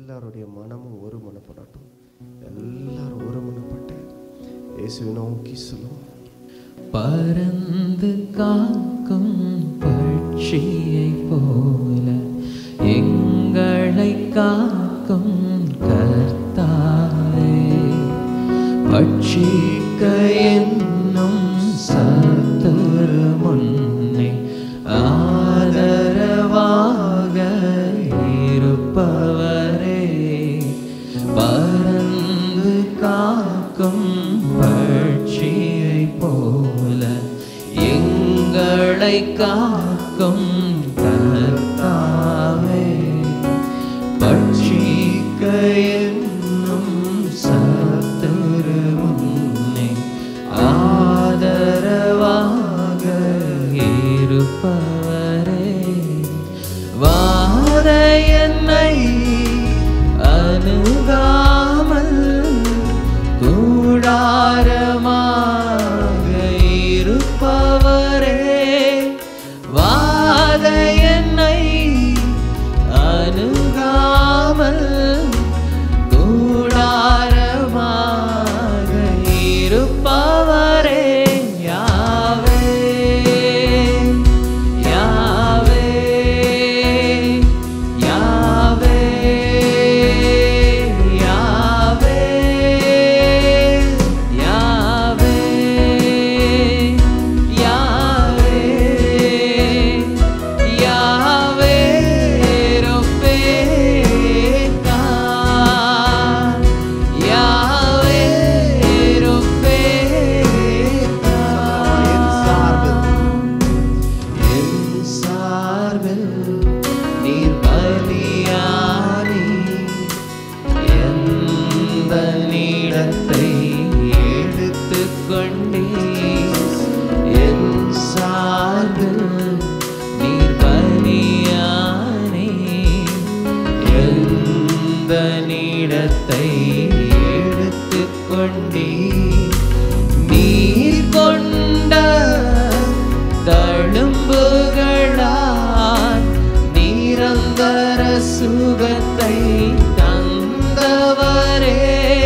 எல்லாருடைய மனமும் ஒரு மனப்படட்டும் எல்லாரும் ஒரு மனப்பட்டு இயேசுவை நோக்கி சொல்லுவோம் பறந்து காக்கும் பட்சியை போல எங்களை காக்கும் கர்த்தாவே பட்சிக்க என்னும் சத்துரு முன்னே ஆதரவாக இருப்பவரே பறந்து காக்கும் பட்சியை போல எங்களை காக்கும் கர்த்தாவே பட்சிக்க என்னும் சத்துரு முன்னே ஆதரவாக இருப்பவரே வார என்னை அணுகாமல் கூடாரமாக இருப்பவரே வாத என்னை அணுகாமல் கூடாரமாக இருப்பவரே யாவே யாவே யாவே யாவே யாவே யாவே யாவே ரொப்பேகா யாவே ரொப்பேகா என் சார்பில் நீர் பலியானி எந்த நீளத்தை எடுத்துக்கொண்டே என் சார்பில் நீர் பலியானி எந்த நீளத்தை எடுத்துக்கொண்டே நீர் கொண்ட தழும்புகளால் நிரந்தர சுகத்தை தந்தவரே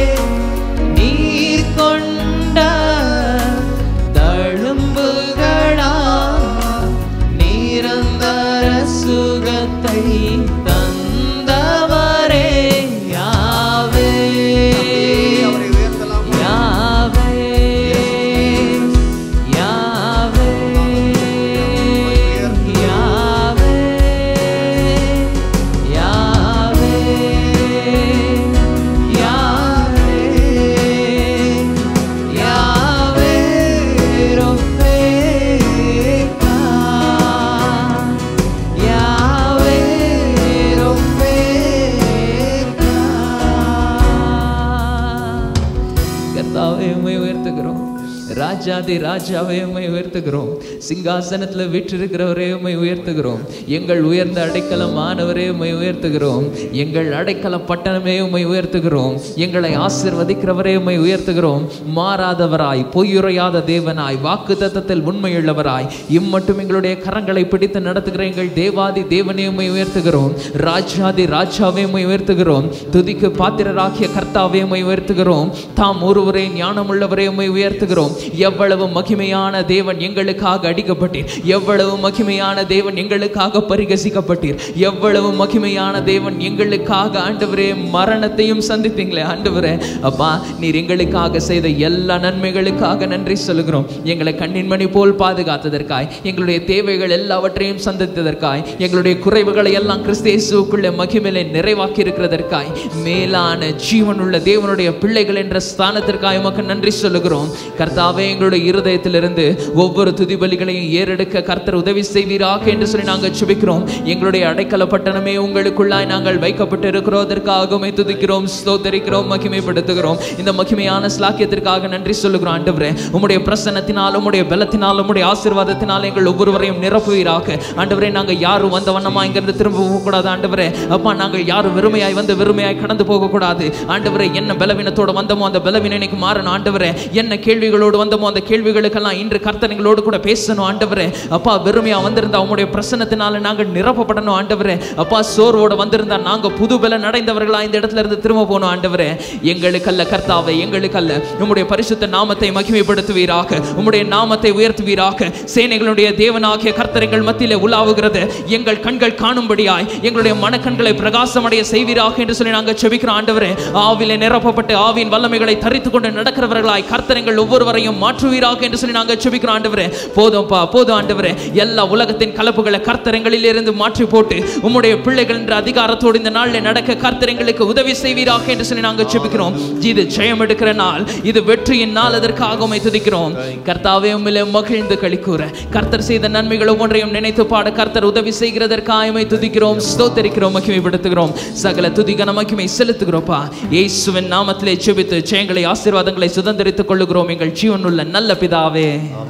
நீர் கொண்ட தழும்புகளால் நிரந்தர சுகத்தை தந்தவரே யாவே அவரை உயர்த்தலாம் யாவே யாவே யாவே யாவே யாவே யாவே ரொப்பேகா யாவே ரொப்பேகா கர்த்தாவே உம்மை உயர்த்துகிறோம் ராஜாதி ராஜாவே உம்மை உயர்த்துகிறோம் சிங்காசனத்துல வீற்றிருக்கிறவரே உம்மை உயர்த்துகிறோம் எங்கள் உயர்ந்த அடைக்கலம் ஆனவரே உம்மை உயர்த்துகிறோம் எங்கள் அடைக்கல பட்டணமே உம்மை உயர்த்துகிறோம் எங்களை ஆசிர்வதிக்கிறவரே உம்மை உயர்த்துகிறோம் மாறாதவராய் பொய்யுரையாத தேவனாய் வாக்கு தத்தத்தில் உண்மையுள்ளவராய் இம்மட்டும் எங்களுடைய கரங்களை பிடித்து நடத்துகிற எங்கள் தேவாதி தேவனே உம்மை உயர்த்துகிறோம் ராஜாதி ராஜாவே உம்மை உயர்த்துகிறோம் துதிக்கு பாத்திரராகிய கர்த்தாவே உம்மை உயர்த்துகிறோம் தாம் ஒருவரே ஞானமுள்ளவரே உம்மை உயர்த்துகிறோம் எவ்வளவு மகிமையான தேவன் எங்களுக்காக அடிக்கப்பட்டீர் எவ்வளவு மகிமையான தேவன் எங்களுக்காக பரிகசிக்கப்பட்டீர் எவ்வளவு மகிமையான தேவன் எங்களுக்காக ஆண்டவரே மரணத்தையும் சந்தித்தீங்களே ஆண்டவரே அப்பா நீர் எங்களுக்காக செய்த எல்லா நன்மைகளுக்காக நன்றி சொல்லுகிறோம் எங்களை கண்ணின் மணி போல் பாதுகாத்ததற்காய் எங்களுடைய தேவைகள் எல்லாவற்றையும் சந்தித்ததற்காய் எங்களுடைய குறைவுகளை எல்லாம் கிறிஸ்தேசுக்குள்ள மகிமையிலே நிறைவாக்கி இருக்கிறதற்காய் மேலான ஜீவனுள்ள தேவனுடைய பிள்ளைகள் என்ற ஸ்தானத்திற்காக உமக்கு நன்றி சொல்லுகிறோம் கர்த்தாவே எங்களுடைய இருதயத்திலிருந்து ஒவ்வொரு துதி பலிகளையும் ஏறெடுக்க கர்த்தர் உதவி செய்வீராக என்று சொல்லி நாங்கள் சுபிக்கிறோம் எங்களுடைய அடைக்கல பட்டணமே உங்களுக்குள்ளாய் நாங்கள் வைக்கப்பட்டு இருக்கிறோம் அதற்காக உம்மை துதிக்கிறோம் ஸ்தோத்தரிக்கிறோம் மகிமைப்படுத்துகிறோம் இந்த மகிமையான ஸ்லாக்கியத்திற்காக நன்றி சொல்லுகிறோம் ஆண்டவரே உம்முடைய பிரசன்னத்தினால் உம்முடைய பலத்தினால் உம்முடைய ஆசீர்வாதத்தினால் எங்கள் ஒவ்வொருவரையும் நிரப்புவீராக ஆண்டவரே நாங்கள் யாரும் வந்த வண்ணமா இங்கிருந்து திரும்ப போகக்கூடாது ஆண்டவரே அப்பா நாங்கள் யாரும் வெறுமையாய் வந்து வெறுமையாய் கடந்து போகக்கூடாது ஆண்டவரே என்ன பலவீனத்தோடு வந்தோமோ அந்த பலவீனம் இன்னைக்கு மாறணும் ஆண்டவரே என்ன கேள்விகளோடு வந்தோமோ அந்த கேள்விகளுக்கெல்லாம் இன்று கர்த்தர் எங்களோடு கூட பேசணும் ஆண்டவரே அப்பா வெறுமையா வந்திருந்தா உங்களுடைய பிரசன்னத்தினால நாங்கள் நிரப்பப்படணும் ஆண்டவரே அப்பா சோர்வோட வந்திருந்தா நாங்க புது பலன் அடைந்தவர்களா இந்த இடத்துல இருந்து திரும்ப போகணும் ஆண்டவரே எங்களுக்கல்ல கர்த்தாவே எங்களுக்கல்ல உம்முடைய பரிசுத்த நாமத்தை மகிமைப்படுத்துவீராக உம்முடைய நாமத்தை உயர்த்துவீராக சேனைகளுடைய தேவனாகிய கர்த்தர் எங்கள் மத்தியிலே உலாவுகிறது எங்கள் கண்கள் காணும்படியாய் எங்களுடைய மனக்கண்களை பிரகாசமடைய செய்வீராக என்று சொல்லி நாங்கள் செபிக்கிறோம் ஆண்டவரே ஆவிலே நிரப்பப்பட்டு ஆவியின் வல்லமைகளை தரித்து கொண்டு நடக்கிறவர்களாய் கர்த்தர் எங்கள் ஒவ்வொருவரையும் மாற்றுவீராக என்று சொல்லி நாங்கள் செபிக்கிறோம் ஆண்டவரே போதும்பா போதும் ஆண்டவரே எல்லா உலகத்தின் கலப்புகளை கர்த்தர் எங்களிலிருந்து மாற்றி போட்டு உம்முடைய பிள்ளைகள் என்ற அதிகாரத்தோடு இந்த நாளில் நடக்க கர்த்தர் எங்களுக்கு உதவி செய்வீராக என்று சொல்லி நாங்கள் செபிக்கிறோம் இது ஜெயம் எடுக்கிற நாள் இது வெற்றியின் நாள் அதற்காக உம்மை துதிக்கிறோம் கர்த்தாவே உம்மிலே மகிழ்ந்து களிக்கூற கர்த்தர் செய்த நன்மைகள் ஒவ்வொன்றையும் நினைத்து பாட கர்த்தர் உதவி செய்கிறதற்காக உம்மை துதிக்கிறோம் ஸ்தோத்தரிக்கிறோம் மகிமைப்படுத்துகிறோம் சகல துதிகன மகிமை செலுத்துகிறோம்ப்பா இயேசுவின் நாமத்திலே செபித்து ஜெயங்களை ஆசீர்வாதங்களை சுதந்திரித்துக் கொள்ளுகிறோம் எங்கள் ஜீவனுள்ள நல்ல பிதாவே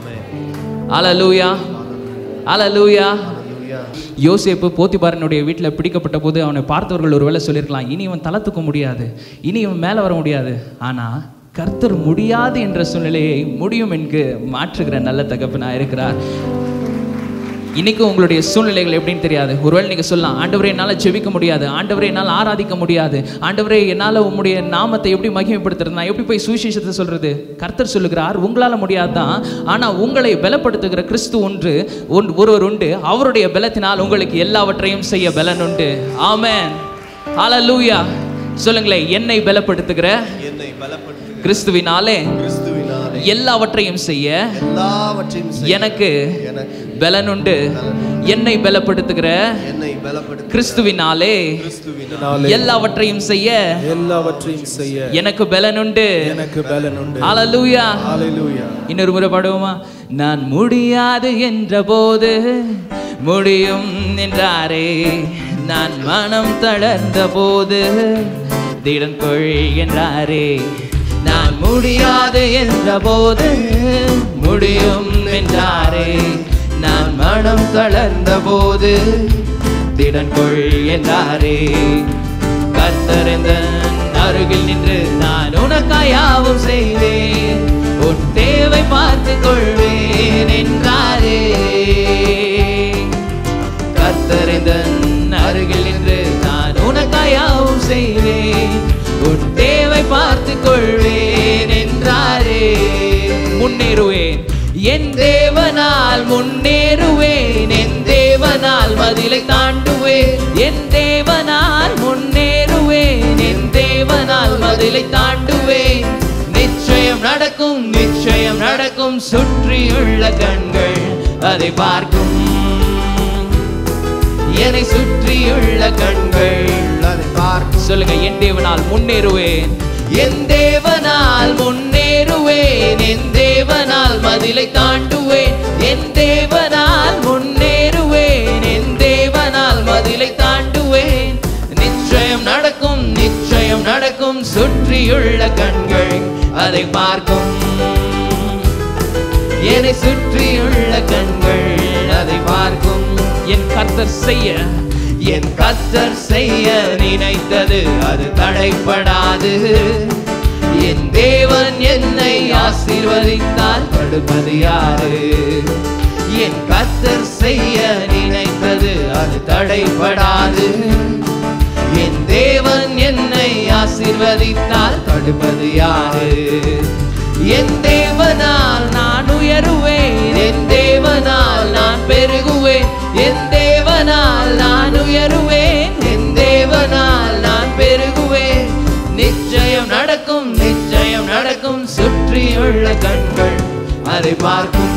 அலலூயா அலலூயா யோசேப்பு போத்திபாரனுடைய வீட்டில் பிடிக்கப்பட்ட போது அவனை பார்த்தவர்கள் ஒருவேளை சொல்லியிருக்கலாம் இனி இவன் தலை தூக்க முடியாது இனி இவன் மேலே வர முடியாது ஆனால் கர்த்தர் முடியாது என்ற சூழ்நிலையை முடியும் என்று மாற்றுகிற நல்ல தகப்பனாக இருக்கிறார் இன்னைக்கு உங்களுடைய சூழ்நிலைகள் எப்படின்னு தெரியாது ஒருவேளை நீங்க சொல்லலாம் ஆண்டவரே என்னால் ஜெபிக்க முடியாது ஆண்டவரே என்னால் ஆராதிக்க முடியாது ஆண்டவரே என்னால் உம்முடைய நாமத்தை எப்படி மகிமைப்படுத்துறது நான் எப்படி போய் சுவிசேஷத்தை சொல்றது கர்த்தர் சொல்லுகிறார் உங்களால் முடியாதுதான் ஆனா உங்களை பலப்படுத்துகிற கிறிஸ்து ஒன்று ஒன்- ஒருவர் உண்டு அவருடைய பலத்தினால் உங்களுக்கு எல்லாவற்றையும் செய்ய பலன் உண்டு ஆமென் ஹalleluya சொல்லுங்களேன் என்னை பலப்படுத்துகிற என்னை பலப்படுத்து கிறிஸ்துவினாலே கிறிஸ்துவினாலே எல்லாவற்றையும் செய்ய எல்லாவற்றையும் செய்ய எனக்கு எனக்கு பலன் உண்டு என்னை பலப்படுத்துகிற என்னை பலப்படுத்து கிறிஸ்துவினாலே கிறிஸ்துவினாலே எல்லாவற்றையும் செய்ய எல்லாவற்றையும் செய்ய எனக்கு பலன் உண்டு எனக்கு பலன் உண்டு ஹalleluya ஹalleluya இன்னொரு முறை பாடுவோமா நான் முடியாது என்ற போது முடியும் என்றாரே நான் மனம் தளர்ந்த போது திடன் கொள் என்றாரே நான் முடியாது என்ற போது முடியும் என்றாரே நான் மனம் தளர்ந்த போது திடன் கொள் என்றாரே கர்த்தரந்தன் அருகில் நின்று நான் உனக்காயாவும் செய்வேன் உன் தேவை பார்த்து கொள்வேன் என்றாரே கர்த்தரந்தன் அருகில் நின்று நான் உனக்காயாவும் செய்வேன் உன் தேவை பார்த்து கொள்வேன் என்றாரே முன்னேறுவேன் என் தேவனால் முன்னேறுவேன் என் தேவனால் மதிலை தாண்டுவேன் என் தேவனால் முன்னேறுவேன் என் தேவனால் மதிலை தாண்டுவேன் நிச்சயம் நடக்கும் நிச்சயம் நடக்கும் சுற்றியுள்ள கண்கள் அதை பார்க்கும் என்னை சுற்றியுள்ள கண்கள் அதை பார்க்கும் சொல்லுங்க என் தேவனால் முன்னேறுவேன் என் தேவனால் முன்னேறுவேன் என் தேவனால் மதிலை தாண்டுவேன் என் தேவனால் முன்னேறுவேன் என் தேவனால் மதிலை தாண்டுவேன் நிச்சயம் நடக்கும் நிச்சயம் நடக்கும் சுற்றியுள்ள கண்கள் அதை பார்க்கும் என்னை சுற்றியுள்ள கண்கள் அதை பார்க்கும் என் கர்த்தர் செய்ய என் கர்த்தர் செய்ய நினைத்தது அது தடைப்படாது என் தேவன் என்னை ஆசீர்வதித்தால் தடுப்பது யாரு என் கர்த்தர் செய்ய நினைத்தது அது தடைப்படாது என் தேவன் என்னை ஆசீர்வதித்தால் தடுப்பது யாரு என் தேவனால் நான் உயருவேன் என் தேவனால் நான் பெருகுவேன் என் தேவனால் நான் உயருவேன் என் தேவனால் நான் பெருகுவேன் நிச்சயம் நடக்கும் நிச்சயம் நடக்கும் சுற்றியுள்ள கண்கள் அதை பார்க்கும்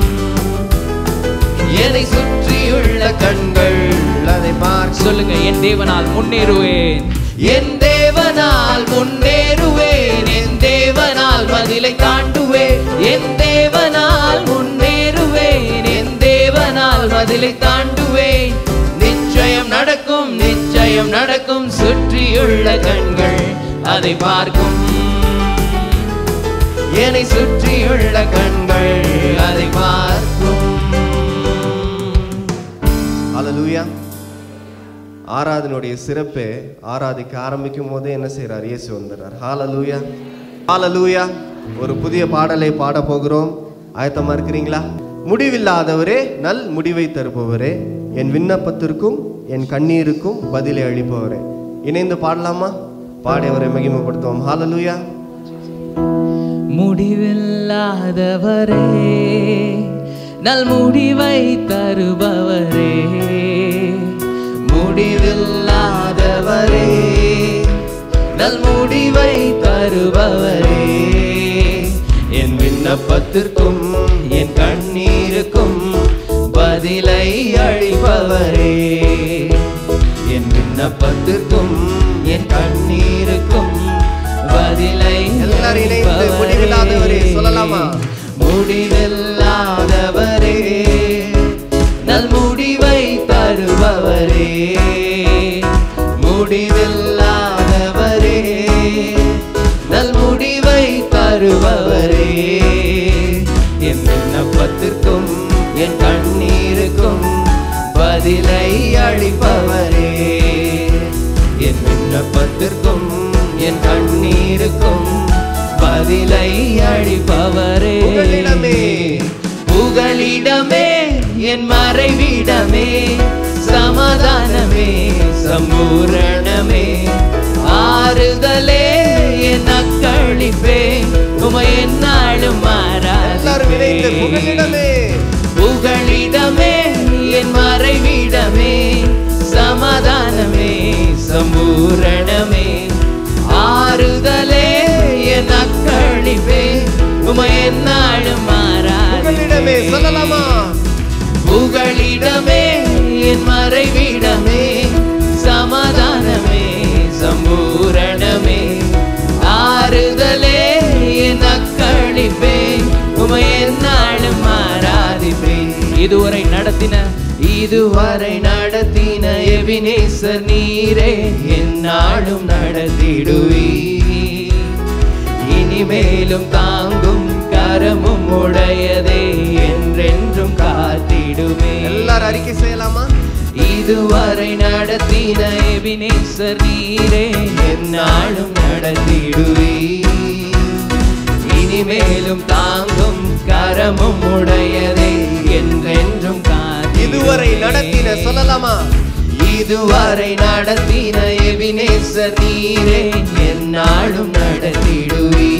என்னை சுற்றியுள்ள கண்கள் அதை பார்க்கும் சொல்லுங்க என் தேவனால் முன்னேறுவேன் என் தேவனால் முன்னேறுவேன் என் தேவனால் மதிலை தாண்டுவேன் என் தேவனால் முன்னேறுவேன் என் தேவனால் மதிலை தாண்டுவேன் நிச்சயம் நடக்கும் நிச்சயம் நடக்கும் சுற்றியுள்ள கண்கள் அதை பார்க்கும் என்னை சுற்றியுள்ள கண்கள் அதை பார்க்கும் ஹalleluya ஆராதனுடைய சிறப்பே ஆராதிக்க ஆரம்பிக்கும் போதே என்ன செய்றார் இயேசு வந்துடுறார் ஹalleluya ஹalleluya ஒரு புதிய பாடலை பாட போகிறோம் ஆயத்தமா இருக்கிறீங்களா முடிவில்லாதவரே நல் முடிவை தருபவரே என் விண்ணப்பத்திற்கும் என் கண்ணீருக்கும் பதிலை அளிப்பவரே இணைந்து பாடலாமா பாடி அவரை மகிமைப்படுத்துவோம் ஹalleluya முடிவில்லாதவரே நல் முடிவை தருபவரே முடிவில்லாதவரே நல் முடிவை தருபவரே என் விண்ணப்பத்திற்கும் என் கண்ணீருக்கும் பதிலை அழிப்பவரே என் விண்ணப்பத்திற்கும் என் கண்ணீருக்கும் பதிலை எல்லாரும் இணைந்து முடிவில்லாதவரே சொல்லலாமா? முடிவில்லாதவரே நல் முடிவை தருபவரே முடிவில்லாதவரே நல் முடிவை தருபவரே என் விண்ணப்பத்திற்கும் என் கண்ணீருக்கும் பதிலை அளிப்பவரே என் விண்ணப்பத்திற்கும் என் கண்ணீருக்கும் பதிலை அளிப்பவரே புகலிடமே. புகலிடமே என் மறைவிடமே சமாதானமே சம்பூரணமே ஆறுதலே என் அக்களிப்பே உமை என்னாலும் எல்லாரும் இணைந்து புகலிடமே புகழிடமே என் மறைவிடமே சமாதானமே சம்பூரணமே ஆறுதலே என் அக்களிப்பே உமை என்னாலும் புகலிடமே சொல்லலாமா புகழிடமே என் மறைவிடமே சமாதானமே சம்பூரணமே ஆறுதலே என் அக்களிப்பே உமை என்னாலும் ஆராதிப்பேன் இதுவரை நடத்தின இதுவரை நடத்தின எபினேசர் நீரே என்னாலும் நடத்திடுவீ இனிமேலும் தாங்கும் கரமும் உடையதே என்றென்றும் காத்திடுமே எல்லாரும் அறிக்கை செய்யலாமா இதுவரை நடத்தின எபினேசர் நீரே என்னாலும் நடத்திடுவே இனிமேலும் தாங்கும் கரமும் உடையதே என்றென்றும் காத்திடுவே. இதுவரை நடத்தின சொல்லலாமா இதுவரை நடத்தின எபினேசர் நீரே என்னாலும் நடத்திடுவே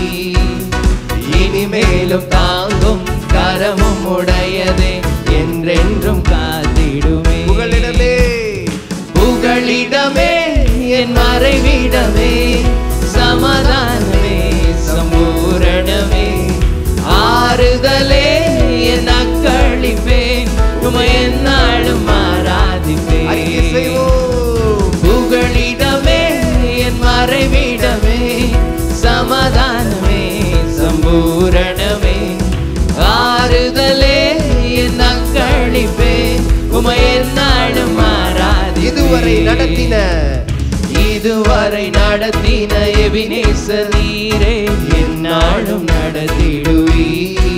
இனிமேலும் தாங்கும் கரமும் உடையதே என்றென்றும் காத்திடுமே புகலிடமே புகழிடமே என் மறைவிடமே சமாதானமே சம்பூரணமே ஆறுதலே என் அக்களிப்பேன் உமை என்னாலும் ஆராதிப்பேன் அறிக்கை செய்வோம் புகழிடமே என் மறைவிடமே சமாதானமே சம்பூரணமே ஆறுதலே என் அக்களிப்பே உமை என்னாலும் ஆராதி இதுவரை நடத்தின இதுவரை நடத்தின எபினேசர் நீரே என்னாலும் நடத்திடுவீ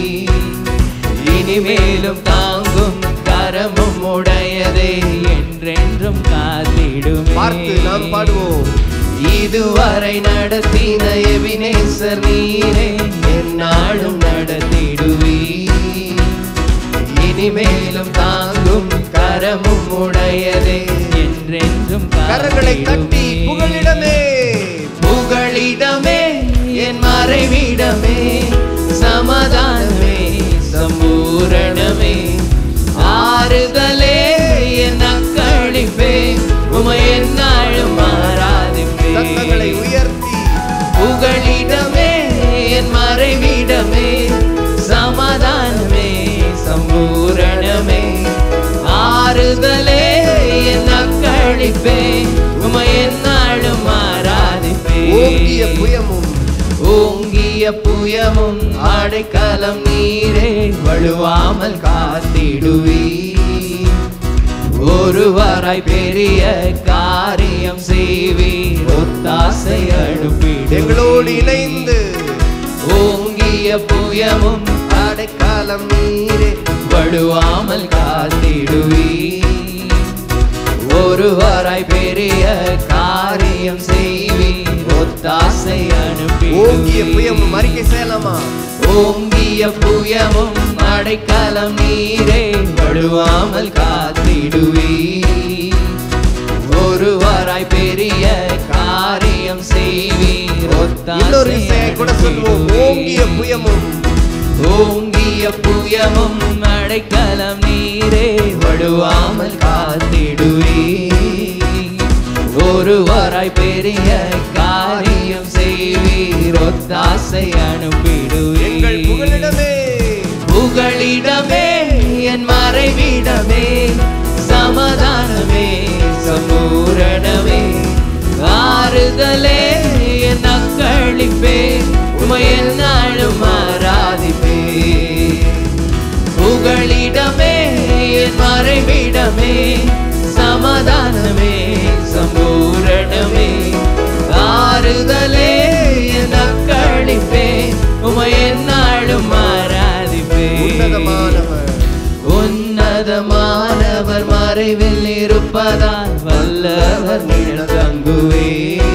இனிமேலும் தாங்கும் கரமும் உடையதே என்றென்றும் காத்திடுமே பார்த்து நாம் பாடுவோம் இதுவரை நடத்தின எபினேசர் நீரே என்னாலும் நடத்திடுவீ இனிமேலும் தாங்கும் கரமும் உடையதே என்றென்றும் கரங்களை தட்டி காத்திடுமே. புகலிடமே புகழிடமே என் மறைவிடமே சமாதானமே சம்பூரணமே ஆறுதலே என் அக்களிப்பே உமை என்னாலும் ஆராதிப்பே சத்தங்களை உயர்த்தி புகழிடமே என் மறைவிடமே சமாதானமே சம்பூரணமே ஆறுதலே என் அக்களிப்பே உமை என்னாலும் ஆராதிப்பே ஓங்கிய புயமும் ஓங்கிய புயமும் அடைக்கலம் நீரே வழுவாமல் காத்திடுவீ ஒருவராய் பெரிய காரியம் செய்வீர் ஒத்தாசை அடுப்பிடு எங்களோடு இணைந்து ஓங்கிய புயமும் அடைக்காலம் நீரே வழுவாமல் காத்திடுவீ ஒருவராய் பெரிய காரியம் செய்வீர் ஒத்தாசை அனுப்பி ஓங்கிய புயமும் அறிக்கை செய்யலாமா ஓங்கிய புயமும் அடைக்கலம் நீரே வழுவாமல் காத்திடுவே ஒருவராய் பெரிய காரியம் செய்வீர் ஒத்தாசை இன்னொரு இசையை கூட சொல்லுவோம் ஓங்கிய புயமும் ஓங்கிய புயமும் அடைக்கலம் நீரே வழுவாமல் காத்திடுவே ஒருவராய் பெரிய காரியம் செய்வீர் ஒத்தாசை அனுப்பிடுவே எங்கள் புகலிடமே புகழிடமே என் மறைவிடமே சமாதானமே சம்பூரணமே ஆறுதலே என் அக்களிப்பே உமையல் நாளும் ஆராதிப்பே புகழிடமே என் மறைவிடமே சமாதானமே சம்பூரணமே ஆறுதலே என் அக்களிப்பே உமையல் நாளும் ஆராதிப்பே உன்னதமானவர் உன்னதமானவர் மறைவில் இருப்பதால் வல்லவர் நிழல் தங்குவே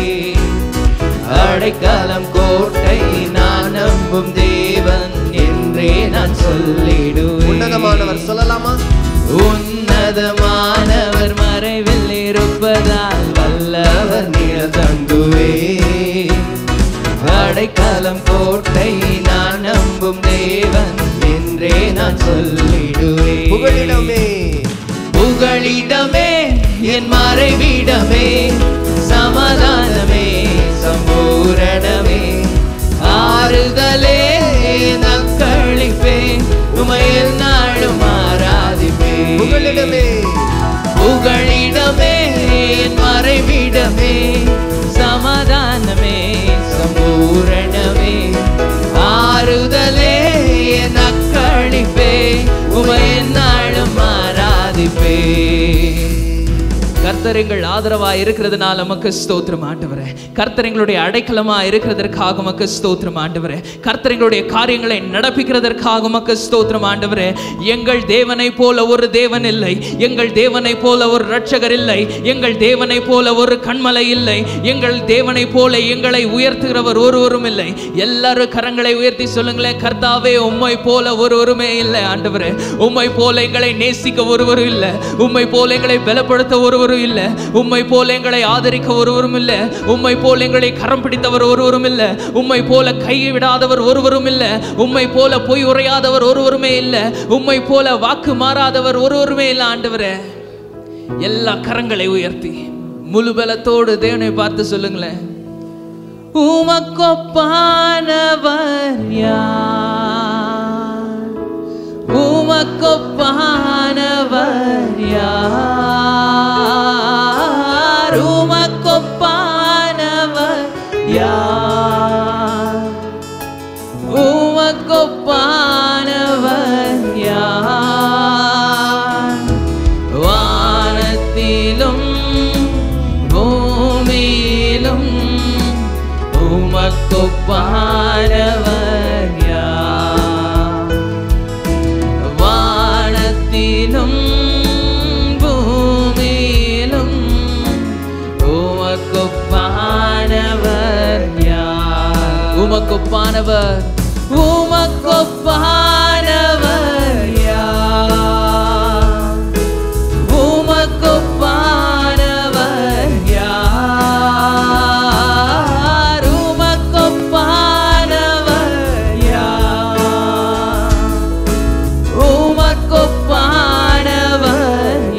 அடைக்கலம் கோட்டை நான் நம்பும் தேவன் என்றே நான் சொல்லிடுவேன் உன்னதமானவர் சொல்லலாமா உன்னதமானவர் மறைவில் இருப்பதால் வல்லவர் நிழல் தங்குவே அடைக்கலம் கோட்டை நான் நம்பும் தேவன் என்றே நான் சொல்லிடுவேன் புகலிடமே புகழிடமே என் மறைவிடமே சமாதானமே சம்பூரணமே ஆறுதலே நக்களிப்பே உமையில் நாளும் ஆராதிப்பே புகலிடமே புகழிடமே என் மறைவிடமே சமாதானமே சம்பூரணமே ஆறுதலே என் அக்களிப்பே உமையின் நாளும் ஆராதிப்பே கர்த்தர் எங்கள் ஆதரவா இருக்கிறதுனால நமக்கு ஸ்தோத்திரம் ஆண்டவரே கர்த்தர் எங்களுடைய அடைக்கலமா இருக்கிறதற்காக உமக்கு ஸ்தோத்திரம் ஆண்டவரே கர்த்தர் எங்களுடைய காரியங்களை நடப்பிக்கிறதற்காக உமக்கு ஸ்தோத்திரம் ஆண்டவரே எங்கள் தேவனை போல ஒரு தேவன் இல்லை எங்கள் தேவனை போல ஒரு ரட்சகர் இல்லை எங்கள் தேவனை போல ஒரு கண்மலை இல்லை எங்கள் தேவனை போல எங்களை உயர்த்துகிறவர் ஒருவரும் இல்லை எல்லாரும் கரங்களை உயர்த்தி சொல்லுங்களேன் கர்த்தாவே உம்மை போல ஒருவருமே இல்லை ஆண்டவரே உம்மை போல எங்களை நேசிக்க ஒருவரும் இல்லை உம்மை போல எங்களை பலப்படுத்த ஒருவரும் இல்லை உம்மை போல எங்களை ஆதரிக்க ஒருவரும் இல்லை உம்மை போல எங்களை கரம் பிடித்தவர் ஒருவரும் இல்லை உம்மை போல கைவிடாதவர் ஒருவரும் இல்லை உம்மை போல பொய் உரையாதவர் ஒருவருமே இல்லை உம்மை போல வாக்கு மாறாதவர் ஒருவருமே இல்லை ஆண்டவரே எல்லா கரங்களை உயர்த்தி முழு பலத்தோடு தேவனை பார்த்து சொல்லுங்களேன் உமக்கொப்பானவர் யார் உமக்கொப்பானவர் யார் உமக்கொப்பானவர் யார் உமக்கொப்பானவர் யார் வானத்திலும் பூமியிலும் உமக்கொப்பானவர் யார் வானத்திலும் பூமியிலும் உமக்கொப்பானவர் யார் உமக்கொப்பானவர் உமக்கொப்பானவர் யார் உமக்கொப்பானவர் யார் உமக்கொப்பானவர் யார் உமக்கொப்பானவர்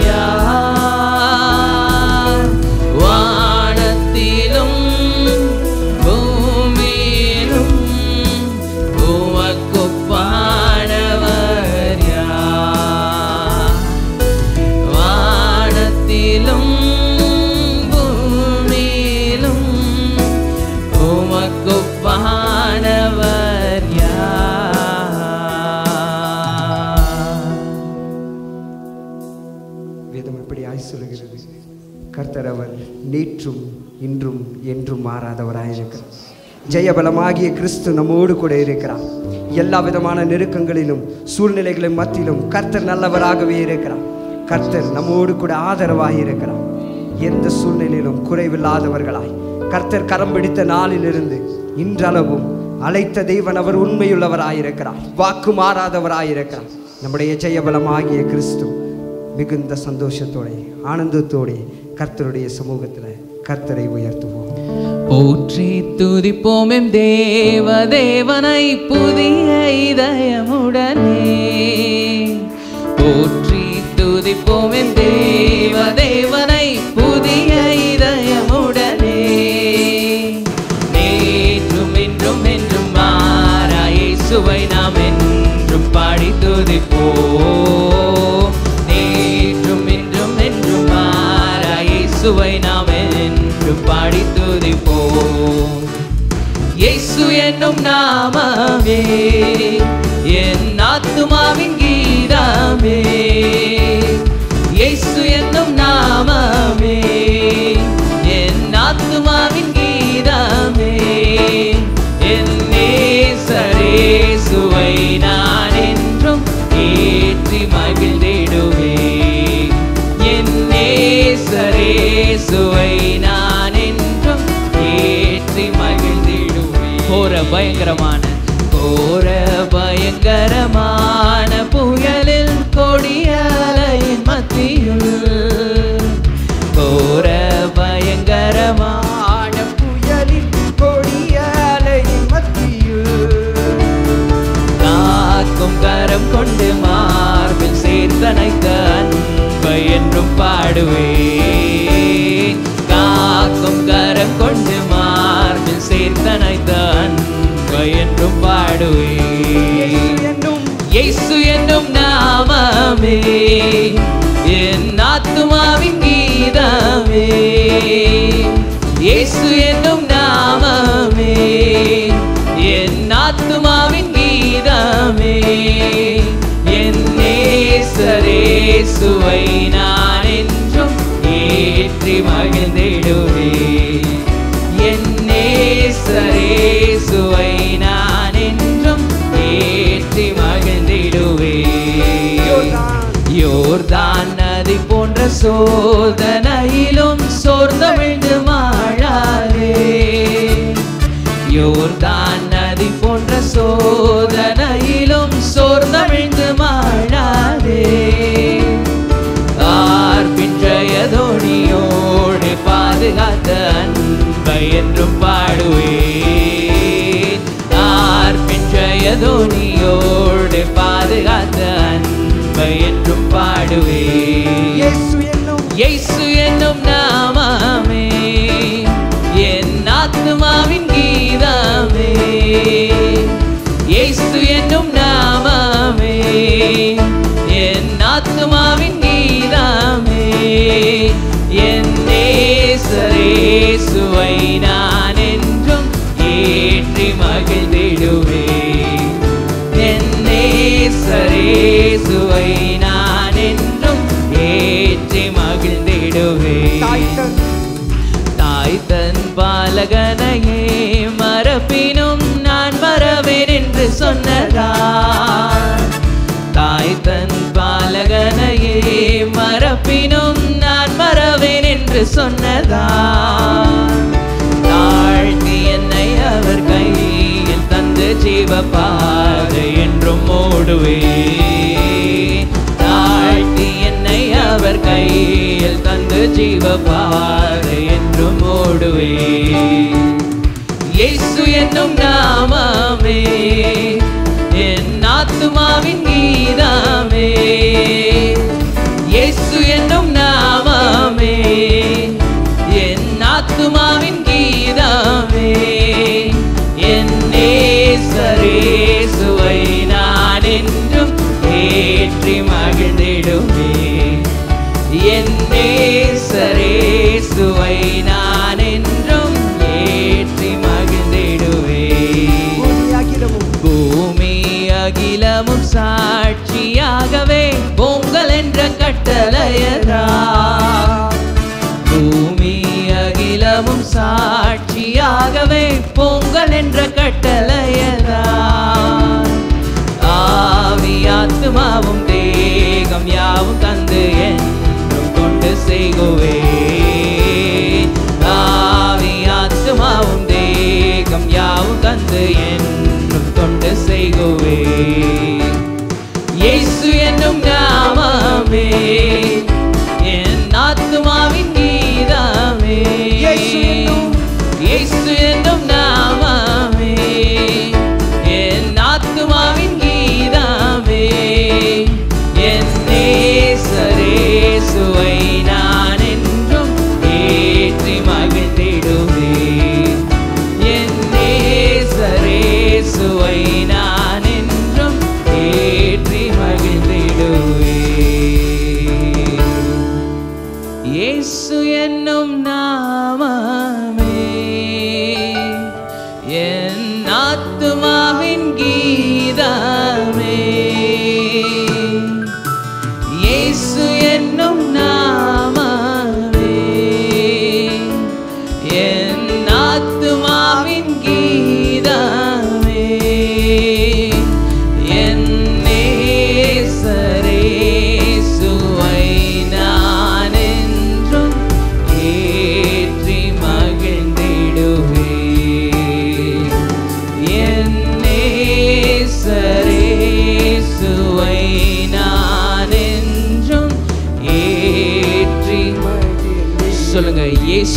யார் வானத்திலும் பூமியிலும் உமக்கொப்பானவர் யார் வானத்திலும் பூமியிலும் உமக்கொப்பானவர் யார் வேதம் இப்படியாய் சொல்லுகிறது கர்த்தர் அவர் நேற்றும் இன்றும் என்றும் மாறாதவராய் இருக்கிறார் ஜெயபலமாகிய கிறிஸ்து நம்மோடு கூட இருக்கிறார் எல்லா விதமான நெருக்கங்களிலும் சூழ்நிலைகளின் மத்தியிலும் கர்த்தர் நல்லவராகவே இருக்கிறார் கர்த்தர் நம்மோடு கூட ஆதரவாக இருக்கிறார் எந்த சூழ்நிலையிலும் குறைவில்லாதவர்களாய் கர்த்தர் கரம் பிடித்த நாளிலிருந்து இன்றளவும் அழைத்த தேவன் அவர் உண்மையுள்ளவராயிருக்கிறார் வாக்கு மாறாதவராயிருக்கிறார் நம்முடைய ஜெயபலமாகிய கிறிஸ்து மிகுந்த சந்தோஷத்தோட ஆனந்தத்தோட கர்த்தருடைய சமூகத்தில் கர்த்தரை உயர்த்துவோம் போற்றி துதிப்போம் எம் தேவ தேவனை புதிய இதயமுடனே போற்றி துதிப்போம் எம் தேவ தேவனை புதிய இதயமுடனே நேற்றும் இன்றும் என்றும் மாறா இயேசுவை நாம் என்றும் பாடி துதிப்போம் நேற்றும் இன்றும் என்றும் மாறா இயேசுவை நாம் என்றும் பாடி துதிப்போம் இயேசு என்னும் நாமமே என் ஆத்துமாவின் கீதமே இயேசு என்னும் நாமமே என் ஆத்துமாவின் கீதமே என் நேசரேசுவை நான் என்றும் ஏற்றி மகிழ்ந்திடுவேன் என் நேசரேசுவை நான் என்றும் ஏற்றி மகிழ்ந்திடுவேன் கோர பயங்கரமான கோர பயங்கரமான புயலில் கொடியலையின் மத்தியில் கோர பயங்கரமான புயலின் கொடியலையின் மத்தியில் காக்கும் கரம் கொண்டு மார்பில் சேர்த்தனைத்த அன்பை என்றும் பாடுவேன் காக்கும் கரம் கொண்டு மார்பில் சேர்த்தனைத்த அன்பை என்றும் பாடுவேன் என்னும் இயேசு என்னும் நாமமே என் ஆத்துமாவின் கீதமே இயேசு என்னும் நாமமே என் ஆத்துமாவின் கீதமே என் நேசரேசுவை நான் என்றும் ஏற்றி மகிழ்ந்திடுவேன் என் நேசரேசுவை நான் என்றும் ஏற்றி மகிழ்ந்திடுவேன் யோர்தான் நதி போன்ற சோதனையிலும் சோர்ந்தமிழ்ந்து மாழாதே யோர்தான் நதி போன்ற சோதனையிலும் சோர்ந்தமிழ்ந்து மாழாதே ஆர்பின் ஜெயதோனியோடு பாதுகாத்த அன்பை என்றும் பாடுவேன் ஆர்பின் ஜெயதோனியோடு பாதுகாத்த அன்பை என்றும் பாடுவேன் இயேசு என்னும் இயேசு என்னும் நாமமே என் ஆத்துமாவின் கீதமே இயேசு என்னும் நாமமே என் ஆத்துமாவின் கீதமே என் நேசரேசுவை நான் என்றும் ஏற்றி மகிழ்ந்திடுவேன் என் நேசரேசுவை நான் என்றும் ஏற்றி மகிழ்ந்திடுவேன் தாய் தன் தாய் தன் பாலகனையே மரப்பினும் நான் மறவேன் என்று சொன்னதா தாய் தன் பாலகனையே மரப்பினும் நான் மறவேன் என்று சொன்னதா தாழ்த்தி என்னை அவர் கையில் தந்து ஜீவ பாதை என்றும் ஓடுவே தாழ்த்தி என்னை அவர் கையில் தந்து ஜீவ பாதை என்றும் ஓடுவே இயேசு என்னும் நாமமே என் ஆத்துமாவின் கீதமே இயேசு என்னும் நாமமே என் ஆத்துமாவின் கீதமே என் நேசரேசுவை நான் என்றும் ஏற்றி மகிழ்ந்திடுமே என் நேசரேசுவை நான் என்றும் ஏற்றி மகிழ்ந்திடுவேன் பூமியாகிடவும் பூமி அகிலமும் சாட்சியாகவே பொங்கல் என்ற கட்டளையதா பூமி அகிலமும் சாட்சியாகவே பொங்கல் என்ற கட்டளையதா ஆவி ஆத்துமாவும் தேகம் யாவும் தந்து என்றும் கொண்டு செய்குவே ஆவி ஆத்துமாவும் தேகம் யாவும்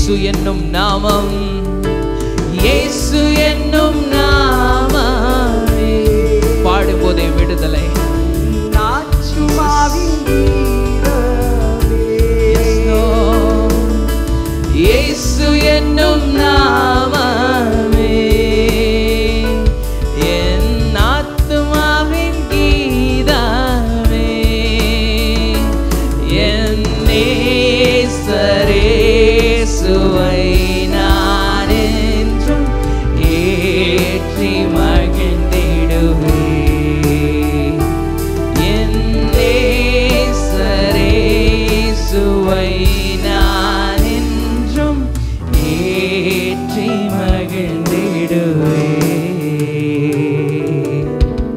இயேசு என்னும் நாமம் இயேசு என்னும் நாமமே பாடும்போதே விடுதலை நாச்சுமாவின் வீரமே. Yes, Lord. இயேசு என்னும் நாமமே என் ஆத்துமாவின் கீதமே என் நேசரே சுவை நான் என்றும் ஏற்றி மகிழ்ந்திடுவே என் நேசரே சுவை நான் என்றும் ஏற்றி மகிழ்ந்திடுவே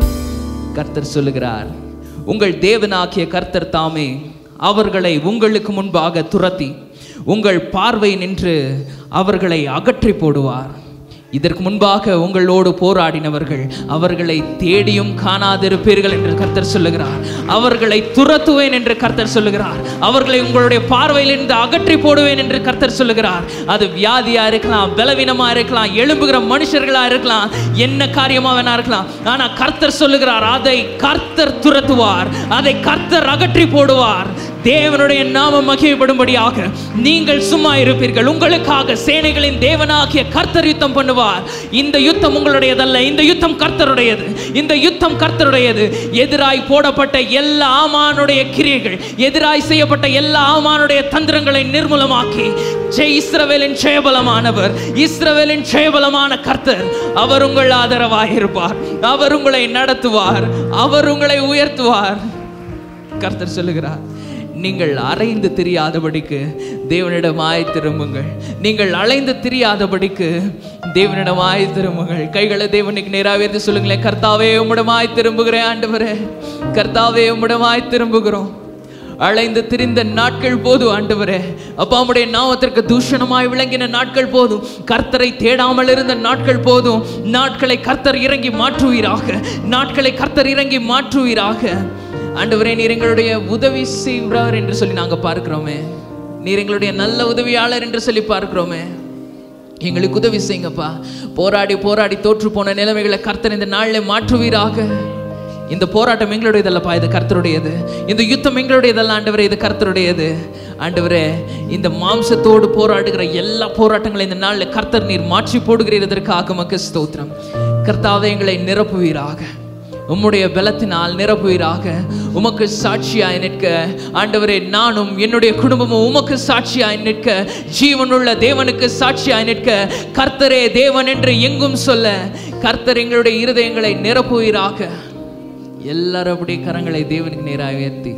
கர்த்தர் சொல்லுகிறார் உங்கள் தேவனாகிய கர்த்தர் தாமே அவர்களை உங்களுக்கு முன்பாக துரத்தி உங்கள் பார்வை நின்று அவர்களை அகற்றி போடுவார் இதற்கு முன்பாக உங்களோடு போராடினவர்கள் அவர்களை தேடியும் காணாதிருப்பீர்கள் என்று கர்த்தர் சொல்லுகிறார் அவர்களை துரத்துவேன் என்று கர்த்தர் சொல்லுகிறார் அவர்களை உங்களுடைய பார்வையிலிருந்து அகற்றி போடுவேன் என்று கர்த்தர் சொல்லுகிறார் அது வியாதியா இருக்கலாம் பலவீனமா இருக்கலாம் எழும்புகிற மனுஷர்களா இருக்கலாம் என்ன காரியமா வேணா இருக்கலாம் ஆனா கர்த்தர் சொல்லுகிறார் அதை கர்த்தர் துரத்துவார் அதை கர்த்தர் அகற்றி போடுவார் தேவனுடைய நாமம் மகிமைப்படும்படியாக நீங்கள் சும்மா இருப்பீர்கள் உங்களுக்காக சேனைகளின் தேவனாகிய கர்த்தர் யுத்தம் பண்ணுவார் இந்த யுத்தம் உங்களுடையதல்ல இந்த யுத்தம் கர்த்தருடையது இந்த யுத்தம் கர்த்தருடையது எதிராய் போடப்பட்ட எல்லா ஆமானுடைய கிரியைகள் எதிராய் செய்யப்பட்ட எல்லா ஆமானுடைய தந்திரங்களை நிர்மூலமாக்கி ஜெய் இஸ்ரவேலின் ஜெயபலமானவர் இஸ்ரவேலின் ஜெயபலமான கர்த்தர் அவர் உங்கள் ஆதரவாய் இருப்பார் அவர் உங்களை நடத்துவார் அவர் உங்களை உயர்த்துவார் கர்த்தர் சொல்லுகிறார் நீங்கள் அலைந்து தெரியாதபடிக்கு தேவனிடமாய் திரும்புங்கள் நீங்கள் அலைந்து தெரியாதபடிக்கு தேவனிடமாய் திரும்புங்கள் கைகளை தேவனுக்கு நேராக எடுத்து சொல்லுங்களேன் கர்த்தாவே உம்மிடமாய் திரும்புகிறேன் ஆண்டவரே கர்த்தாவே உம்மிடமாய் திரும்புகிறோம் அலைந்து திரிந்த நாட்கள் போதும் ஆண்டவரே அப்பா உம்முடைய நாமத்திற்கு தூஷணமாய் விளங்கின நாட்கள் போதும் கர்த்தரை தேடாமல் இருந்த நாட்கள் போதும் நாட்களை கர்த்தர் இறங்கி மாற்றுவீராக நாட்களை கர்த்தர் இறங்கி மாற்றுவீராக ஆண்டவரே நீர் எங்களுடைய உதவி செய்கிறவர் என்று சொல்லி நாங்க பார்க்கிறோமே நீர் எங்களுடைய நல்ல உதவியாளர் என்று சொல்லி பார்க்கிறோமே எங்களுக்கு உதவி செய்யுங்கப்பா போராடி போராடி தோற்று போன நிலைமைகளை கர்த்தர் இந்த நாளில் மாற்றுவீராக இந்த போராட்டம் எங்களுடையதல்லப்பா இது கர்த்தருடையது இந்த யுத்தம் எங்களுடையதல்ல ஆண்டவரே இது கர்த்தருடையது ஆண்டவரே இந்த மாம்சத்தோடு போராடுகிற எல்லா போராட்டங்களையும் இந்த நாளில் கர்த்தர் நீர் மாற்றி போடுகிறீர் இதற்காக மக்கு ஸ்தோத்திரம் கர்த்தாவே எங்களை நிரப்புவீராக உம்முடைய பலத்தினால் நிரப்புவீராக உமக்கு சாட்சியாய் நிற்க ஆண்டவரே நானும் என்னுடைய குடும்பமும் உமக்கு சாட்சியாய் நிற்க ஜீவனுள்ள தேவனுக்கு சாட்சியாய் நிற்க கர்த்தரே தேவன் என்று எங்கும் சொல்ல கர்த்தர் எங்களுடைய இருதயங்களை நிரப்புவீராக எல்லாரும் அப்படியே கரங்களை தேவனுக்கு நேராக உயர்த்தி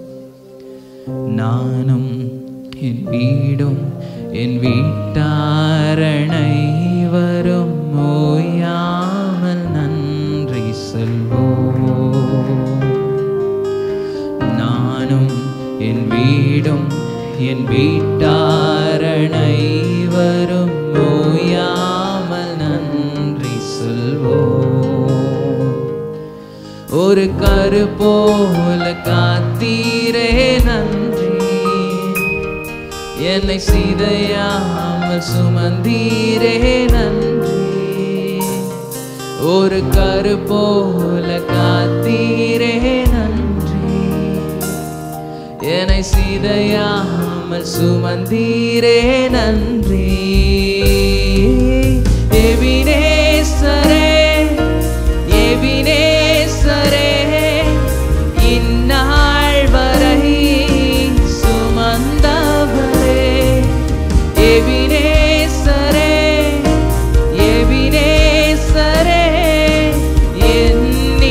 நானும் என் வீடும் என் வீட்டாரணை வரும் ஓயாமல் நன்றி சொல்வோம் நானும் என் வீடும் என் வீட்டாரணை வரும் ஓயாமல் நன்றி சொல்வோம் ஒரு கரு போல காத்தீரே நன்றி என்னை சிதையாமல் சுமந்தீரே நன்றி ஒரு கரு போல காத்தீரே நன்றி என்னை சிதையாமல் சுமந்தீரே நன்றி எபினேசரே எபினேசரே இந்நாள் வரை சுமந்தவரே எபினேசரே எபினேசரே என்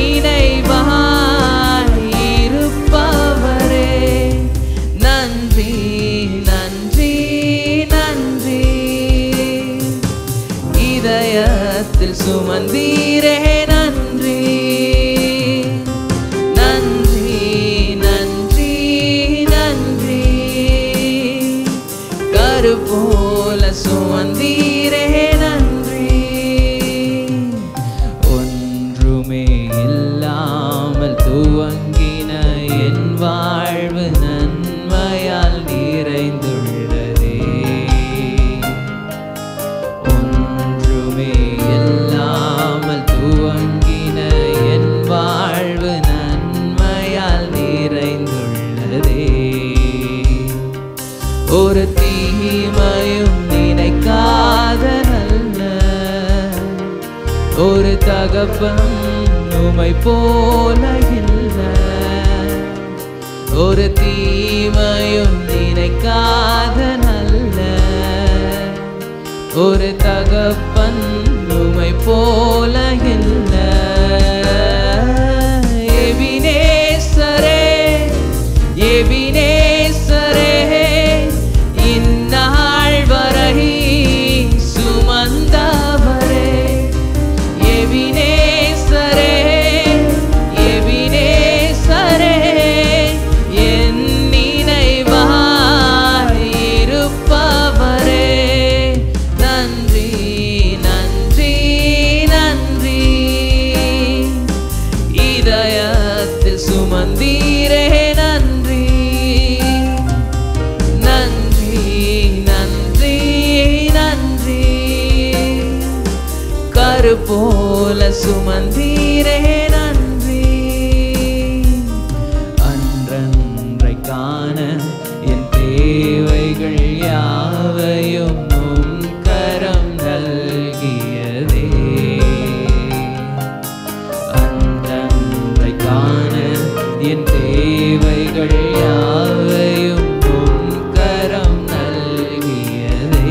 நினைவாய் இருப்பவரே நன்றி நன்றி நன்றி இதயத்தில் சுமந்தீரே நன்றி நன்றி நன்றி நன்றி கரு போல சுமந்தீரே நன்றி ஒன்றுமே இல்லாமல் துவங்கின என் வாழ்வு நன்மையால் நிறைந்துள்ளதே ஒரு தகப்பன் உமை போல இல்லை ஒரு தீமையும் நினைக்காத நல்ல ஒரு தகப்பன் உமை போல இல்ல எபினேசரே எபினேசரே இந்நாள் வரை சுமந்தவரே எபினேசரே எபினேசரே என் நினைவாய் இருப்பவரே நன்றி நன்றி நன்றி இதயத்தில் சுமந்தீரே நன்றி நன்றி நன்றி நன்றி கரு போல சுமந்தீரே நன்றி அன்றன்றை காண என் தேவைகள் யாவையும் உம் கரம் நல்கியதே அன்றன்றை காண என் தேவைகள் யாவையும் உம் கரம் நல்கியதே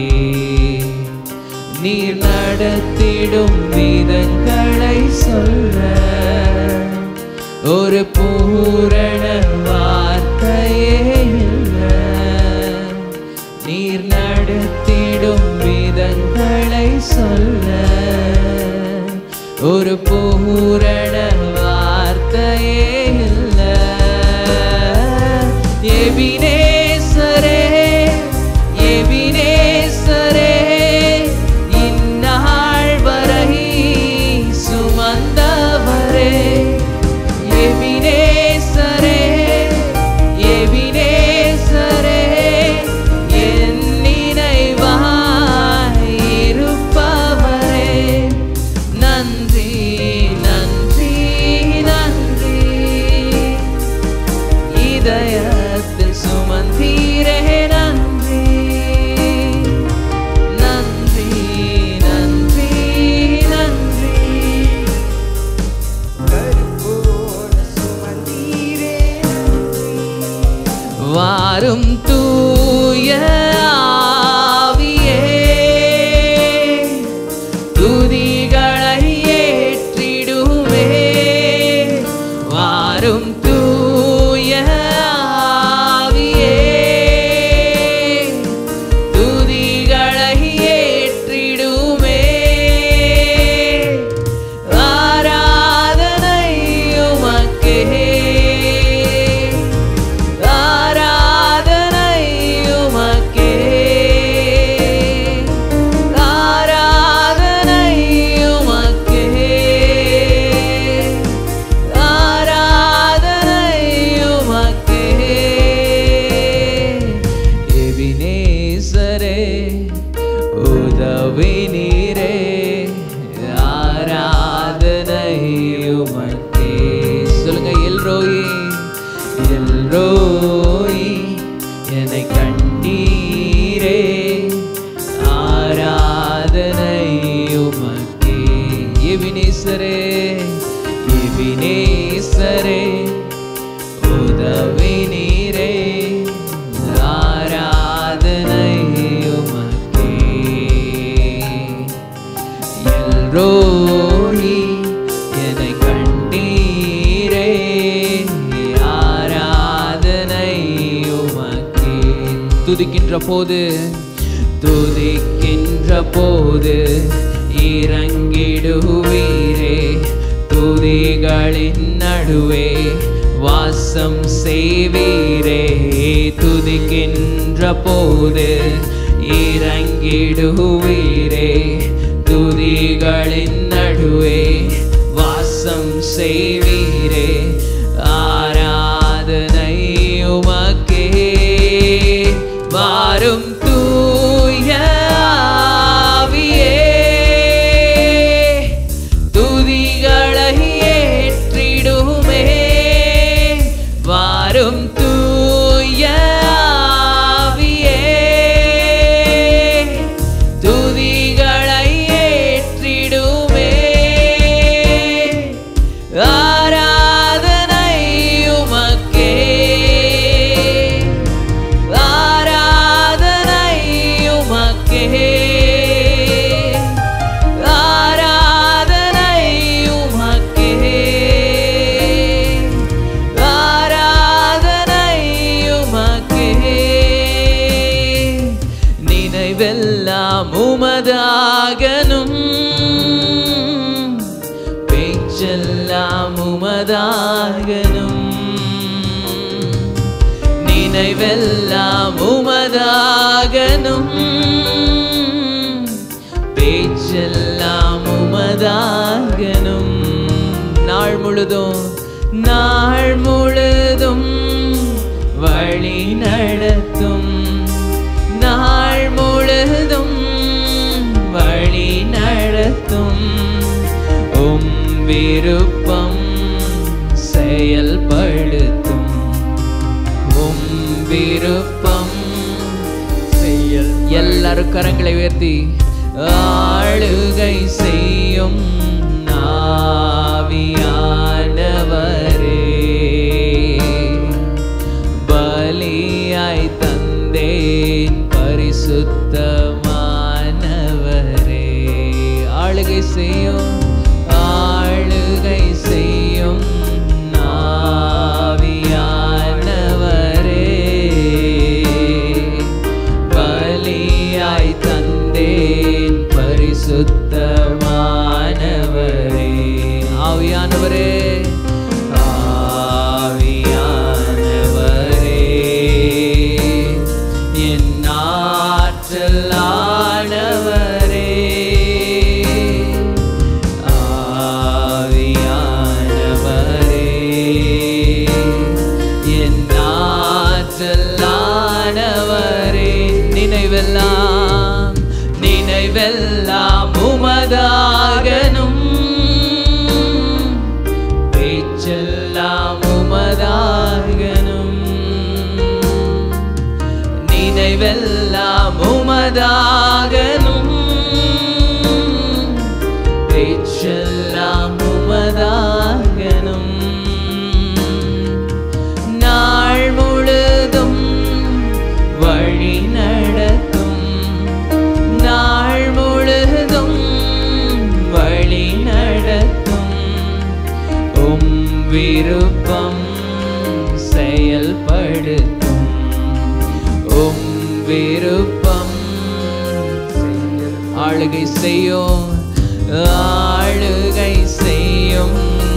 நீர் நடத்திடும் விதங்களை சொல்ல ஒரு பூரண வார்த்தையே இல்லை நீர் நடத்திடும் விதங்களை சொல்ல ஒரு பூரண வார்த்தையே இல்லை எபினேசரே எபினேசரே இந்நாள் வரை சுமந்தவரே எபினேசரே எபினேசரே என் நினைவாய் இருப்பவரே நன்றி நன்றி நன்றி இதயத்தில் சுமந்தீரே நன்றி நன்றி நன்றி நன்றி வாரும் தூய ஆவியே துதிகளை ஏற்றிடுவே வாரும் தூய ஆவியே துதிகளை ஏற்றிடுமே ஆராதனை உமக்கே ஆராதனை உமக்கே ஆராதனை உமக்கே ஆராதனை உமக்கே எபினேசரே உதவி நீரே ஆராதனை உமக்கே சொல்லுங்க எல்ரோயி எல்ரோயி என்னை கண்டீரே ஆராதனை உமக்கே எபினேசரே எபினேசரே உதவி நீரே ஆராதனை உமக்கே எல்ரோயி என்னை கண்டீரே ஆராதனை உமக்கே துதிக்கின்ற போது துதிக்கின்ற போது இறங்கிடுவீரே துதிகளின் நடுவே வாசம் செய்வீரே துதிக்கின்ற போது இறங்கிடுவீரே துதிகளின் நடுவே வாசம் செய்வீரே ஆராதனை உமக்கே வாரும் தூய ஆவியே துதிகளை ஏற்றிடுமே வாரும் தூய ஆவியே துதிகளை உமதாகனும் பேச்செல்லாம் உமதாகனும் நினைவெல்லாம் உமதாகனும் பேச்செல்லாம் உமதாகனும் நாள் முழுதும் நாள் முழுதும் வழி நடத்தும் நாள் முழுதும் வழி நடத்தும் உம் விருப்பம் செயல்படுத்தும் உம் விருப்பம் செயல் எல்லாரும் கரங்களை உயர்த்தி ஆளுகை செய்யும் ஆவியானவரே பலியாய் தந்தேன் பரிசுத்தமானவரே ஆளுகை செய்யும் ஆளுகை செய்யும் ஆவியானவரே பலியாய் தந்தேன் பரிசுத்தமானவரே ஆவியானவரே ஆவியானவரே என் ஆற்றலானவரே ஆவியானவரே என் ஆற்றலானவரே நினைவெல்லாம் நினைவெல்லாம் உமதாகனும் பேச்செல்லாம் உமதாகனும் நினைவெல்லாம் உமதாகனும் பேச்செல்லாம் உமதாகனும் நாள் முழுதும் வழி நடத்தும் நாள் முழுதும் வழி நடத்தும் உம் விருப்பம் செயல்படுத்தும் உம் விருப்பம் ஆளுகை செய்யும் ஆளுகை செய்யும்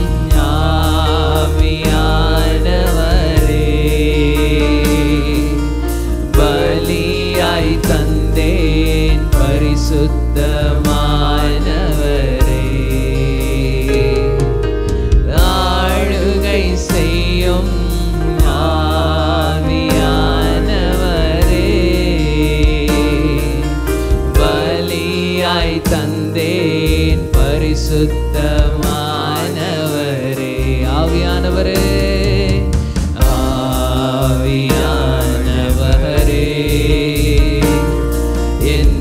ஆவியானவரே பலியாய் தந்தேன் பரிசுத்தமானவரே ஆளுகை செய்யும் ஆவியானவரே பலியாய் தந்தேன் பரிசுத்தமானவரே ஆவியானவரே ஆவியானவரே என்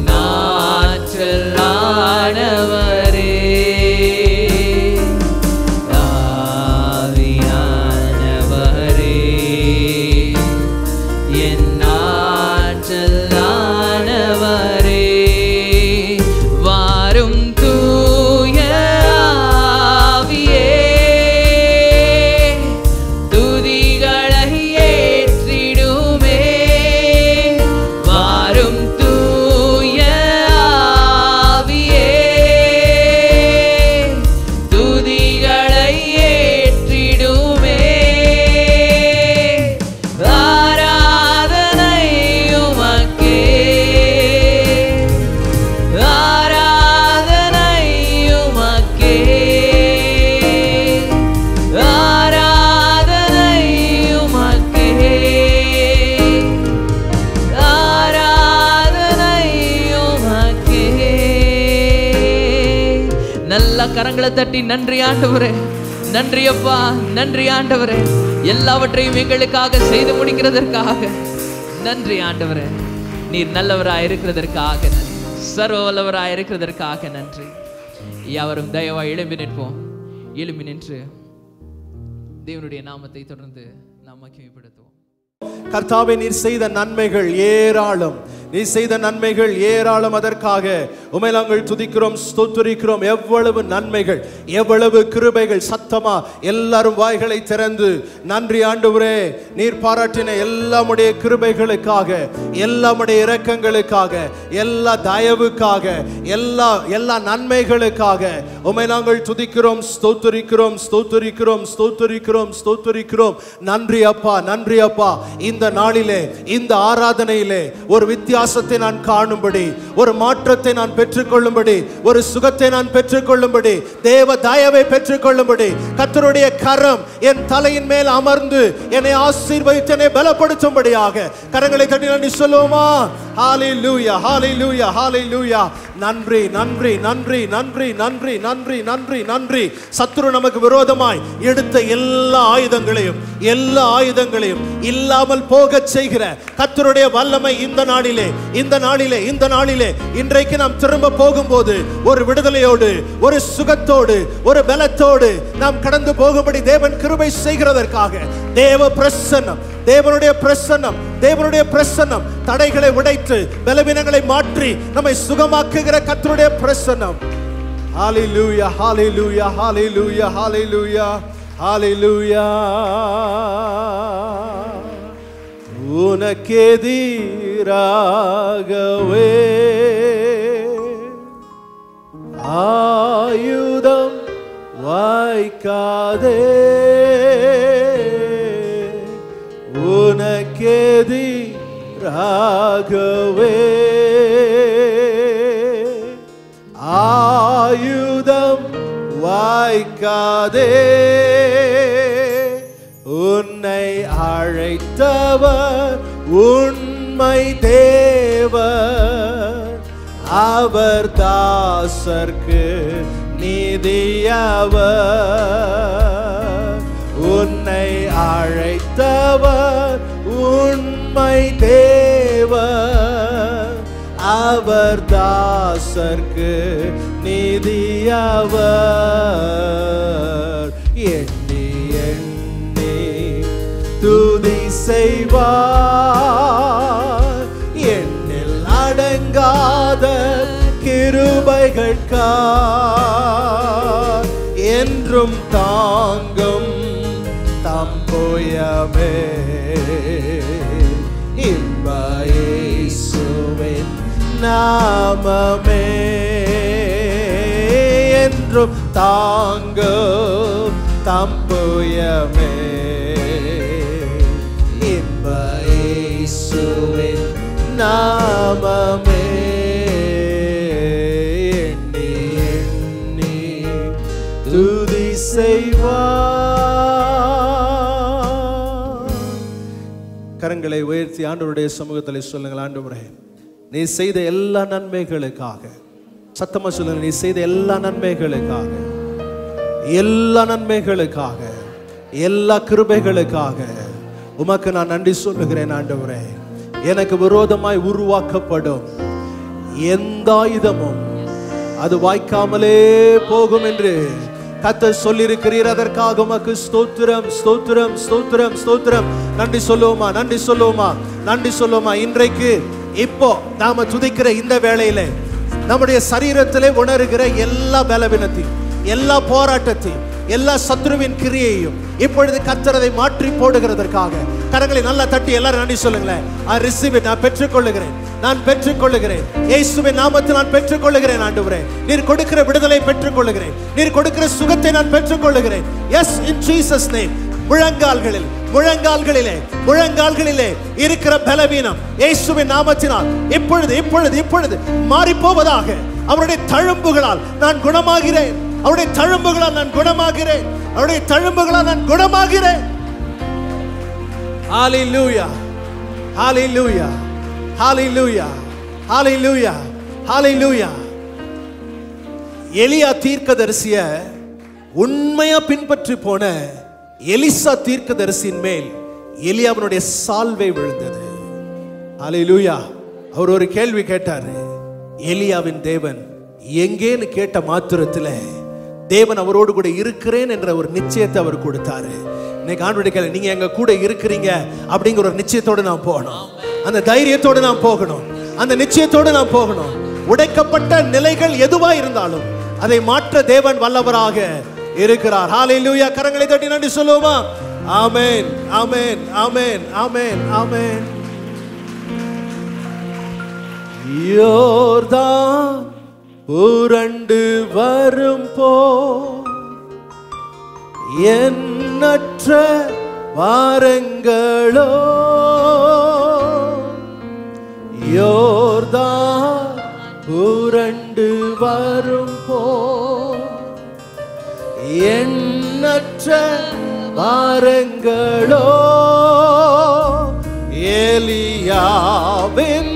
ஆற்றலானவரே ஆவியானவரே என் ஆற்றலானவரே வாரும் தூய ஆவியே துதிகளை ஏற்றிடுமே வாரும் தூய ஆவியே துதிகளை ஏற்றிடுமே ஆராதனை உமக்கே ஆராதனை உமக்கே ஆராதனை உமக்கே ஆராதனை உமக்கே நல்ல கரங்களை தட்டி நன்றி ஆண்டவரே நன்றி அப்பா நன்றி ஆண்டவரே எல்லாவற்றையும் எங்களுக்காக செய்து முடிக்கிறதற்காக நன்றி ஆண்டவரே நீர் நல்லவராய் இருக்கிறதற்காக நன்றி சர்வ வல்லவராய் இருக்கிறதற்காக நன்றி யாவரும் தயவாய் எழும்பி நிற்போம் எழும்பி நின்று தேவனுடைய நாமத்தை தொடர்ந்து நாம் மகிமைப்படுத்துவோம் கர்த்தாவே நீர் செய்த நன்மைகள் ஏராளம் நீ செய்த நன்மைகள் ஏராளம் அதற்காக உமை நாங்கள் துதிக்கிறோம் ஸ்தோத்திரிக்கிறோம் எவ்வளவு நன்மைகள் எவ்வளவு கிருபைகள் சத்தமா எல்லாரும் வாய்களை திறந்து நன்றி ஆண்டவரே நீர் பாராட்டின எல்லாமுடைய கிருபைகளுக்காக எல்லாமுடைய இரக்கங்களுக்காக எல்லா தயவுக்காக எல்லா எல்லா நன்மைகளுக்காக உமை நாங்கள் துதிக்கிறோம் ஸ்தோத்திரிக்கிறோம் ஸ்தோத்திரிக்கிறோம் ஸ்தோத்திரிக்கிறோம் ஸ்தோத்திரிக்கிறோம் நன்றி அப்பா நன்றி அப்பா இந்த நாளிலே இந்த ஆராதனையிலே ஒரு வித்தியாசத்தை நான் காணும்படி ஒரு மாற்றத்தை நான் பெற்றுக்கொள்ளும்படி ஒரு சுகத்தை நான் பெற்றுக்கொள்ளும்படி தேவ தயவை பெற்றுக்கொள்ளும்படி கர்த்தருடைய கரம் என் தலையின் மேல் அமர்ந்து என்னை ஆசீர்வதித்து என்னை பலப்படுத்தும்படியாக கரங்களை தட்டி நன்றி சொல்லுவோமா ஹalleluya ஹalleluya ஹalleluya நன்றி நன்றி நன்றி நன்றி நன்றி நன்றி நன்றி நன்றி சத்துரு நமக்கு விரோதமாய் எடுத்த எல்லா ஆயுதங்களையும் எல்லா ஆயுதங்களையும் இல்லாமல் போகச் செய்கிற கர்த்தருடைய வல்லமை இந்த நாளிலே இந்த நாளிலே இந்த நாளிலே இன்றைக்கு நாம் திரும்ப போகும்போது ஒரு விடுதலையோடு ஒரு சுகத்தோடு ஒரு பலத்தோடு நாம் கடந்து போகும்படி தேவன் கிருபை செய்கிறதற்காக தேவ பிரசன்னம் தேவனுடைய பிரசன்னம் தேவனுடைய பிரசன்னம் தடைகளை உடைத்து பலவீனங்களை மாற்றி நம்மை சுகமாக்குகிற கர்த்தருடைய பிரசன்னம் ஹalleluya ஹalleluya ஹalleluya ஹalleluya ஹalleluya உனக்கெதிராகவே ஆயுதம் வாய்க்காதே உனக்கெதிராகவே ஆயுதம் வாய்க்காதே உன்னை அழைத்தவர் உண்மை தேவர் அவர் தாசர்க்கு நீதியவர் உன்னை அழைத்தவர் உண்மை தேவர் அவர் தாசர்க்கு நீதியவர் எண்ணி எண்ணி துதி செய்வார் எண்ணில் அடங்காத கிருபைகள்கார் என்றும் தாங்கும் தம்புயமே இன்பேசுவின் நாமமே என்றும் தாங்கும் தம்புயமே இன்பேசுவின் நாமமே எண்ணி எண்ணி துதி செய்வார் கரங்களை உயர்த்தி ஆண்டவருடைய சமூகத்தில் சொல்லுங்கள் ஆண்டவரே நீ செய்த எல்லா நன்மைகளுக்காக சத்தமா சொல்லுங்க நீ செய்த எல்லா நன்மைகளுக்காக எல்லா நன்மைகளுக்காக எல்லா கிருபைகளுக்காக உமக்கு நான் நன்றி சொல்லுகிறேன் ஆண்டவரே எனக்கு விரோதமாய் உருவாக்கப்படும் எந்த ஆயுதமும் அது வாய்க்காமலே போகும் என்று கத்தர் சொல்லியிருக்கிறீர் அதற்காக உமக்கு ஸ்தோத்திரம் ஸ்தோத்திரம் ஸ்தோத்திரம் ஸ்தோத்திரம் நன்றி சொல்லுவோமா நன்றி சொல்லுவோமா நன்றி சொல்லுவோமா இன்றைக்கு இப்போ நாம துதிக்கிற இந்த வேளையிலே நம்முடைய சரீரத்திலே உணர்கிற எல்லா பலவீனத்தையும் எல்லா போராட்டத்தையும் எல்லா சத்ருவின் கிரியையும் இப்பொழுது கர்த்தர் அதை மாற்றி போடுகிறதற்காக கரங்களை நல்லா தட்டி எல்லாரும் நன்றி சொல்லுங்களேன் I receive it. நான் பெற்றுக்கொள்ளுகிறேன் நான் பெற்றுக்கொள்ளுகிறேன் இயேசுவின் நாமத்தில் நான் பெற்றுக்கொள்ளுகிறேன் ஆண்டவரே நீர் கொடுக்கிற விடுதலை பெற்றுக்கொள்ளுகிறேன் நீர் கொடுக்கிற சுகத்தை நான் பெற்றுக்கொள்ளுகிறேன் எஸ் இன் ஜீசஸ் நேம் முழங்கால்களில் முழங்கால்களிலே முழங்கால்களிலே இருக்கிற பலவீனம் இயேசுவின் நாமத்தினால் இப்பொழுது இப்பொழுது இப்பொழுது மாறி போவதாக அவருடைய தழும்புகளால் நான் குணமாகிறேன் அவருடைய தழும்புகளால் நான் குணமாகிறேன் அவருடைய தழும்புகளால் நான் குணமாகிறேன் ஹalleluya ஹalleluya ஹalleluya ஹalleluya ஹalleluya எலியா தீர்க்கதரிசிய உண்மையா பின்பற்றி போன எலிசா தீர்க்கதரிசியின் மேல் எலியாவினுடைய சால்வை விழுந்தது ஹalleluya அவர் ஒரு கேள்வி கேட்டாரு எலியாவின் தேவன் எங்கேன்னு கேட்ட மாத்திரத்துல தேவன் அவரோடு கூட இருக்கிறேன் என்ற ஒரு நிச்சயத்தை அவர் கொடுத்தாரு இன்னைக்கு ஆண்டு கேள்வி நீங்க எங்க கூட இருக்கிறீங்க அப்படிங்கிற ஒரு நிச்சயத்தோடு நான் போகணும் அந்த தைரியத்தோடு நான் போகணும் அந்த நிச்சயத்தோடு நான் போகணும் உடைக்கப்பட்ட நிலைகள் எதுவா இருந்தாலும் அதை மாற்ற தேவன் வல்லவராக இருக்கிறார் ஹalleluya கரங்களை தட்டி நன்றி சொல்லுவோமா ஆமென் ஆமென் ஆமென் ஆமென் ஆமென் யோர்தான் உரண்டு வரும் போ எண்ணற்ற வாரங்களோ யோர்தான் உரண்டு வரும் போ எண்ணற்ற வாரங்களோ எலியாவின்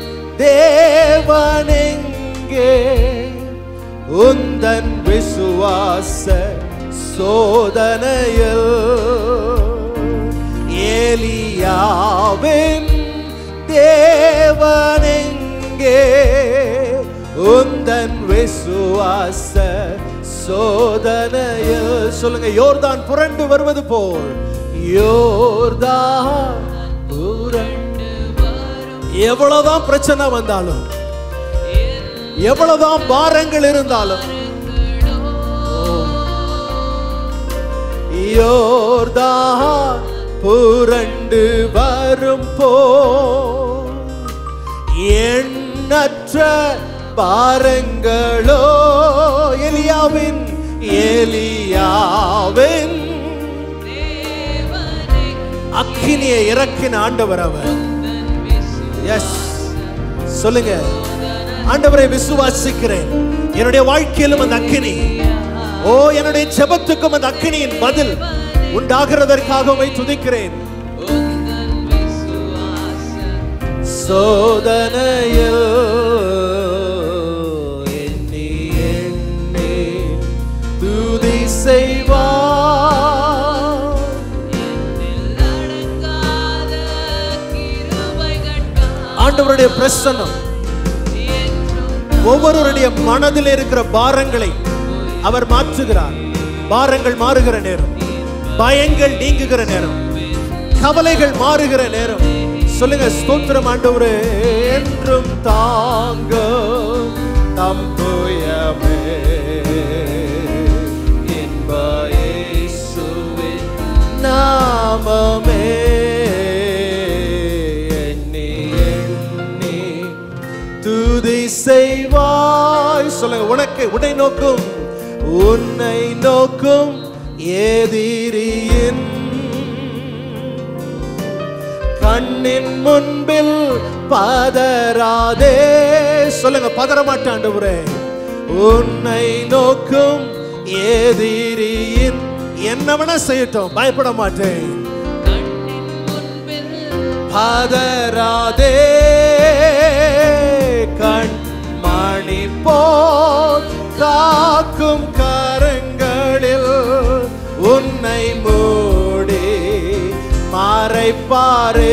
தேவனெங்கே உந்தன் விசுவாச சோதனையில் ஏலியாவின் தேவனெங்கே உந்தன் விசுவாச சோதனையில் சொல்லுங்க யோர்தான் புரண்டு வருவது போல் யோர்தான் புரண்டு எவ்வளவுதான் பிரச்சனை வந்தாலும் எவ்வளவுதான் பாரங்கள் இருந்தாலும் யோர்தான் புரண்டு வரும் போ எண்ணற்ற பாரங்களோ எலியாவின் எலியாவின் அக்கினியை இறக்கின ஆண்டவர் அவர் எஸ் சொல்லுங்க ஆண்டவரை விசுவாசிக்கிறேன் என்னுடைய வாழ்க்கையிலும் அந்த அக்கினி ஓ என்னுடைய ஜெபத்துக்கும் அந்த அக்கினியின் பதில் உண்டாகிறதற்காக உம்மை துதிக்கிறேன் சோதனையில் எண்ணி எண்ணி துதி செய்வார் ஆண்டவருடைய பிரசன்னம் ஒவ்வொருவருடைய மனதில் இருக்கிற பாரங்களை அவர் மாற்றுகிறார் பாரங்கள் மாறுகிற நேரம் பயங்கள் நீங்குகிற நேரம் கவலைகள் மாறுகிற நேரம் சொல்லுங்க ஸ்தோத்திரம் ஆண்டவரே என்றும் தாங்க தம் தூயமே இன்ப இயேசுவின் நாமமே எண்ணி எண்ணி துதி செய்வாய் சொல்லுங்க உனக்கு உன்னை நோக்கும் உன்னை நோக்கும் எதிரியின் கண்ணின் முன்பில் பதறாதே சொல்லுங்க பதற மாட்டாண்டவரே உன்னை நோக்கும் எதிரியின் என்ன வேணா செய்யட்டும் பயப்பட மாட்டேன் பதறாதே கண் மணி போல் காக்கும் கரங்களில் உன்னை மூடி மறைப்பாரே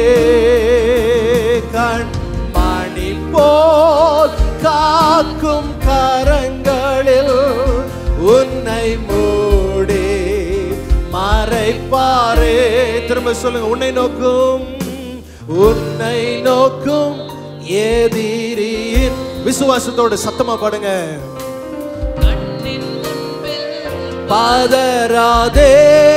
கண் மணி போல் காக்கும் கரங்களில் உன்னை மூடி மறைப்பாரே திரும்ப சொல்லுங்க உன்னை நோக்கும் உன்னை நோக்கும் எதிரியின் விசுவாசத்தோடு சத்தமா பாடுங்க பாதராதே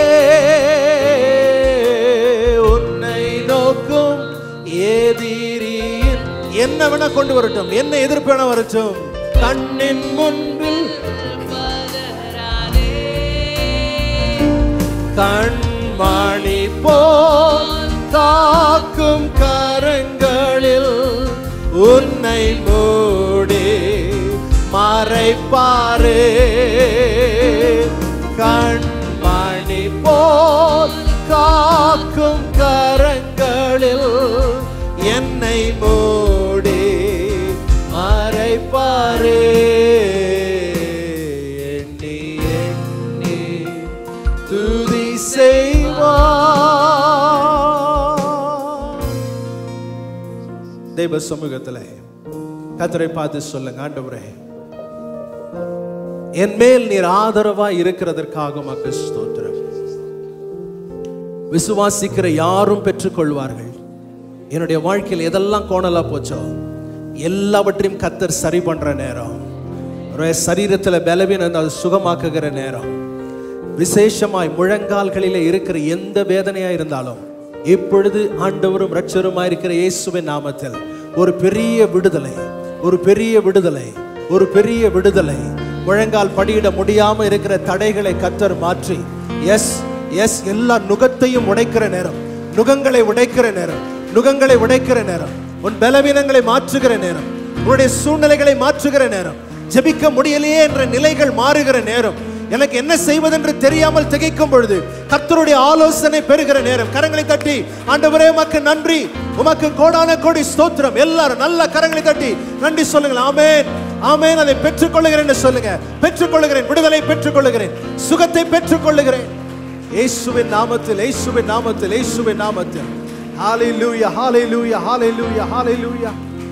உன்னை நோக்கும் எதிரியின் என்ன வேணா கொண்டு வரட்டும் என்ன எதிர்ப்பு வேணா வரட்டும் கண்ணின் முன்பில் கண்மணி போல் காக்கும் கரங்களில் உன்னை மூடி மறைப்பாரே கண்மணி போல் காக்கும் கரங்களில் என்னை மூடி மறைப்பாரே எண்ணி எண்ணி துதி செய்வார் தெய்வ சமூகத்துல கத்தரை பார்த்து சொல்லுங்க ஆண்டவரே என் மேல் நீர் ஆதரவா இருக்கிறதற்காக உமக்கு ஸ்தோத்திரம் விசுவாசிக்கிற யாரும் பெற்றுக்கொள்வார்கள் என்னுடைய வாழ்க்கையில் எதெல்லாம் கோணலா போச்சோ எல்லாவற்றையும் கத்தர் சரி பண்ற நேரம் ஒரு சரீரத்துல பலவீனம் இருந்தா அது சுகமாக்குகிற நேரம் விசேஷமாய் முழங்கால்களிலே இருக்கிற எந்த வேதனையா இருந்தாலும் இப்பொழுது ஆண்டவரும் இரட்சருமாய் இருக்கிற இயேசுவின் நாமத்தில் ஒரு பெரிய விடுதலை ஒரு பெரிய விடுதலை ஒரு பெரிய விடுதலை முழங்கால் படியிட முடியாம இருக்கிற தடைகளை கத்தர் மாற்றி எஸ் எஸ் எல்லா நுகத்தையும் உடைக்கிற நேரம் நுகங்களை உடைக்கிற நேரம் நுகங்களை உடைக்கிற நேரம் உன் பலவீனங்களை மாற்றுகிற நேரம் உன்னுடைய சூழ்நிலைகளை மாற்றுகிற நேரம் ஜெபிக்க முடியலையே என்ற நிலைகள் மாறுகிற நேரம் எனக்கு என்ன செய்வதென்று தெரியாமல் திகைக்கும் பொழுது கர்த்தருடைய ஆலோசனை பெறுகிற நேரம் கரங்களை தட்டி ஆண்டவரே உமக்கு நன்றி உமக்கு கோடான கோடி ஸ்தோத்திரம் எல்லாரும் நல்ல கரங்களை தட்டி நன்றி சொல்லுங்கள் ஆமென் ஆமென் அதை பெற்றுக்கொள்ளுகிறேன் என்று சொல்லுங்க பெற்றுக்கொள்ளுகிறேன் விடுதலை பெற்றுக்கொள்ளுகிறேன் சுகத்தை பெற்றுக்கொள்ளுகிறேன் இயேசுவின் நாமத்தில் இயேசுவின் நாமத்தில் இயேசுவின் நாமத்தில் ஹalleluya ஹalleluya ஹalleluya ஹalleluya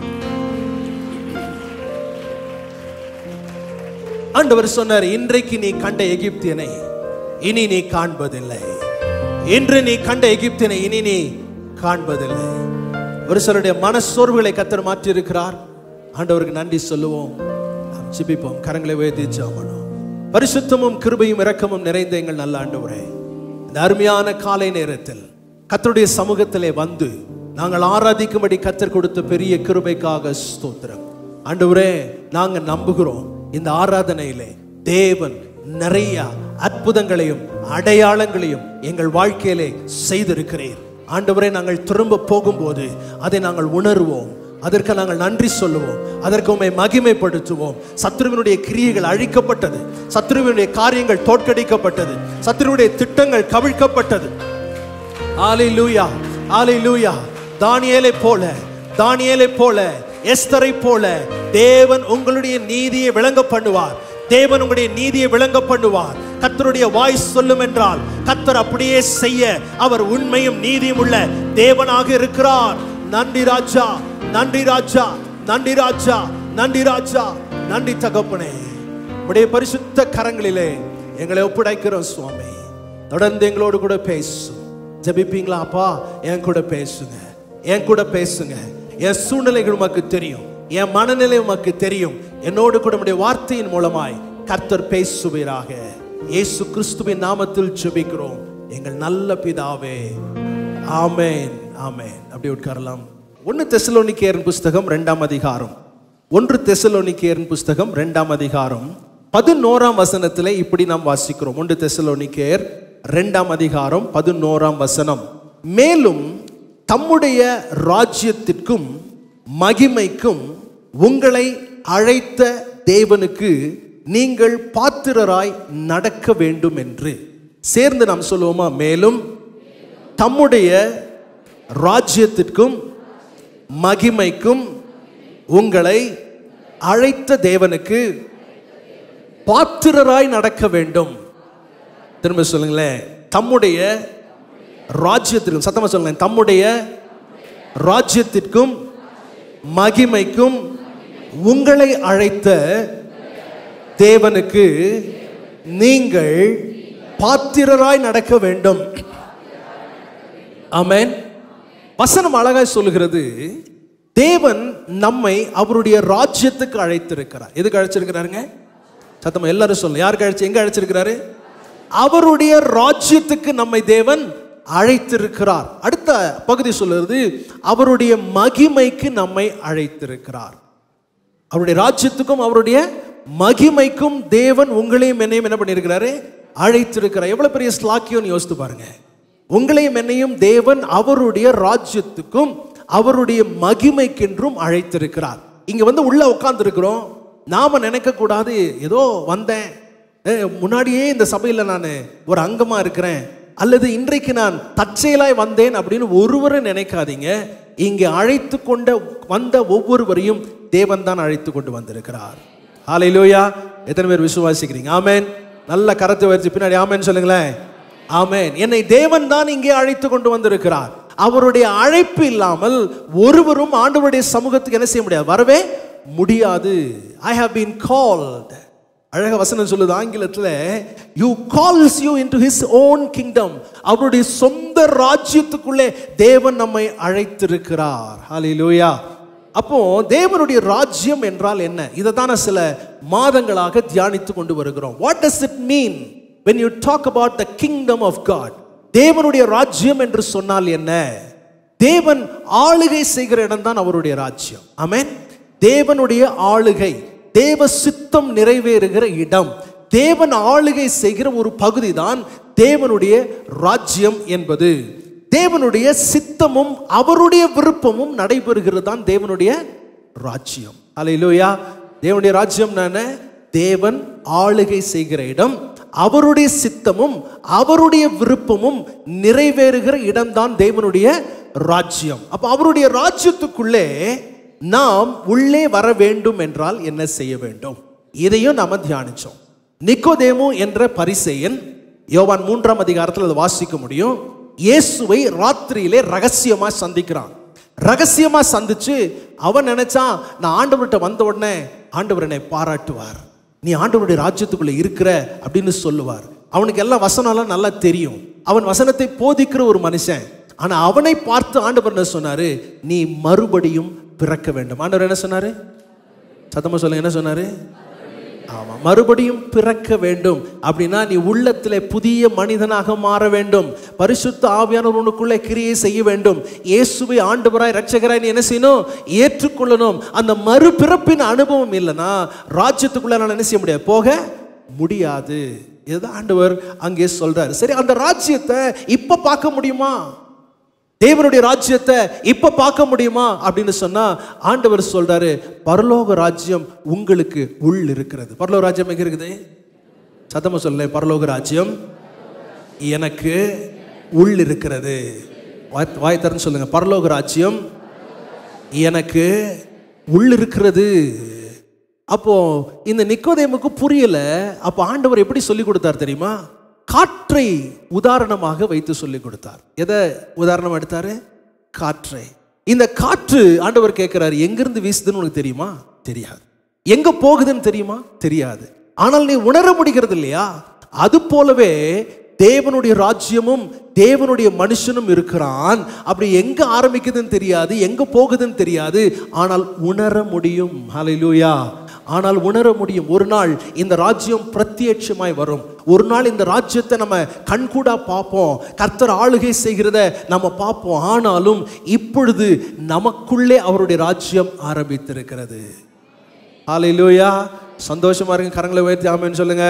ஆண்டவர் சொன்னார் இன்றைக்கு நீ கண்ட எகிப்தியனை இனி நீ காண்பதில்லை இன்று நீ கண்ட எகிப்தியனை இனி நீ காண்பதில்லை ஒரு சிலருடைய மனசோர்வுகளை கத்தர் மாற்றி இருக்கிறார் ஆண்டவருக்கு நன்றி சொல்லுவோம் நாம் ஜெபிப்போம் கரங்களை உயர்த்தி ஜெபம் பரிசுத்தமும் கிருபையும் இரக்கமும் நிறைந்த எங்கள் நல்ல ஆண்டவரே இந்த அருமையான காலை நேரத்தில் கத்தருடைய சமூகத்திலே வந்து நாங்கள் ஆராதிக்கும்படி கத்தர் கொடுத்த பெரிய கிருபைக்காக ஸ்தோத்திரம் ஆண்டவரே நாங்க நம்புகிறோம் இந்த ஆராதனையிலே தேவன் நிறைய அற்புதங்களையும் அடையாளங்களையும் எங்கள் வாழ்க்கையிலே செய்திருக்கிறீர் ஆண்டவரே நாங்கள் திரும்ப போகும்போது அதை நாங்கள் உணர்வோம் அதற்கு நாங்கள் நன்றி சொல்லுவோம் அதற்கு உண்மை மகிமைப்படுத்துவோம் சத்ருவினுடைய கிரியைகள் அழிக்கப்பட்டது சத்ருவினுடைய காரியங்கள் தோற்கடிக்கப்பட்டது சத்ருவினுடைய திட்டங்கள் கவிழ்க்கப்பட்டது ஆலிலூயா ஆலிலூயா தானியேலை போல தானியேலை போல எஸ்தரை போல தேவன் உங்களுடைய நீதியை விளங்க பண்ணுவார் தேவன் உங்களுடைய நீதியை விளங்க பண்ணுவார் கத்தருடைய வாய் சொல்லும் என்றால் கத்தர் அப்படியே செய்ய அவர் உண்மையும் நீதியும் உள்ள தேவனாக இருக்கிறார் நன்றி ராஜா நன்றி ராஜா நன்றி ராஜா நன்றி ராஜா நன்றி தகப்பனே உடைய பரிசுத்த கரங்களிலே எங்களை ஒப்படைக்கிறோம் சுவாமி தொடர்ந்து எங்களோடு கூட பேசும் ஜெபிப்பீங்களா அப்பா என் கூட பேசுங்க என் கூட பேசுங்க என் சூழ்நிலைகள் உமக்கு தெரியும் என் மனநிலை உமக்கு தெரியும் என்னோடு கூட உடைய வார்த்தையின் மூலமாய் கர்த்தர் பேசுவீராக இயேசு கிறிஸ்துவின் நாமத்தில் ஜெபிக்கிறோம் எங்கள் நல்ல பிதாவே ஆமென் ஆமென் அப்படி உட்காரலாம் ஒன்று தெசலோனிக்கேயரின் புஸ்தகம் ரெண்டாம் அதிகாரம் ஒன்று தெசலோனிக்கேயரின் புஸ்தகம் ரெண்டாம் அதிகாரம் பதினோராம் வசனத்திலே இப்படி நாம் வாசிக்கிறோம் ஒன்று தெசலோனிக்கேயர் ரெண்டாம் அதிகாரம் பதினோராம் வசனம் மேலும் தம்முடைய ராஜ்யத்திற்கும் மகிமைக்கும் உங்களை அழைத்த தேவனுக்கு நீங்கள் பாத்திரராய் நடக்க வேண்டும் என்று சேர்ந்து நாம் சொல்லுவோமா மேலும் தம்முடைய ராஜ்யத்திற்கும் மகிமைக்கும் உங்களை அழைத்த தேவனுக்கு பாத்திரராய் நடக்க வேண்டும் திரும்ப சொல்லுங்களேன் தம்முடைய ராஜ்யத்திற்கும் சத்தமா சொல்லுங்க தம்முடைய ராஜ்யத்திற்கும் மகிமைக்கும் உங்களை அழைத்த தேவனுக்கு நீங்கள் பாத்திரராய் நடக்க வேண்டும் ஆமென் வசனம் அழகாய் சொல்லுகிறது தேவன் நம்மை அவருடைய ராஜ்யத்துக்கு அழைத்திருக்கிறார் எதுக்கு அழைச்சிருக்கிறாருங்க சத்தமா எல்லாரும் சொல்லுங்க யாருக்கு அழைச்சு எங்க அழைச்சிருக்கிறாரு அவருடைய ராஜ்யத்துக்கு நம்மை தேவன் அழைத்திருக்கிறார் அடுத்த பகுதி சொல்லுறது அவருடைய மகிமைக்கு நம்மை அழைத்திருக்கிறார் அவருடைய ராஜ்யத்துக்கும் அவருடைய மகிமைக்கும் தேவன் உங்களையும் என்னையும் என்ன பண்ணியிருக்கிறாரு அழைத்திருக்கிறார் எவ்வளவு பெரிய ஸ்லாக்கியம்னு யோசித்து பாருங்க உங்களையும் என்னையும் தேவன் அவருடைய ராஜ்யத்துக்கும் அவருடைய மகிமைக்கென்றும் அழைத்திருக்கிறார் இங்க வந்து உள்ள உட்கார்ந்து இருக்கிறோம் நாம நினைக்க கூடாது ஏதோ வந்தேன் ஏ, முன்னாடியே இந்த சபையில நான் ஒரு அங்கமா இருக்கிறேன் அல்லது இன்றைக்கு நான் தற்செயலாய் வந்தேன் அப்படின்னு ஒருவரும் நினைக்காதீங்க இங்கே அழைத்து கொண்ட வந்த ஒவ்வொருவரையும் தேவன் தான் அழைத்து கொண்டு வந்திருக்கிறார் ஹalleluya எத்தனை பேர் விசுவாசிக்கிறீங்க ஆமென் நல்ல கரத்தை வச்சு பின்னாடி ஆமென் சொல்லுங்களேன் ஆமென் என்னை தேவன் தான் இங்கே அழைத்து கொண்டு வந்திருக்கிறார் அவருடைய அழைப்பு இல்லாமல் ஒருவரும் ஆண்டவருடைய சமூகத்துக்கு என்ன செய்ய முடியாது வரவே முடியாது ஐ ஹவ் பீன் கால்ட் அழக வசனம் சொல்லுது ஆங்கிலத்துல you calls you into his own kingdom அவருடைய சொந்த ராஜ்யத்துக்குள்ளே தேவன் நம்மை அழைத்திருக்கிறார் ஹalleluya அப்போ தேவனுடைய ராஜ்யம் என்றால் என்ன இதை தான் சில மாதங்களாக தியானித்து கொண்டு வருகிறோம் what does it mean when you talk about the kingdom of god தேவனுடைய ராஜ்யம் என்று சொன்னால் என்ன தேவன் ஆளுகை செய்கிற இடம் தான் அவருடைய ராஜ்யம் ஆமென் தேவனுடைய ஆளுகை தேவ சித்தம் நிறைவேறுகிற இடம் தேவன் ஆளுகை செய்கிற ஒரு பகுதி தான் தேவனுடைய ராஜ்யம் என்பது தேவனுடைய சித்தமும் அவருடைய விருப்பமும் நடைபெறுகிறது தான் தேவனுடைய ராஜ்யம் அல்லேலூயா தேவனுடைய ராஜ்யம் என்ன தேவன் ஆளுகை செய்கிற இடம் அவருடைய சித்தமும் அவருடைய விருப்பமும் நிறைவேறுகிற இடம்தான் தேவனுடைய ராஜ்யம் அப்ப அவருடைய ராஜ்யத்துக்குள்ளே நாம் உள்ளே வர வேண்டும் என்றால் என்ன செய்ய வேண்டும் இதையும் நாம தியானிச்சோம் நிக்கோதேமு என்ற பரிசெயன் யோவான் மூன்றாம் அதிகாரத்தில் அதை வாசிக்க முடியும் இயேசுவை ராத்திரியிலே ரகசியமா சந்திக்கிறான் ரகசியமா சந்திச்சு அவன் நினைச்சான் நான் ஆண்டவர்கிட்ட வந்த உடனே ஆண்டவர் என்னை பாராட்டுவார் நீ ஆண்டவருடைய ராஜ்யத்துக்குள்ள இருக்கிற அப்படின்னு சொல்லுவார் அவனுக்கு எல்லாம் வசனம்லாம் நல்லா தெரியும் அவன் வசனத்தை போதிக்கிற ஒரு மனுஷன் ஆனா அவனை பார்த்து ஆண்டவர் என்ன சொன்னாரு நீ மறுபடியும் பிறக்க வேண்டும் ஆண்டவர் என்ன சொன்னாரு சத்தமா சொல்லுங்க என்ன சொன்னாரு ஆமா மறுபடியும் பிறக்க வேண்டும் அப்படின்னா நீ உள்ளத்திலே புதிய மனிதனாக மாற வேண்டும் பரிசுத்த ஆவியானவர் உனக்குள்ளே கிரியை செய்ய வேண்டும் இயேசுவை ஆண்டவராய் ரட்சகராய் நீ என்ன செய்யணும் ஏற்றுக்கொள்ளணும் அந்த மறுபிறப்பின் அனுபவம் இல்லைன்னா ராஜ்யத்துக்குள்ள நான் என்ன செய்ய முடியாது போக முடியாது இதுதான் ஆண்டவர் அங்கே சொல்றாரு சரி அந்த ராஜ்யத்தை இப்ப பார்க்க முடியுமா தேவனுடைய ராஜ்யத்தை இப்ப பார்க்க முடியுமா அப்படின்னு சொன்னா ஆண்டவர் சொல்றாரு பரலோக ராஜ்யம் உங்களுக்கு உள் இருக்கிறது பரலோக ராஜ்யம் எங்க இருக்குது சத்தமா சொல்ல பரலோக ராஜ்யம் எனக்கு உள் இருக்கிறது வாய்- வாய் திறந்து சொல்லுங்க பரலோக ராஜ்யம் எனக்கு உள் இருக்கிறது அப்போ இந்த நிக்கோதேமுக்கு புரியல அப்போ ஆண்டவர் எப்படி சொல்லி கொடுத்தார் தெரியுமா காற்றை உதாரணமாக வைத்து சொல்லி கொடுத்தார் எதை உதாரணம் எடுத்தாரு காற்றை இந்த காற்று ஆண்டவர் கேட்கிறாரு எங்கிருந்து வீசுதுன்னு உனக்கு தெரியுமா தெரியாது எங்க போகுதுன்னு தெரியுமா தெரியாது ஆனால் நீ உணர முடிகிறது இல்லையா அது போலவே தேவனுடைய ராஜ்யமும் தேவனுடைய மனுஷனும் இருக்கிறான் அப்படி எங்க ஆரம்பிக்குதுன்னு தெரியாது எங்க போகுதுன்னு தெரியாது ஆனால் உணர முடியும் ஹalleluya ஆனால் உணர முடியும் ஒரு நாள் இந்த ராஜ்யம் பிரத்யட்சமாய் வரும் ஒரு நாள் இந்த ராஜ்யத்தை நம்ம கண்கூடா பார்ப்போம் கர்த்தர் ஆளுகை செய்கிறத நம்ம பார்ப்போம் ஆனாலும் இப்பொழுது நமக்குள்ளே அவருடைய ராஜ்யம் ஆரம்பித்திருக்கிறது ஹalleluya சந்தோஷமா இருங்க கரங்களை உயர்த்தி ஆமென் சொல்லுங்க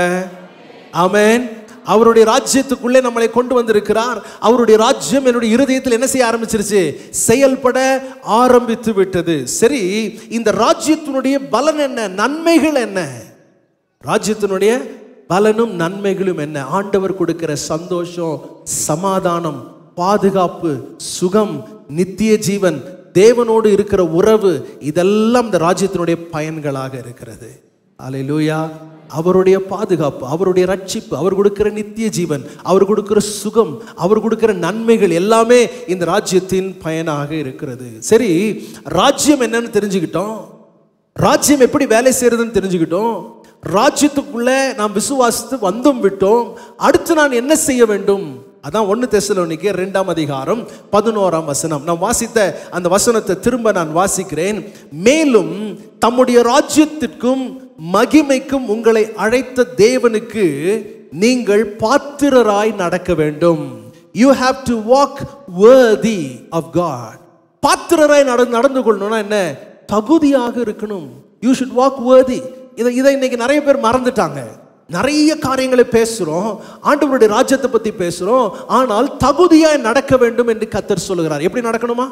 ஆமென் அவருடைய ராஜ்யத்துக்குள்ளே நம்மளை கொண்டு வந்திருக்கிறார் அவருடைய ராஜ்யம் என்னுடைய இருதயத்தில் என்ன செய்ய ஆரம்பிச்சிருச்சு செயல்பட ஆரம்பித்து விட்டது சரி இந்த ராஜ்யத்தினுடைய பலன் என்ன நன்மைகள் என்ன ராஜ்யத்தினுடைய பலனும் நன்மைகளும் என்ன ஆண்டவர் கொடுக்கிற சந்தோஷம் சமாதானம் பாதுகாப்பு சுகம் நித்திய ஜீவன் தேவனோடு இருக்கிற உறவு இதெல்லாம் இந்த ராஜ்யத்தினுடைய பயன்களாக இருக்கிறது அல்லேலூயா அவருடைய பாதுகாப்பு அவருடைய ரட்சிப்பு அவர் கொடுக்கிற நித்திய ஜீவன் அவர் கொடுக்கிற சுகம் அவர் கொடுக்கிற நன்மைகள் எல்லாமே இந்த ராஜ்யத்தின் பயனாக இருக்கிறது சரி ராஜ்யம் என்னன்னு தெரிஞ்சுக்கிட்டோம் ராஜ்யம் எப்படி வேலை செய்யறதுன்னு தெரிஞ்சுக்கிட்டோம் ராஜ்யத்துக்குள்ள நாம் விசுவாசித்து வந்தும் விட்டோம் அடுத்து நான் என்ன செய்ய வேண்டும் அதான் ஒன்று தெசலோனிக்கு ரெண்டாம் அதிகாரம் பதினோராம் வசனம் நான் வாசித்த அந்த வசனத்தை திரும்ப நான் வாசிக்கிறேன் மேலும் தம்முடைய ராஜ்யத்திற்கும் மகிமைக்கும் உங்களை அழைத்த தேவனுக்கு நீங்கள் பாத்திரராய் நடக்க வேண்டும் you have to walk worthy of God பாத்திரராய் நட நடந்து கொள்ளணும்னா என்ன தகுதியாக இருக்கணும் யூ ஷுட் வாக் worthy இதை இதை இன்னைக்கு நிறைய பேர் மறந்துட்டாங்க நிறைய காரியங்களை பேசுறோம் ஆண்டவருடைய ராஜ்யத்தை பத்தி பேசுறோம் ஆனால் தகுதியாய் நடக்க வேண்டும் என்று கத்தர் சொல்லுகிறார் எப்படி நடக்கணுமா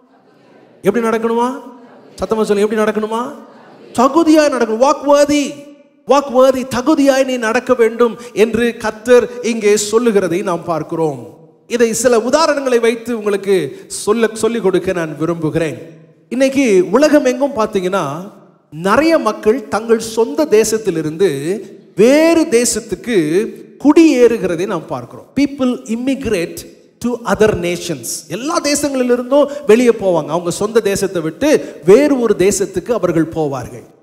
எப்படி நடக்கணுமா சத்தமா சொல்லு எப்படி நடக்கணுமா தகுதியாய் நடக்கணும் வாக் worthy வாக் worthy தகுதியாய் நீ நடக்க வேண்டும் என்று கத்தர் இங்கே சொல்லுகிறதை நாம் பார்க்கிறோம் இதை சில உதாரணங்களை வைத்து உங்களுக்கு சொல்ல சொல்லிக் கொடுக்க நான் விரும்புகிறேன் இன்னைக்கு உலகம் எங்கும் பார்த்தீங்கன்னா நிறைய மக்கள் தங்கள் சொந்த தேசத்திலிருந்து வேறு தேசத்துக்கு குடியேறுகிறதை நாம் பார்க்கிறோம் people immigrate to other nations எல்லா தேசங்களிலிருந்தும் வெளியே போவாங்க அவங்க சொந்த தேசத்தை விட்டு வேறு ஒரு தேசத்துக்கு அவர்கள் போவார்கள்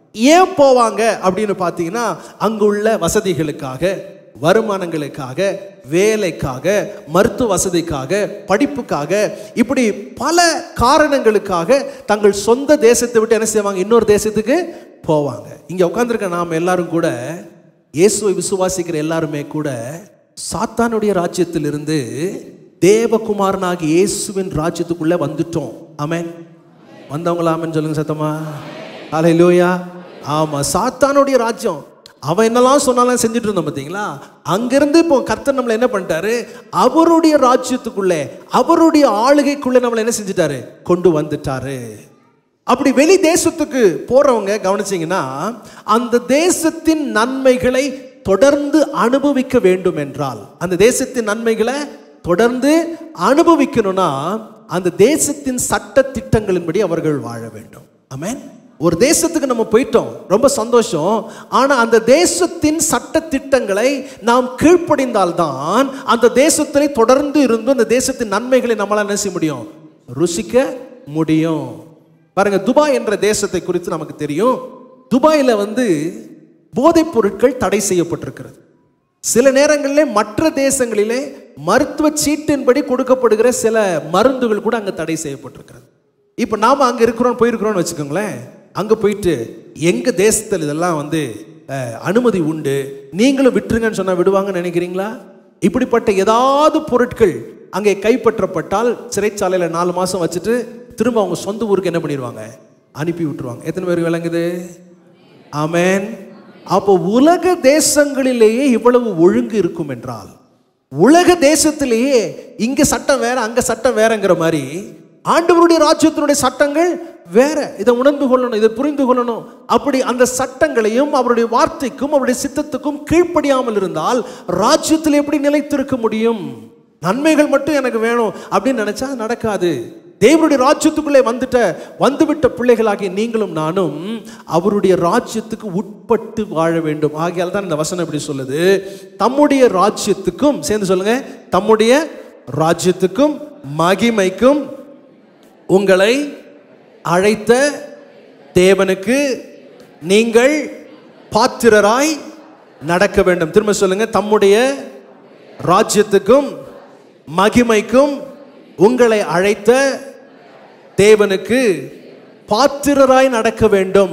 ஏன் போவாங்க அப்படின்னு பார்த்தீங்கன்னா அங்குள்ள வசதிகளுக்காக வருமானங்களுக்காக வேலைக்காக மருத்துவ வசதிக்காக படிப்புக்காக இப்படி பல காரணங்களுக்காக தங்கள் சொந்த தேசத்தை விட்டு என்ன செய்வாங்க இன்னொரு தேசத்துக்கு போவாங்க இங்க உட்காந்துருக்க நாம் எல்லாரும் கூட இயேசுவை விசுவாசிக்கிற எல்லாருமே கூட சாத்தானுடைய ராஜ்யத்திலிருந்து தேவகுமாரனாகி இயேசுவின் ராஜ்யத்துக்குள்ள வந்துட்டோம் ஆமென் வந்தவங்களா ஆமென் சொல்லுங்க சத்தமா ஹalleluya ஆமா சாத்தானுடைய ராஜ்யம் அவன் என்னெல்லாம் சொன்னாலும் செஞ்சுட்டு இருந்தோம் பார்த்தீங்களா அங்கிருந்து இப்போ கர்த்தர் நம்மளை என்ன பண்ணிட்டாரு அவருடைய ராஜ்யத்துக்குள்ளே அவருடைய ஆளுகைக்குள்ளே நம்மளை என்ன செஞ்சுட்டாரு கொண்டு வந்துட்டாரு அப்படி வெளி தேசத்துக்கு போறவங்க கவனிச்சீங்கன்னா அந்த தேசத்தின் நன்மைகளை தொடர்ந்து அனுபவிக்க வேண்டும் என்றால் அந்த தேசத்தின் நன்மைகளை தொடர்ந்து அனுபவிக்கணும்னா அந்த தேசத்தின் சட்ட திட்டங்களின்படி அவர்கள் வாழ வேண்டும் ஆமென் ஒரு தேசத்துக்கு நம்ம போயிட்டோம் ரொம்ப சந்தோஷம் ஆனா அந்த தேசத்தின் சட்ட திட்டங்களை நாம் கீழ்ப்படிந்தால்தான் அந்த தேசத்திலே தொடர்ந்து இருந்து அந்த தேசத்தின் நன்மைகளை நம்மளால என்ன செய்ய முடியும் ருசிக்க முடியும் பாருங்க துபாய் என்ற தேசத்தை குறித்து நமக்கு தெரியும் துபாயில வந்து போதைப் பொருட்கள் தடை செய்யப்பட்டிருக்கிறது சில நேரங்களிலே மற்ற தேசங்களிலே மருத்துவ சீட்டின்படி கொடுக்கப்படுகிற சில மருந்துகள் கூட அங்க தடை செய்யப்பட்டிருக்கிறது இப்போ நாம அங்க இருக்கிறோம் போயிருக்கிறோம்னு வச்சுக்கோங்களேன் அங்க போயிட்டு எங்க தேசத்தில் இதெல்லாம் வந்து அஹ், அனுமதி உண்டு நீங்களும் விட்டுருங்கன்னு சொன்னா விடுவாங்கன்னு நினைக்கிறீங்களா இப்படிப்பட்ட ஏதாவது பொருட்கள் அங்கே கைப்பற்றப்பட்டால் சிறைச்சாலையில் நாலு மாசம் வச்சுட்டு திரும்ப அவங்க சொந்த ஊருக்கு என்ன பண்ணிடுவாங்க அனுப்பி விட்டுருவாங்க எத்தனை பேர் விளங்குது ஆமென் அப்போ உலக தேசங்களிலேயே இவ்வளவு ஒழுங்கு இருக்கும் என்றால் உலக தேசத்திலேயே இங்க சட்டம் வேற அங்க சட்டம் வேறங்கிற மாதிரி ஆண்டவருடைய ராஜ்யத்தினுடைய சட்டங்கள் வேற இதை உணர்ந்து கொள்ளணும் இதை புரிந்து கொள்ளணும் அப்படி அந்த சட்டங்களையும் அவருடைய வார்த்தைக்கும் அவருடைய சித்தத்துக்கும் கீழ்ப்படியாமல் இருந்தால் ராஜ்யத்தில் எப்படி நிலைத்திருக்க முடியும் நன்மைகள் மட்டும் எனக்கு வேணும் அப்படின்னு நினைச்சா அது நடக்காது தேவனுடைய ராஜ்யத்துக்குள்ளே வந்துட்ட வந்துவிட்ட பிள்ளைகளாகிய நீங்களும் நானும் அவருடைய ராஜ்யத்துக்கு உட்பட்டு வாழ வேண்டும் ஆகையால் தான் இந்த வசனம் இப்படி சொல்லுது தம்முடைய ராஜ்யத்துக்கும் சேர்ந்து சொல்லுங்க தம்முடைய ராஜ்யத்துக்கும் மகிமைக்கும் உங்களை அழைத்த தேவனுக்கு நீங்கள் பாத்திரராய் நடக்க வேண்டும் திரும்ப சொல்லுங்க தம்முடைய ராஜ்யத்துக்கும் மகிமைக்கும் உங்களை அழைத்த தேவனுக்கு பாத்திரராய் நடக்க வேண்டும்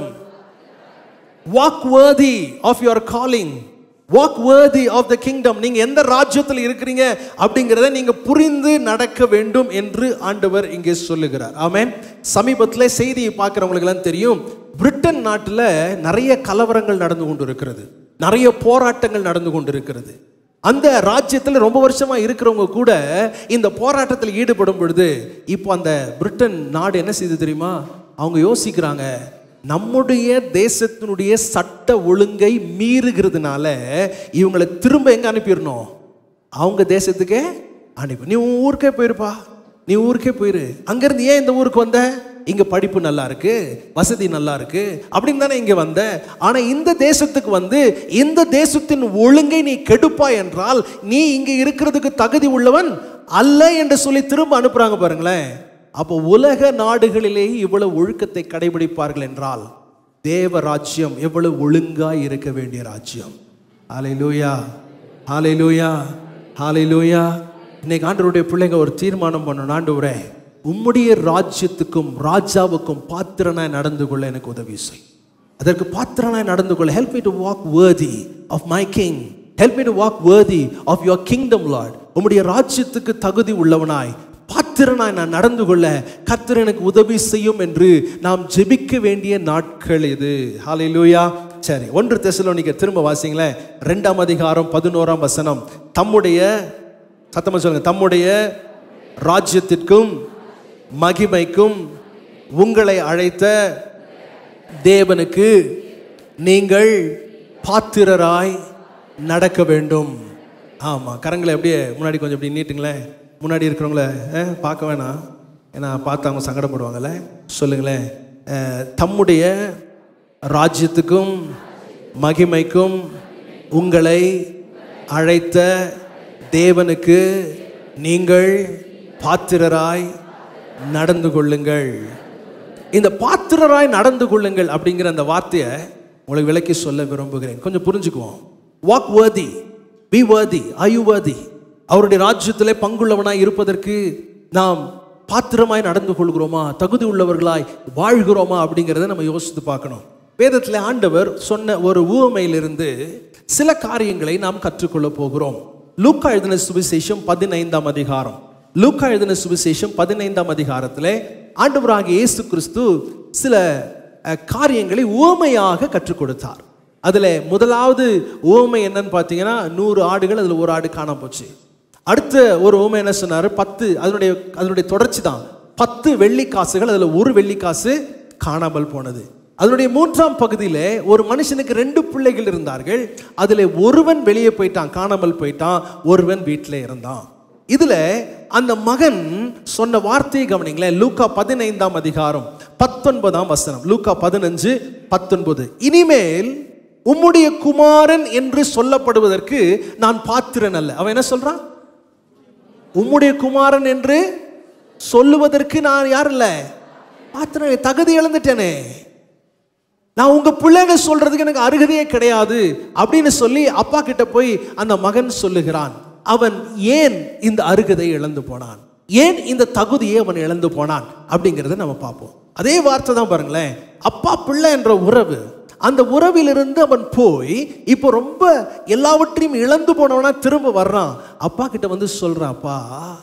walk worthy of your calling walk worthy of the kingdom நீங்க எந்த ராஜ்யத்தில் இருக்கிறீங்க அப்படிங்கிறத நீங்க புரிந்து நடக்க வேண்டும் என்று ஆண்டவர் இங்கே சொல்லுகிறார் ஆமென் சமீபத்தில் செய்தியை பார்க்குறவங்களுக்கு எல்லாம் தெரியும் பிரிட்டன் நாட்டில் நிறைய கலவரங்கள் நடந்து கொண்டு இருக்கிறது நிறைய போராட்டங்கள் நடந்து கொண்டு இருக்கிறது அந்த ராஜ்யத்தில் ரொம்ப வருஷமா இருக்கிறவங்க கூட இந்த போராட்டத்தில் ஈடுபடும் பொழுது இப்போ அந்த பிரிட்டன் நாடு என்ன செய்யுது தெரியுமா அவங்க யோசிக்கிறாங்க நம்முடைய தேசத்தினுடைய சட்ட ஒழுங்கை மீறுகிறதுனால இவங்களை திரும்ப எங்க அனுப்பிடணும் அவங்க தேசத்துக்கே அனுப்பி நீ உன் ஊருக்கே போயிருப்பா நீ ஊருக்கே போயிரு அங்கிருந்து ஏன் இந்த ஊருக்கு வந்த இங்க படிப்பு நல்லா இருக்கு வசதி நல்லா இருக்கு அப்படின்னு தானே இங்க வந்த ஆனா இந்த தேசத்துக்கு வந்து இந்த தேசத்தின் ஒழுங்கை நீ கெடுப்பா என்றால் நீ இங்க இருக்கிறதுக்கு தகுதி உள்ளவன் அல்ல என்று சொல்லி திரும்ப அனுப்புறாங்க பாருங்களேன் அப்போ உலக நாடுகளிலேயே இவ்வளவு ஒழுக்கத்தை கடைபிடிப்பார்கள் என்றால் தேவ ராஜ்யம் எவ்வளவு ஒழுங்காய் இருக்க வேண்டிய ராஜ்யம் ஹalleluya ஹalleluya ஹalleluya இன்னைக்கு ஆண்டவருடைய பிள்ளைங்க ஒரு தீர்மானம் பண்ணணும் ஆண்டவரே உம்முடைய ராஜ்யத்துக்கும் ராஜாவுக்கும் பாத்திரனாய் நடந்து கொள்ள எனக்கு உதவி செய் அதற்கு பாத்திரனாய் நடந்து கொள்ள help me to walk worthy of my king help me to walk worthy of your kingdom lord உம்முடைய ராஜ்யத்துக்கு தகுதி உள்ளவனாய் பாத்திரனாய் நான் நடந்து கொள்ள கர்த்தர் எனக்கு உதவி செய்யும் என்று நாம் ஜெபிக்க வேண்டிய நாட்கள் இது ஹalleluya சரி ஒன்று தெசலோனிக்க திரும்ப வாசிங்களேன் ரெண்டாம் அதிகாரம் பதினோராம் வசனம் தம்முடைய சத்தமா சொல்லுங்க தம்முடைய ராஜ்யத்திற்கும் மகிமைக்கும் உங்களை அழைத்த தேவனுக்கு நீங்கள் பாத்திரராய் நடக்க வேண்டும் ஆமா கரங்களை அப்படியே முன்னாடி கொஞ்சம் இப்படி நீட்டுங்களேன் முன்னாடி இருக்கிறவங்கள அஹ், பார்க்க வேணாம் ஏன்னா பார்த்து அவங்க சங்கடப்படுவாங்கல்ல சொல்லுங்களேன் அஹ், தம்முடைய ராஜ்யத்துக்கும் மகிமைக்கும் உங்களை அழைத்த தேவனுக்கு நீங்கள் பாத்திரராய் நடந்து கொள்ளுங்கள் இந்த பாத்திரராய் நடந்து கொள்ளுங்கள் அப்படிங்கிற அந்த வார்த்தையை உங்களுக்கு விளக்கி சொல்ல விரும்புகிறேன் கொஞ்சம் புரிஞ்சுக்குவோம் walk worthy be worthy are you worthy அவருடைய ராஜ்யத்திலே பங்குள்ளவனாய் இருப்பதற்கு நாம் பாத்திரமாய் நடந்து கொள்கிறோமா தகுதி உள்ளவர்களாய் வாழ்கிறோமா அப்படிங்கிறத நம்ம யோசித்து பார்க்கணும் வேதத்தில் ஆண்டவர் சொன்ன ஒரு ஊமையிலிருந்து சில காரியங்களை நாம் கற்றுக்கொள்ள போகிறோம் லூக்கா எழுதின சுவிசேஷம் பதினைந்தாம் அதிகாரம் லூக்கா எழுதின சுவிசேஷம் பதினைந்தாம் அதிகாரத்திலே ஆண்டவராகிய இயேசு கிறிஸ்து சில அஹ், காரியங்களை ஊமையாக கற்றுக் கொடுத்தார் அதில் முதலாவது ஊமை என்னன்னு பார்த்தீங்கன்னா நூறு ஆடுகள் அதில் ஒரு ஆடு காணாம போச்சு அடுத்த ஒரு ஊமை என்ன சொன்னார் பத்து அதனுடைய அதனுடைய தொடர்ச்சி தான் பத்து வெள்ளி காசுகள் அதில் ஒரு வெள்ளி காசு காணாமல் போனது அதனுடைய மூன்றாம் பகுதியில் ஒரு மனுஷனுக்கு ரெண்டு பிள்ளைகள் இருந்தார்கள் அதில் ஒருவன் வெளியே போயிட்டான் காணாமல் போயிட்டான் ஒருவன் வீட்டில் இருந்தான் இதுல அந்த மகன் சொன்ன வார்த்தையை கவனிங்களேன் லூக்கா பதினைந்தாம் அதிகாரம் பத்தொன்பதாம் வசனம் லூக்கா பதினஞ்சு பத்தொன்பது இனிமேல் உம்முடைய குமாரன் என்று சொல்லப்படுவதற்கு நான் பாத்திரன் அல்ல அவன் என்ன சொல்றான் உம்முடைய குமாரன் என்று சொல்லுவதற்கு நான் யார் இல்ல பாத்திரன் தகுதி இழந்துட்டேனே நான் உங்க பிள்ளைங்க சொல்றதுக்கு எனக்கு அருகதையே கிடையாது அப்படின்னு சொல்லி அப்பா கிட்ட போய் அந்த மகன் சொல்லுகிறான் அவன் ஏன் இந்த அருகதை இழந்து போனான் ஏன் இந்த தகுதியை அவன் இழந்து போனான் அப்படிங்கிறத நம்ம பார்ப்போம் அதே வார்த்தை தான் பாருங்களேன் அப்பா பிள்ளை என்ற உறவு அந்த உறவிலிருந்து அவன் போய் இப்போ ரொம்ப எல்லாவற்றையும் இழந்து போனவனா திரும்ப வர்றான் அப்பா கிட்ட வந்து சொல்றான் அப்பா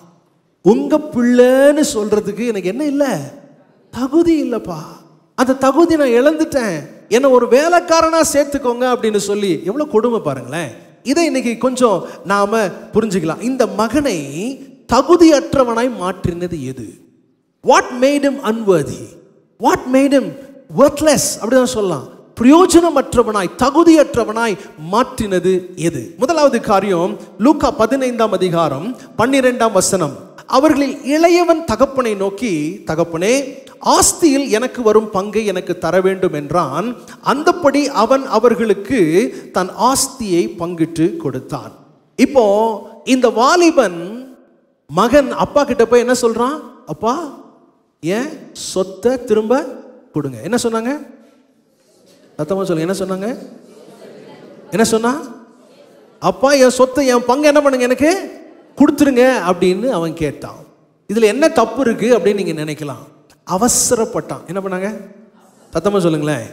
உங்க பிள்ளைன்னு சொல்றதுக்கு எனக்கு என்ன இல்லை தகுதி இல்லைப்பா அந்த தகுதி நான் இழந்துட்டேன் என்னை ஒரு வேலைக்காரனா சேர்த்துக்கோங்க அப்படின்னு சொல்லி எவ்வளவு கொடுமை பாருங்களேன் இதை இன்னைக்கு கொஞ்சம் நாம புரிஞ்சுக்கலாம் இந்த மகனை தகுதியற்றவனாய் மாற்றினது எது what made him unworthy what made him worthless அப்படிதான் சொல்லலாம் பிரயோஜனமற்றவனாய் தகுதியற்றவனாய் மாற்றினது எது முதலாவது காரியம் லூக்கா பதினைந்தாம் அதிகாரம் பன்னிரெண்டாம் வசனம் அவர்களில் இளையவன் தகப்பனை நோக்கி தகப்பனே ஆஸ்தியில் எனக்கு வரும் பங்கை எனக்கு தர வேண்டும் என்றான் அந்தப்படி அவன் அவர்களுக்கு தன் ஆஸ்தியை பங்கிட்டு கொடுத்தான் இப்போ இந்த வாலிபன் மகன் அப்பா கிட்ட போய் என்ன சொல்றான் அப்பா ஏன் சொத்தை திரும்ப கொடுங்க என்ன சொன்னாங்க சத்தமா சொல்லுங்க என்ன சொன்னாங்க என்ன சொன்னா அப்பா என் சொத்தை என் பங்கு என்ன பண்ணுங்க எனக்கு கொடுத்துருங்க அப்படின்னு அவன் கேட்டான் இதுல என்ன தப்பு இருக்கு அப்படின்னு நீங்க நினைக்கலாம் அவசரப்பட்டான் என்ன பண்ணாங்க சத்தமா சொல்லுங்களேன்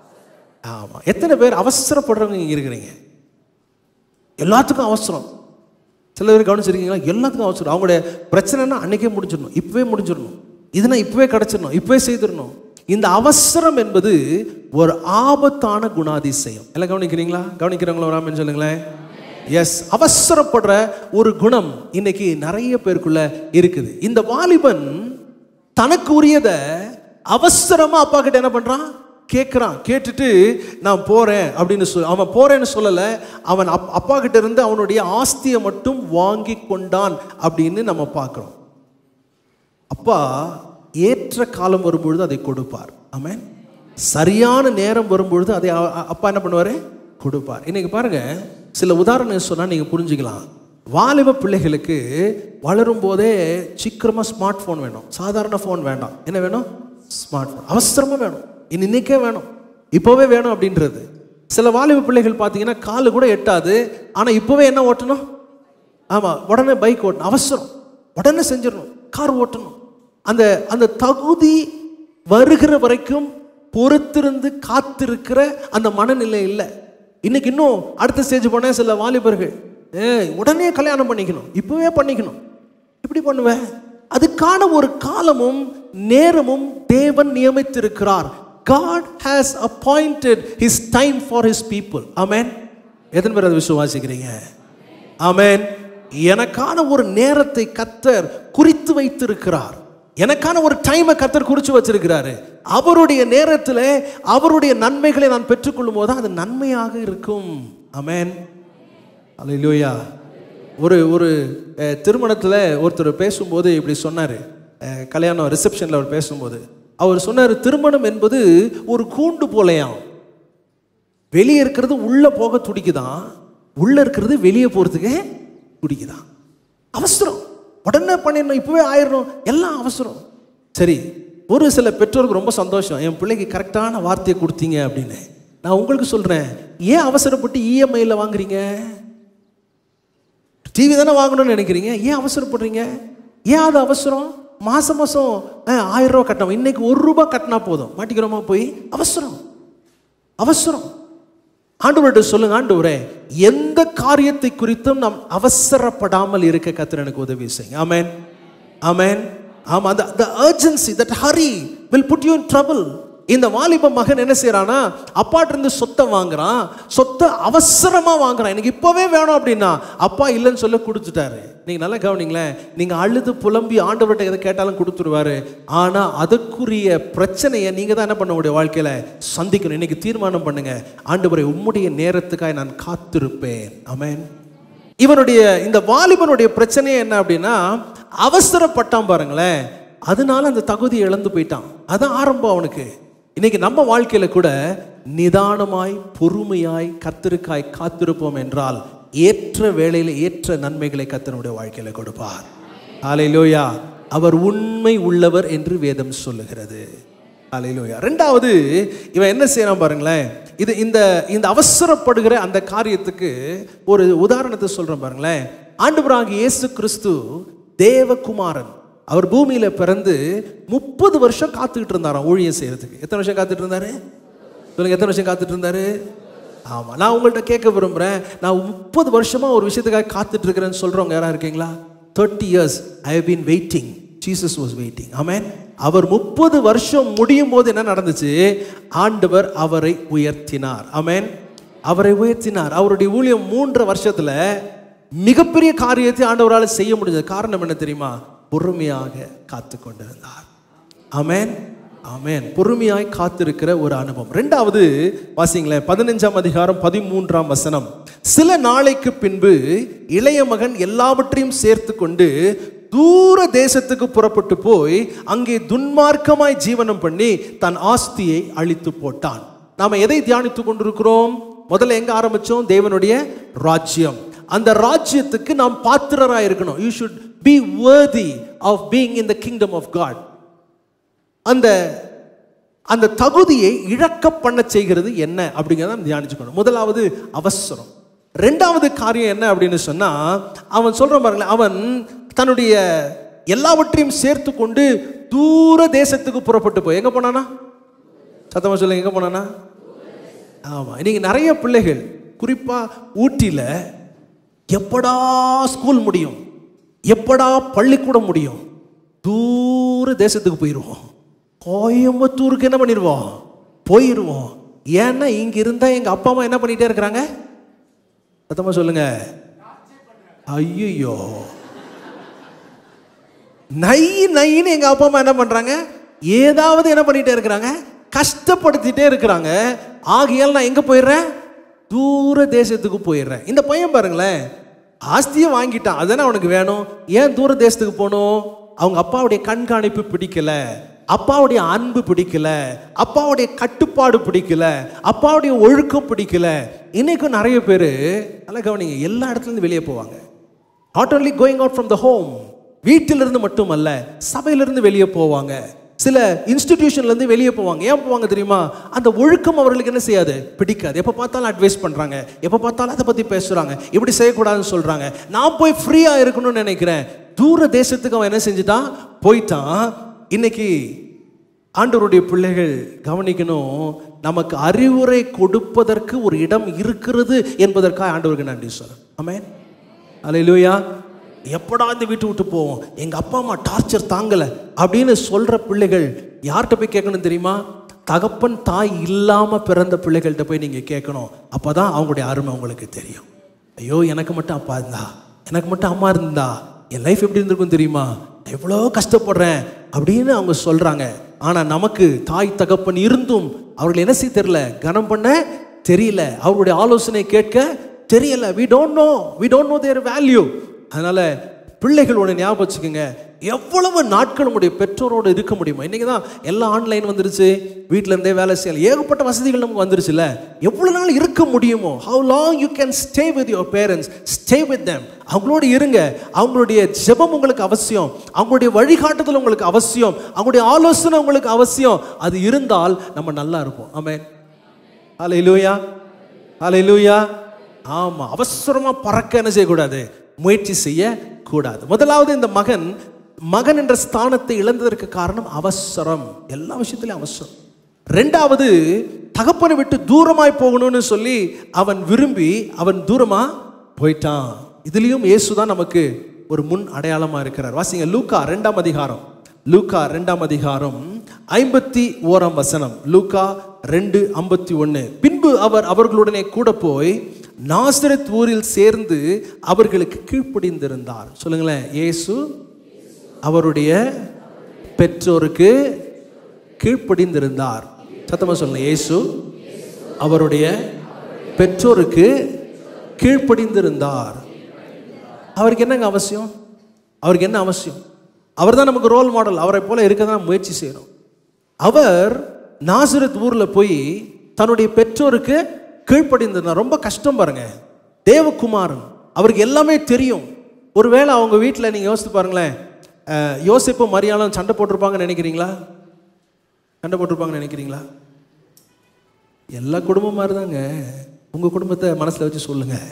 ஆமா எத்தனை பேர் அவசரப்படுறவங்க இங்க இருக்கிறீங்க எல்லாத்துக்கும் அவசரம் சில பேர் கவனிச்சிருக்கீங்களா எல்லாத்துக்கும் அவசரம் அவங்களுடைய பிரச்சனைனா அன்னைக்கே முடிஞ்சிடணும் இப்பவே முடிஞ்சிடணும் இதுனா இப்பவே கிடைச்சிடணும் இப்பவே செய்திடணும் இந்த அவசரம் என்பது ஒரு ஆபத்தான குணாதிசயம் எல்லாம் கவனிக்கிறீங்களா கவனிக்கிறவங்களா ஒரு ஆமென் சொல்லுங்களேன் எஸ் அவசரப்படுற ஒரு குணம் இன்னைக்கு நிறைய பேருக்குள்ள இருக்குது இந்த வாலிபன் தனக்கு உரியதை அவசரமா அப்பா கிட்ட என்ன பண்றான் கேட்குறான் கேட்டுட்டு நான் போறேன் அப்படின்னு சொல் அவன் போறேன்னு சொல்லல அவன் அப் அப்பா கிட்ட இருந்து அவனுடைய ஆஸ்தியை மட்டும் வாங்கி கொண்டான் அப்படின்னு நம்ம பார்க்கிறோம் அப்பா ஏற்ற காலம் வரும்பொழுது அதை கொடுப்பார் ஆமென் சரியான நேரம் வரும்பொழுது அதை அ- அ- அப்பா என்ன பண்ணுவார் கொடுப்பார் இன்னைக்கு பாருங்க சில உதாரணம் சொன்னால் நீங்கள் புரிஞ்சுக்கலாம் வாலிப பிள்ளைகளுக்கு வளரும் போதே சீக்கிரமாக ஸ்மார்ட் ஃபோன் வேணும் சாதாரண ஃபோன் வேண்டாம் என்ன வேணும் ஸ்மார்ட் ஃபோன் அவசரமாக வேணும் இனி இன்னைக்கே வேணும் இப்போவே வேணும் அப்படின்றது சில வாலிப பிள்ளைகள் பார்த்தீங்கன்னா காலு கூட எட்டாது ஆனால் இப்போவே என்ன ஓட்டணும் ஆமாம் உடனே பைக் ஓட்டணும் அவசரம் உடனே செஞ்சிடணும் கார் ஓட்டணும் அந்த அந்த தகுதி வருகிற வரைக்கும் பொறுத்திருந்து காத்திருக்கிற அந்த மனநிலை இல்லை இன்னைக்கு இன்னும் அடுத்த ஸ்டேஜ் போன சில வாலிபர்கள் ஏ உடனே கல்யாணம் பண்ணிக்கணும் இப்பவே பண்ணிக்கணும் எப்படி பண்ணுவேன் அதுக்கான ஒரு காலமும் நேரமும் தேவன் நியமித்திருக்கிறார் God has appointed his time for his people ஆமென் எத்தனை பேர் அதை விசுவாசிக்கிறீங்க ஆமென் எனக்கான ஒரு நேரத்தை கத்தர் குறித்து வைத்திருக்கிறார் எனக்கான ஒரு டைமை கத்தர் குறித்து வச்சிருக்கிறாரு அவருடைய நேரத்தில் அவருடைய நன்மைகளை நான் பெற்றுக்கொள்ளும் போது அது நன்மையாக இருக்கும் ஆமென் அல்லேலூயா ஒரு ஒரு அஹ், திருமணத்தில் ஒருத்தர் பேசும்போது இப்படி சொன்னார் கல்யாணம் ரிசப்ஷனில் அவர் பேசும்போது அவர் சொன்னார் திருமணம் என்பது ஒரு கூண்டு போலையாம் வெளியே இருக்கிறது உள்ள போக துடிக்குதான் உள்ள இருக்கிறது வெளியே போறதுக்கு துடிக்குதான் அவசரம் உடனே பண்ணிடணும் இப்பவே ஆயிடணும் எல்லாம் அவசரம் சரி ஒரு சில பெற்றோருக்கு ரொம்ப சந்தோஷம் என் பிள்ளைக்கு கரெக்டான வார்த்தையை கொடுத்தீங்க அப்படின்னு நான் உங்களுக்கு சொல்றேன் ஏன் அவசரப்பட்டு இஎம்ஐயில் வாங்குறீங்க டிவி தானே வாங்கணும்னு நினைக்கிறீங்க ஏன் அவசரப்படுறீங்க ஏன் அது அவசரம் மாசம் மாசம் அஹ், ஆயிரம் ரூபா கட்டணும் இன்னைக்கு ஒரு ரூபாய் கட்டினா போதும் மாட்டிக்கிறோமா போய் அவசரம் அவசரம் ஆண்டவர்கிட்ட சொல்லுங்க ஆண்டவரே எந்த காரியத்தை குறித்தும் நாம் அவசரப்படாமல் இருக்க கர்த்தர் எனக்கு உதவி செய்யுங்க ஆமென் ஆமென் ஆமா அந்த the urgency that hurry will put you in trouble இந்த வாலிப மகன் என்ன செய்யறானா அப்பாட்ட இருந்து சொத்தை வாங்குறான் சொத்தை அவசரமா வாங்குறான் எனக்கு இப்பவே வேணும் அப்படின்னா அப்பா இல்லைன்னு சொல்ல கொடுத்துட்டாரு நீங்க நல்லா கவனிங்களேன் நீங்க அழுது புலம்பி ஆண்டவர்கிட்ட எதை கேட்டாலும் கொடுத்துருவாரு ஆனா அதுக்குரிய பிரச்சனையை நீங்க தான் என்ன பண்ண முடியும் வாழ்க்கையில சந்திக்கணும் இன்னைக்கு தீர்மானம் பண்ணுங்க ஆண்டவரை உம்முடைய நேரத்துக்காய் நான் காத்திருப்பேன் ஆமென் இவனுடைய இந்த வாலிபனுடைய பிரச்சனையே என்ன அப்படின்னா அவசரப்பட்டான் பாருங்களேன் அதனால அந்த தகுதியை இழந்து போயிட்டான் அதான் ஆரம்பம் அவனுக்கு இன்னைக்கு நம்ம வாழ்க்கையில கூட நிதானமாய் பொறுமையாய் கத்திருக்காய் காத்திருப்போம் என்றால் ஏற்ற வேளையில ஏற்ற நன்மைகளை கத்தனுடைய வாழ்க்கையில கொடுப்பார் ஆலையிலோயா அவர் உண்மை உள்ளவர் என்று வேதம் சொல்லுகிறது அலையிலோயா ரெண்டாவது இவன் என்ன செய்யறான் பாருங்களேன் இது இந்த இந்த அவசரப்படுகிற அந்த காரியத்துக்கு ஒரு உதாரணத்தை சொல்றேன் பாருங்களேன் ஆண்டவராகிய இயேசு கிறிஸ்து தேவகுமாரன் அவர் பூமியில பிறந்து முப்பது வருஷம் காத்துக்கிட்டு இருந்தாராம் ஊழியம் செய்யறதுக்கு எத்தனை வருஷம் காத்துட்டு இருந்தாரு சொல்லுங்க எத்தனை வருஷம் காத்துட்டு இருந்தாரு ஆமா நான் உங்கள்ட்ட கேட்க விரும்புறேன் நான் முப்பது வருஷமா ஒரு விஷயத்துக்காக காத்துட்டு இருக்கிறேன்னு சொல்றவங்க யாரா இருக்கீங்களா thirty years I have been waiting Jesus was waiting ஆமென் அவர் முப்பது வருஷம் முடியும் போது என்ன நடந்துச்சு ஆண்டவர் அவரை உயர்த்தினார் ஆமென் அவரை உயர்த்தினார் அவருடைய ஊழியம் மூன்று வருஷத்துல மிகப்பெரிய காரியத்தை ஆண்டவரால் செய்ய முடிஞ்சது காரணம் என்ன தெரியுமா பொறுமையாக காத்து கொண்டிருந்தார் ஆமென் ஆமென் பொறுமையாய் காத்திருக்கிற ஒரு அனுபவம் ரெண்டாவது வாசிங்களேன் பதினஞ்சாம் அதிகாரம் பதிமூன்றாம் வசனம் சில நாளைக்கு பின்பு இளைய மகன் எல்லாவற்றையும் சேர்த்து கொண்டு தூர தேசத்துக்கு புறப்பட்டு போய் அங்கே துன்மார்க்கமாய் ஜீவனம் பண்ணி தன் ஆஸ்தியை அழித்து போட்டான் நாம எதை தியானித்துக் கொண்டிருக்கிறோம் முதல்ல எங்க ஆரம்பிச்சோம் தேவனுடைய ராஜ்யம் அந்த ராஜ்யத்துக்கு நாம் பாத்திரராய் இருக்கணும் you should be worthy of being in the kingdom of God அந்த அந்த தகுதியை இழக்க பண்ண செய்கிறது என்ன அப்படிங்கிறத நம்ம தியானிச்சுக்கணும் முதலாவது அவசரம் ரெண்டாவது காரியம் என்ன அப்படின்னு சொன்னா அவன் சொல்றான் பாருங்களேன் அவன் தன்னுடைய எல்லாவற்றையும் சேர்த்து கொண்டு தூர தேசத்துக்கு புறப்பட்டு போய் எங்க போனானா சத்தமா சொல்லுங்க எங்க போனானா ஆமா இன்னைக்கு நிறைய பிள்ளைகள் குறிப்பா ஊட்டியில எப்படா ஸ்கூல் முடியும் எப்படா பள்ளிக்கூடம் முடியும் தூர தேசத்துக்கு போயிடுவோம் கோயம்புத்தூருக்கு என்ன பண்ணிடுவோம் போயிடுவோம் ஏன்னா இங்க இருந்தா எங்க அப்பா அம்மா என்ன பண்ணிட்டே இருக்கிறாங்க சத்தமா சொல்லுங்க ஐயோ நை நைன்னு எங்க அப்பா அம்மா என்ன பண்றாங்க ஏதாவது என்ன பண்ணிட்டே இருக்கிறாங்க கஷ்டப்படுத்திட்டே இருக்கிறாங்க ஆகையால் நான் எங்க போயிடுறேன் தூர தேசத்துக்கு போயிடுறேன் இந்த பையன் பாருங்களேன் ஆஸ்தியை வாங்கிட்டான் அதுதானே அவனுக்கு வேணும் ஏன் தூர தேசத்துக்கு போகணும் அவங்க அப்பாவுடைய கண்காணிப்பு பிடிக்கல அப்பாவுடைய அன்பு பிடிக்கல அப்பாவுடைய கட்டுப்பாடு பிடிக்கல அப்பாவுடைய ஒழுக்கம் பிடிக்கல இன்னைக்கும் நிறைய பேர் நல்லா கவனிங்க எல்லா இடத்துல இருந்து வெளியே போவாங்க not only going out from the home வீட்டிலிருந்து மட்டுமல்ல சபையிலிருந்து வெளியே போவாங்க சில இன்ஸ்டிடியூஷன்ல இருந்து வெளியே போவாங்க ஏன் போவாங்க தெரியுமா அந்த ஒழுக்கம் அவர்களுக்கு என்ன செய்யாது பிடிக்காது எப்போ பார்த்தாலும் அட்வைஸ் பண்றாங்க எப்போ பார்த்தாலும் அதை பத்தி பேசுறாங்க இப்படி செய்யக்கூடாதுன்னு சொல்றாங்க நான் போய் ஃப்ரீயா இருக்கணும்னு நினைக்கிறேன் தூர தேசத்துக்கு அவன் என்ன செஞ்சுட்டான் போயிட்டான் இன்னைக்கு ஆண்டவருடைய பிள்ளைகள் கவனிக்கணும் நமக்கு அறிவுரை கொடுப்பதற்கு ஒரு இடம் இருக்கிறது என்பதற்காக ஆண்டவருக்கு நன்றி சொல்றேன் ஆமென் அல்லேலூயா எப்படா இந்த வீட்டு விட்டு போவோம் எங்க அப்பா அம்மா டார்ச்சர் தாங்கல அப்படின்னு சொல்ற பிள்ளைகள் யார்கிட்ட போய் கேட்கணும் தெரியுமா தகப்பன் தாய் இல்லாம பிறந்த பிள்ளைகள்கிட்ட போய் நீங்க கேட்கணும் அப்பதான் அவங்களுடைய அருமை உங்களுக்கு தெரியும் ஐயோ எனக்கு மட்டும் அப்பா இருந்தா எனக்கு மட்டும் அம்மா இருந்தா என் லைஃப் எப்படி இருந்திருக்கும் தெரியுமா நான் எவ்வளோ கஷ்டப்படுறேன் அப்படின்னு அவங்க சொல்றாங்க ஆனா நமக்கு தாய் தகப்பன் இருந்தும் அவர்கள் என்ன செய்ய தெரியல கனம் பண்ண தெரியல அவருடைய ஆலோசனை கேட்க தெரியல we don't know we don't know their value அதனால பிள்ளைகள் ஒன்று ஞாபகம் வச்சுக்கோங்க எவ்வளவு நாட்கள் உங்களுடைய பெற்றோரோடு இருக்க முடியுமா இன்னைக்கு தான் எல்லாம் ஆன்லைன் வந்துருச்சு வீட்டில இருந்தே வேலை செய்யலாம் ஏகப்பட்ட வசதிகள் நமக்கு வந்துருச்சுல்ல எவ்வளவு நாள் இருக்க முடியுமோ how long you can stay with your parents stay with them அவங்களோடு இருங்க அவங்களுடைய ஜெபம் உங்களுக்கு அவசியம் அவங்களுடைய வழிகாட்டுதல் உங்களுக்கு அவசியம் அவங்களுடைய ஆலோசனை உங்களுக்கு அவசியம் அது இருந்தால் நம்ம நல்லா இருப்போம் ஆமென் ஹalleluya ஹalleluya ஆமா அவசரமா பறக்க என்ன செய்யக்கூடாது முயற்சி செய்ய கூடாது முதலாவது இந்த மகன் மகன் என்ற ஸ்தானத்தை இழந்ததற்கு காரணம் அவசரம் எல்லா விஷயத்திலும் அவசரம் ரெண்டாவது தகப்பனை விட்டு தூரமாய் போகணும்னு சொல்லி அவன் விரும்பி அவன் தூரமா போயிட்டான் இதுலயும் இயேசு தான் நமக்கு ஒரு முன் அடையாளமா இருக்கிறார் வாசிங்க லூக்கா ரெண்டாம் அதிகாரம் லூக்கா ரெண்டாம் அதிகாரம் ஐம்பத்தி ஓராம் வசனம் லூக்கா ரெண்டு ஐம்பத்தி ஒன்று பின்பு அவர் அவர்களுடனே கூட போய் நாசரத் ஊரில் சேர்ந்து அவர்களுக்கு கீழ்ப்படிந்திருந்தார் சொல்லுங்களேன் இயேசு அவருடைய பெற்றோருக்கு கீழ்ப்படிந்திருந்தார் சத்தமா சொல்லுங்க இயேசு அவருடைய பெற்றோருக்கு கீழ்ப்படிந்திருந்தார் அவருக்கு என்னங்க அவசியம் அவருக்கு என்ன அவசியம் அவர் தான் நமக்கு ரோல் மாடல் அவரை போல இருக்க தான் முயற்சி செய்கிறோம் அவர் நாசரத் ஊரில் போய் தன்னுடைய பெற்றோருக்கு கீழ்ப்படிந்திருந்தார் ரொம்ப கஷ்டம் பாருங்க தேவகுமாரன் அவருக்கு எல்லாமே தெரியும் ஒருவேளை அவங்க வீட்டில் நீங்கள் யோசித்து பாருங்களேன் அஹ், யோசிப்பும் மரியாளும் சண்டை போட்டிருப்பாங்கன்னு நினைக்கிறீங்களா சண்டை போட்டிருப்பாங்கன்னு நினைக்கிறீங்களா எல்லா குடும்பம் மாதிரி தாங்க உங்கள் குடும்பத்தை மனசில் வச்சு சொல்லுங்கள்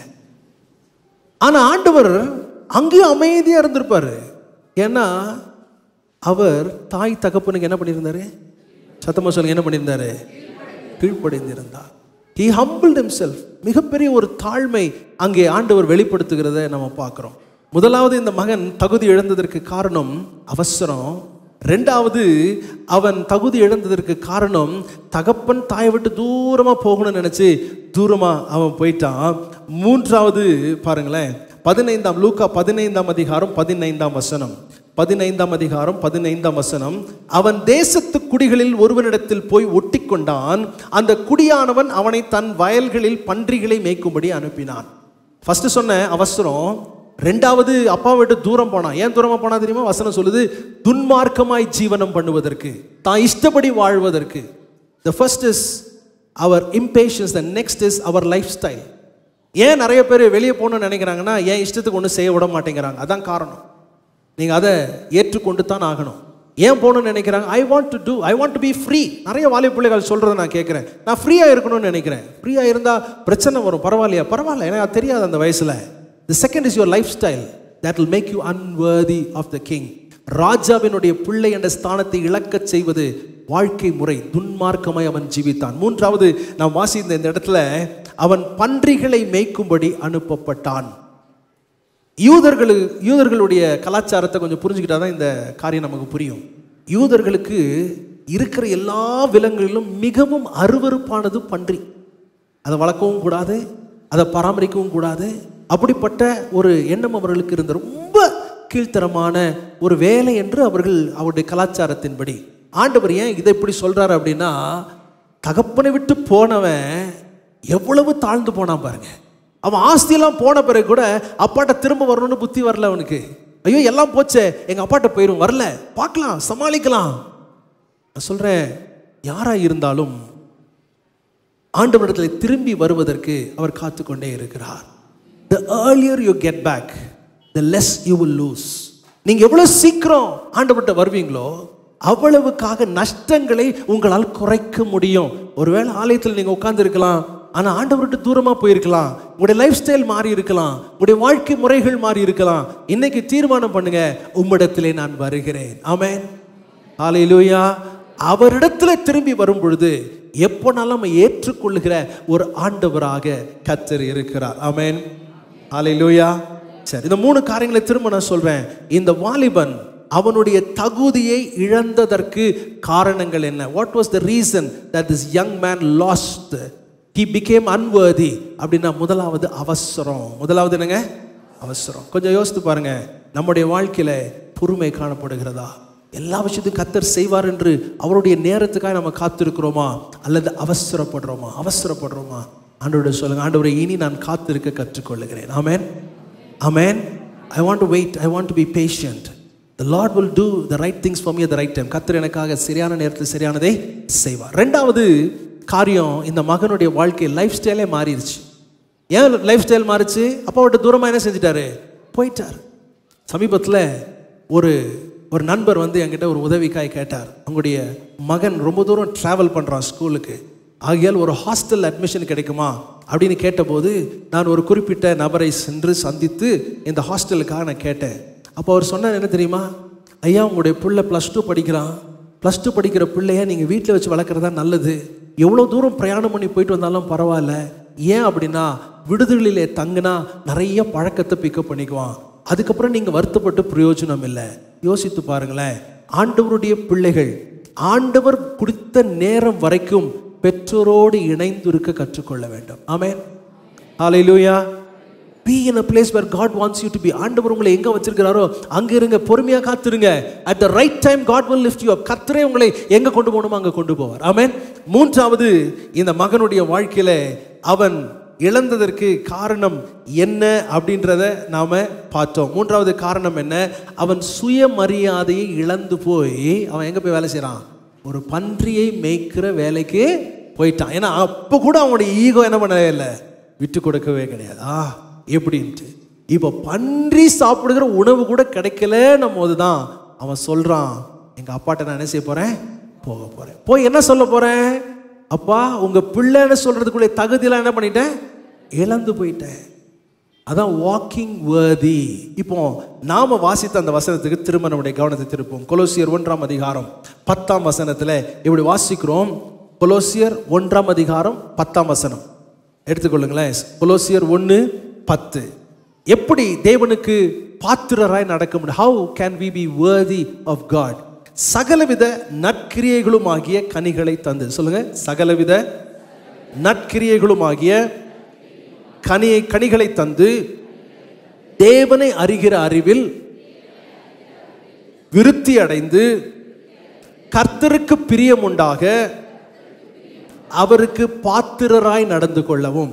ஆனா ஆண்டவர் அங்கேயும் அமைதியா இருந்திருப்பாரு ஏன்னா அவர் தாய் தகப்பனுக்கு என்ன பண்ணியிருந்தாரு சத்தமா சொல்லுங்க என்ன பண்ணியிருந்தாரு கீழ்ப்படைந்திருந்தார் he humbled himself மிகப்பெரிய ஒரு தாழ்மை அங்கே ஆண்டவர் வெளிப்படுத்துகிறத நம்ம பார்க்கிறோம் முதலாவது இந்த மகன் தகுதி இழந்ததற்கு காரணம் அவசரம் ரெண்டாவது அவன் தகுதி இழந்ததற்கு காரணம் தகப்பன் தாயை விட்டு தூரமா போகணும்னு நினைச்சு தூரமா அவன் போயிட்டான் மூன்றாவது பாருங்களேன் பதினைந்தாம் லூக்கா பதினைந்தாம் அதிகாரம் பதினைந்தாம் வசனம் பதினைந்தாம் அதிகாரம் பதினைந்தாம் வசனம் அவன் தேசத்து குடிகளில் ஒருவனிடத்தில் போய் ஒட்டி கொண்டான் அந்த குடியானவன் அவனை தன் வயல்களில் பன்றிகளை மேய்க்கும்படி அனுப்பினான் ஃபர்ஸ்ட் சொன்ன அவசரம் ரெண்டாவது அப்பா விட்டு தூரம் போனான் ஏன் தூரமா போனா தெரியுமா வசனம் சொல்லுது துன்மார்க்கமாய் ஜீவனம் பண்ணுவதற்கு தான் இஷ்டப்படி வாழ்வதற்கு the first is our impatience the next is our life style ஏன் நிறைய பேர் வெளியே போகணும்னு நினைக்கிறாங்கன்னா ஏன் இஷ்டத்துக்கு ஒன்றும் செய்ய விட மாட்டேங்கிறாங்க அதான் காரணம் நீங்கள் அதை ஏற்றுக்கொண்டு தான் ஆகணும் ஏன் போகணும்னு நினைக்கிறாங்க I want to do I want to be free நிறைய வாலி பிள்ளைகள் சொல்கிறத நான் கேட்குறேன் நான் ஃப்ரீயாக இருக்கணும்னு நினைக்கிறேன் ஃப்ரீயாக இருந்தால் பிரச்சனை வரும் பரவாயில்லையா பரவாயில்ல எனக்கு அது தெரியாது அந்த வயசில் the second is your life style that will make you unworthy of the king ராஜாவினுடைய பிள்ளை என்ற ஸ்தானத்தை இழக்கச் செய்வது வாழ்க்கை முறை துன்மார்க்கமாய் அவன் ஜீவித்தான் மூன்றாவது நாம் வாசித்த இந்த இடத்துல அவன் பன்றிகளை மேய்க்கும்படி அனுப்பப்பட்டான் யூதர்களு யூதர்களுடைய கலாச்சாரத்தை கொஞ்சம் புரிஞ்சுக்கிட்டா தான் இந்த காரியம் நமக்கு புரியும் யூதர்களுக்கு இருக்கிற எல்லா விலங்குகளிலும் மிகவும் அருவருப்பானது பன்றி அதை வளர்க்கவும் கூடாது அதை பராமரிக்கவும் கூடாது அப்படிப்பட்ட ஒரு எண்ணம் அவர்களுக்கு இருந்த ரொம்ப கீழ்த்தரமான ஒரு வேலை என்று அவர்கள் அவருடைய கலாச்சாரத்தின்படி ஆண்டவர் ஏன் இதை இப்படி சொல்றாரு அப்படின்னா தகப்பனை விட்டு போனவன் எவ்வளவு தாழ்ந்து போனான் பாருங்க அவன் ஆஸ்தியெல்லாம் போன பிறகு கூட அப்பாட்ட திரும்ப வரணும்னு புத்தி வரல அவனுக்கு ஐயோ எல்லாம் போச்சே எங்க அப்பாட்ட போயிரும் வரல பார்க்கலாம் சமாளிக்கலாம் நான் சொல்றேன் யாரா இருந்தாலும் ஆண்டவரிடத்தில் திரும்பி வருவதற்கு அவர் காத்துக்கொண்டே இருக்கிறார் the earlier you get back the less you will lose நீங்க எவ்வளவு சீக்கிரம் ஆண்டவர்கிட்ட வருவீங்களோ அவ்வளவுக்காக நஷ்டங்களை உங்களால் குறைக்க முடியும் ஒருவேளை ஆலயத்தில் நீங்க உட்கார்ந்து இருக்கலாம் ஆனா ஆண்டவர்கிட்ட தூரமா போயிருக்கலாம் உங்களுடைய லைஃப் ஸ்டைல் மாறி இருக்கலாம் உங்களுடைய வாழ்க்கை முறைகள் மாறி இருக்கலாம் இன்னைக்கு தீர்மானம் பண்ணுங்க உம்மிடத்திலே நான் வருகிறேன் ஆமென் ஹalleluya அவரிடத்துல திரும்பி வரும் பொழுது எப்போனாலும் நம்ம ஏற்றுக்கொள்ளுகிற ஒரு ஆண்டவராக கத்தர் இருக்கிறார் ஆமென் ஹalleluya சரி இந்த மூணு காரியங்களை திரும்ப நான் சொல்றேன் இந்த வாலிபன் அவனுடைய தகுதியை இழந்ததற்கு காரணங்கள் என்ன what was the reason that this young man lost he became unworthy அப்படின்னா முதலாவது அவசரம் முதலாவது என்னங்க அவசரம் கொஞ்சம் யோசித்து பாருங்க நம்முடைய வாழ்க்கையில பொறுமை காணப்படுகிறதா எல்லா விஷயத்தையும் கத்தர் செய்வார் என்று அவருடைய நேரத்துக்காக நம்ம காத்திருக்கிறோமா அல்லது அவசரப்படுறோமா அவசரப்படுறோமா ஆண்டவருடைய சொல்லுங்க ஆண்டவரை இனி நான் காத்திருக்க கற்றுக்கொள்ளுகிறேன் ஆமென் ஆமென் I want to wait I want to be patient the lord will do the right things for me at the right time கர்த்தர் எனக்காக சரியான நேரத்தில் சரியானதை செய்வார் ரெண்டாவது காரியம் இந்த மகனுடைய வாழ்க்கை லைஃப் ஸ்டைலே மாறிடுச்சு ஏன் லைஃப் ஸ்டைல் மாறிச்சு அப்பாவோட தூரமாக என்ன செஞ்சிட்டாரு போயிட்டார் சமீபத்தில் ஒரு ஒரு நண்பர் வந்து என்கிட்ட ஒரு உதவிக்காய் கேட்டார் அவங்களுடைய மகன் ரொம்ப தூரம் ட்ராவல் பண்ணுறான் ஸ்கூலுக்கு ஆகையால் ஒரு ஹாஸ்டல் அட்மிஷன் கிடைக்குமா அப்படின்னு கேட்டபோது நான் ஒரு குறிப்பிட்ட நபரை சென்று சந்தித்து இந்த ஹாஸ்டலுக்காக நான் கேட்டேன் அப்போ அவர் சொன்னார் என்ன தெரியுமா ஐயா உங்களுடைய பிள்ளை ப்ளஸ் டூ படிக்கிறான் ப்ளஸ் டூ படிக்கிற பிள்ளைய நீங்கள் வீட்டில் வச்சு வளர்க்குறதா நல்லது எவ்வளோ தூரம் பிரயாணம் பண்ணி போயிட்டு வந்தாலும் பரவாயில்ல ஏன் அப்படின்னா விடுதலையிலே தங்குனா நிறைய பழக்கத்தை பிக்கப் பண்ணிக்குவான் அதுக்கப்புறம் நீங்கள் வருத்தப்பட்டு பிரயோஜனம் இல்லை யோசித்து பாருங்களேன் ஆண்டவருடைய பிள்ளைகள் ஆண்டவர் கொடுத்த நேரம் வரைக்கும் பெற்றோரோடு இணைந்து இருக்க கற்றுக்கொள்ள வேண்டும் ஆமென் ஹalleluya be in a place where god wants you to be ஆண்டவர் உங்களை எங்க வச்சிருக்கிறாரோ அங்க இருங்க பொறுமையா காத்துருங்க at the right time god will lift you up கர்த்தரே உங்களை எங்க கொண்டு போகணுமோ அங்க கொண்டு போவார் ஆமென் மூன்றாவது இந்த மகனுடைய வாழ்க்கையில அவன் இழந்ததற்கு காரணம் என்ன அப்படின்றத நாம பார்த்தோம் மூன்றாவது காரணம் என்ன அவன் சுயமரியாதையை இழந்து போய் அவன் எங்க போய் வேலை செய்றான் ஒரு பன்றியை மேய்க்கிற வேலைக்கு போயிட்டான் ஏன்னா அப்போ கூட அவனுடைய ஈகோ என்ன பண்ணவே இல்லை விட்டு கொடுக்கவே கிடையாது ஆ எப்படின்ட்டு இப்போ பன்றி சாப்பிடுகிற உணவு கூட கிடைக்கலன்னும் போது தான் அவன் சொல்றான் எங்க அப்பாட்ட நான் என்ன செய்ய போறேன் போக போறேன் போய் என்ன சொல்ல போறேன் அப்பா உங்க பிள்ளைன்னு சொல்றதுக்குள்ளே தகுதியெல்லாம் என்ன பண்ணிட்டேன் இழந்து போயிட்டேன் அதான் வாக்கிங் worthy இப்போ நாம வாசித்த அந்த வசனத்துக்கு திரும்ப நம்முடைய கவனத்தை திருப்போம் கொலோசியர் ஒன்றாம் அதிகாரம் பத்தாம் வசனத்துல இப்படி வாசிக்கிறோம் கொலோசியர் ஒன்றாம் அதிகாரம் பத்தாம் வசனம் எடுத்துக்கொள்ளுங்களேன் கொலோசியர் ஒன்று பத்து எப்படி தேவனுக்கு பாத்திரராய் நடக்க முடியும் how can we be worthy of God சகலவித நற்கிரியைகளும் ஆகிய கனிகளை தந்து சொல்லுங்க சகலவித நற்கிரியைகளும் ஆகிய கனியை கனிகளை தந்து தேவனை அறிகிற அறிவில் விருத்தி அடைந்து கர்த்தருக்கு பிரியமுண்டாக அவருக்கு பாத்திரராய் நடந்து கொள்ளவும்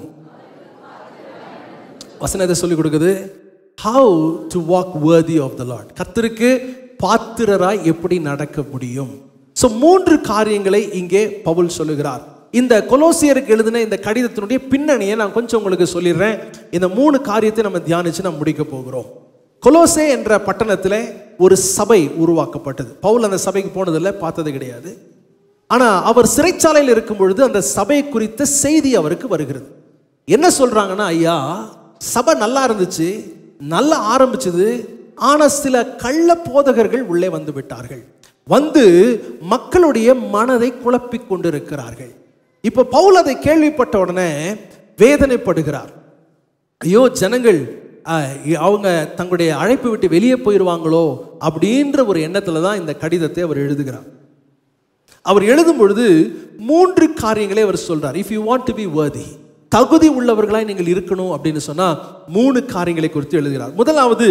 வசனத்தை சொல்லிக் கொடுக்குது how to walk worthy of the lord கர்த்தருக்கு பாத்திரராய் எப்படி நடக்க முடியும் ஸோ மூன்று காரியங்களை இங்கே பவுல் சொல்லுகிறார் இந்த கொலோசியருக்கு எழுதின இந்த கடிதத்தினுடைய பின்னணியை நான் கொஞ்சம் உங்களுக்கு சொல்லிடுறேன் இந்த மூணு காரியத்தை நம்ம தியானிச்சு நம்ம முடிக்க போகிறோம் கொலோசே என்ற பட்டணத்தில் ஒரு சபை உருவாக்கப்பட்டது பவுல் அந்த சபைக்கு போனதில்லை பார்த்தது கிடையாது ஆனால் அவர் சிறைச்சாலையில் இருக்கும் பொழுது அந்த சபை குறித்த செய்தி அவருக்கு வருகிறது என்ன சொல்றாங்கன்னா ஐயா சபை நல்லா இருந்துச்சு நல்லா ஆரம்பிச்சது ஆனா சில கள்ள போதகர்கள் உள்ளே வந்து விட்டார்கள் வந்து மக்களுடைய மனதை குழப்பிக் கொண்டிருக்கிறார்கள் இப்போ பவுல் அதை கேள்விப்பட்ட உடனே வேதனைப்படுகிறார் ஐயோ ஜனங்கள் அஹ், அவங்க தங்களுடைய அழைப்பு விட்டு வெளியே போயிடுவாங்களோ அப்படின்ற ஒரு எண்ணத்துல தான் இந்த கடிதத்தை அவர் எழுதுகிறார் அவர் எழுதும் பொழுது மூன்று காரியங்களை அவர் சொல்றார் if you want to be worthy தகுதி உள்ளவர்களாய் நீங்கள் இருக்கணும் அப்படின்னு சொன்னா மூணு காரியங்களை குறித்து எழுதுகிறார் முதலாவது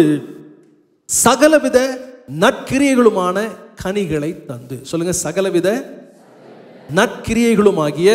சகலவித நற்கிரியைகளுமான கனிகளை தந்து சொல்லுங்க சகலவித நற்கிரியைகளுமாகிய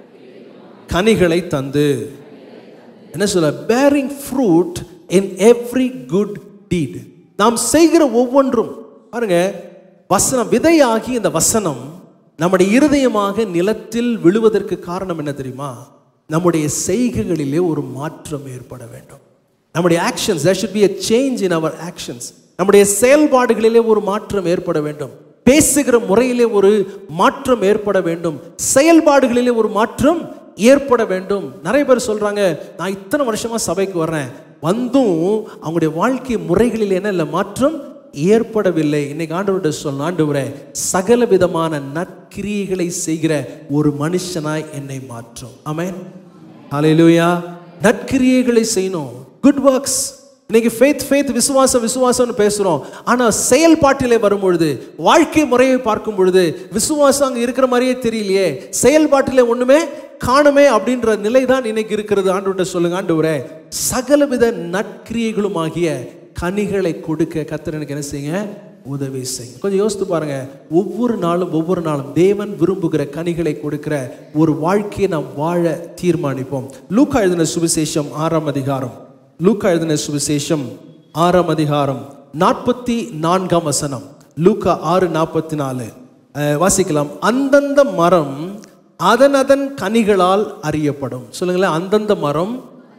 கனிகளை தந்து என்ன சொல்ல bearing fruit in every good deed நாம் செய்கிற ஒவ்வொன்றும் பாருங்க வசனம் விதையாகி இந்த வசனம் நம்முடைய இருதயமாக நிலத்தில் விழுவதற்கு காரணம் என்ன தெரியுமா நம்முடைய செய்கைகளிலே ஒரு மாற்றம் ஏற்பட வேண்டும் நம்முடைய actions there should be a change in our actions நம்முடைய செயல்பாடுகளிலே ஒரு மாற்றம் ஏற்பட வேண்டும் பேசுகிற முறையிலே ஒரு மாற்றம் ஏற்பட வேண்டும் செயல்பாடுகளிலே ஒரு மாற்றம் ஏற்பட வேண்டும் நிறைய பேர் சொல்றாங்க நான் இத்தனை வருஷமா சபைக்கு வர்றேன் வந்தும் அவங்களுடைய வாழ்க்கை முறைகளில் என்ன இல்லை மாற்றம் ஏற்படவில்லை இன்னைக்கு ஆண்டவர்கிட்ட சொல்ல ஆண்டவரே சகல விதமான நற்கிரியைகளை செய்கிற ஒரு மனுஷனாய் என்னை மாற்றும் ஆமென் ஹalleluya நற்கிரியைகளை செய்யணும் குட் ஒர்க்ஸ் இன்னைக்கு ஃபேத் ஃபேத் விசுவாசம் விசுவாசம்னு பேசுறோம் ஆனா செயல்பாட்டிலே வரும்பொழுது வாழ்க்கை முறையை பார்க்கும் பொழுது விசுவாசம் அங்க இருக்கிற மாதிரியே தெரியலையே செயல்பாட்டிலே ஒண்ணுமே காணுமே அப்படின்ற நிலை தான் இன்னைக்கு இருக்கிறது ஆண்டவர்கிட்ட சொல்லுங்க ஆண்டவரே சகலவித நற்கிரியைகளும் ஆகிய கனிகளை கொடுக்க கர்த்தர் எனக்கு என்ன செய்யுங்க உதவி செய்யுங்க கொஞ்சம் யோசித்து பாருங்க ஒவ்வொரு நாளும் ஒவ்வொரு நாளும் தேவன் விரும்புகிற கனிகளை கொடுக்கிற ஒரு வாழ்க்கையை நாம் வாழ தீர்மானிப்போம் லூக்கா எழுதின சுவிசேஷம் ஆறாம் அதிகாரம் லூக்கா எழுதின சுவிசேஷம் ஆறாம் அதிகாரம் நாற்பத்தி நான்காம் வசனம் லூக்கா ஆறு நாற்பத்தி நாலு அஹ், வாசிக்கலாம் அந்தந்த மரம் அதன் அதன் கனிகளால் அறியப்படும் சொல்லுங்களேன் அந்தந்த மரம்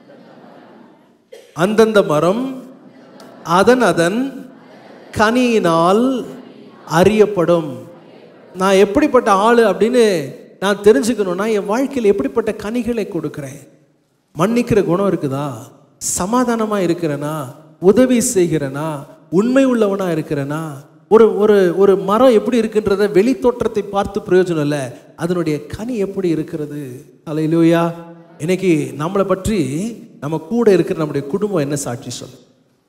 அந்தந்த மரம் அதன் அதன் கனியினால் அறியப்படும் நான் எப்படிப்பட்ட ஆளு அப்படின்னு நான் தெரிஞ்சுக்கணும்னா என் வாழ்க்கையில் எப்படிப்பட்ட கனிகளை கொடுக்கிறேன் மன்னிக்கிற குணம் இருக்குதா சமாதானமா இருக்கிறேனா உதவி செய்கிறேனா உண்மை உள்ளவனா இருக்கிறேனா ஒரு ஒரு ஒரு மரம் எப்படி இருக்குன்றத வெளி தோற்றத்தை பார்த்து பிரயோஜனம் இல்லை அதனுடைய கனி எப்படி இருக்கிறது அலையிலூயா இன்னைக்கு நம்மளை பற்றி நம்ம கூட இருக்கிற நம்முடைய குடும்பம் என்ன சாட்சி சொல்லும்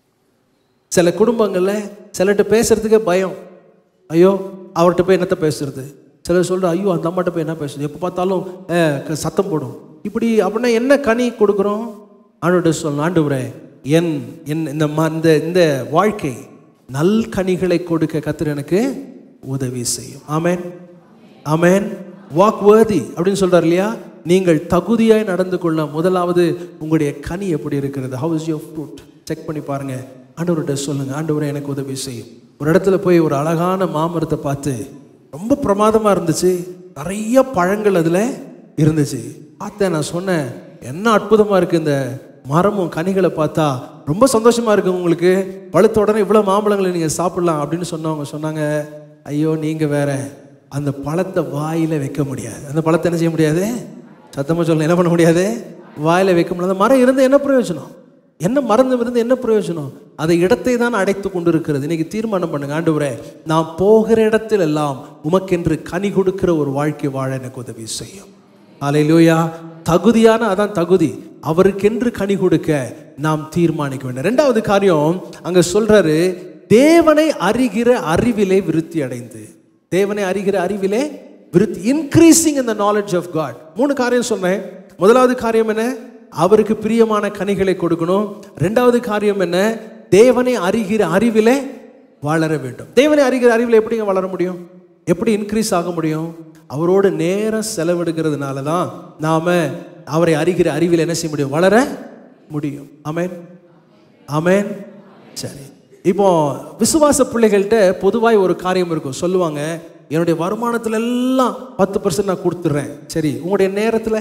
சில குடும்பங்களில் சிலர்கிட்ட பேசுறதுக்கே பயம் ஐயோ அவர்கிட்ட போய் என்னத்த பேசுறது சிலர் சொல்ற ஐயோ அந்த அம்மாட்ட போய் என்ன பேசுறது எப்போ பார்த்தாலும் அஹ், க- சத்தம் போடும் இப்படி அப்படின்னா என்ன கனி கொடுக்குறோம் ஆண்டோட சொல்லணும் ஆண்டவரே என் என் இந்த ம- இந்த இந்த வாழ்க்கை நல் கனிகளை கொடுக்க கத்தர் எனக்கு உதவி செய்யும் ஆமென் ஆமென் வாக் worthy அப்படின்னு சொல்றாரு இல்லையா நீங்கள் தகுதியாய் நடந்து கொள்ள முதலாவது உங்களுடைய கனி எப்படி இருக்கிறது how is your fruit check பண்ணி பாருங்க ஆண்டவர்கிட்ட சொல்லுங்க ஆண்டவரே எனக்கு உதவி செய்யும் ஒரு இடத்துல போய் ஒரு அழகான மாமரத்தை பார்த்து ரொம்ப பிரமாதமா இருந்துச்சு நிறைய பழங்கள் அதுல இருந்துச்சு பார்த்தேன் நான் சொன்னேன் என்ன அற்புதமா இருக்கு இந்த மரமும் கனிகளை பார்த்தா ரொம்ப சந்தோஷமா இருக்கு உங்களுக்கு பழுத்த உடனே இவ்வளவு மாம்பழங்களை நீங்க சாப்பிடலாம் அப்படின்னு சொன்னவங்க சொன்னாங்க ஐயோ நீங்க வேற அந்த பழத்தை வாயில வைக்க முடியாது அந்த பழத்தை என்ன செய்ய முடியாது சத்தமா சொல்ல என்ன பண்ண முடியாது வாயில வைக்க முடியாது அந்த மரம் இருந்து என்ன பிரயோஜனம் என்ன மறந்து இருந்து என்ன பிரயோஜனம் அதை இடத்தை தான் அடைத்து கொண்டிருக்கிறது இன்னைக்கு தீர்மானம் பண்ணுங்க ஆண்டவரே நான் போகிற இடத்தில் எல்லாம் உமக்கென்று கனி கொடுக்கிற ஒரு வாழ்க்கை வாழ எனக்கு உதவி செய்யும் அலையிலூயா தகுதியான அதான் தகுதி அவருக்கென்று கனி கொடுக்க நாம் தீர்மானிக்க வேண்டும் ரெண்டாவது காரியம் அங்க சொல்றாரு தேவனை அறிகிற அறிவிலே விருத்தி அடைந்து தேவனை அறிகிற அறிவிலே விருத்தி increasing in the knowledge of God மூணு காரியம் சொன்னேன் முதலாவது காரியம் என்ன அவருக்கு பிரியமான கனிகளை கொடுக்கணும் ரெண்டாவது காரியம் என்ன தேவனை அறிகிற அறிவிலே வளர வேண்டும் தேவனை அறிகிற அறிவில் எப்படிங்க வளர முடியும் எப்படி இன்க்ரீஸ் ஆக முடியும் அவரோடு நேரம் செலவிடுகிறதுனால தான் நாம அவரை அறிகிற அறிவில் என்ன செய்ய முடியும் வளர முடியும் ஆமென் ஆமென் சரி இப்போ விசுவாச பிள்ளைகள்கிட்ட பொதுவாய் ஒரு காரியம் இருக்கும் சொல்லுவாங்க என்னுடைய வருமானத்துல எல்லாம் பத்து பர்சன்ட் நான் கொடுத்துட்றேன் சரி உங்களுடைய நேரத்துல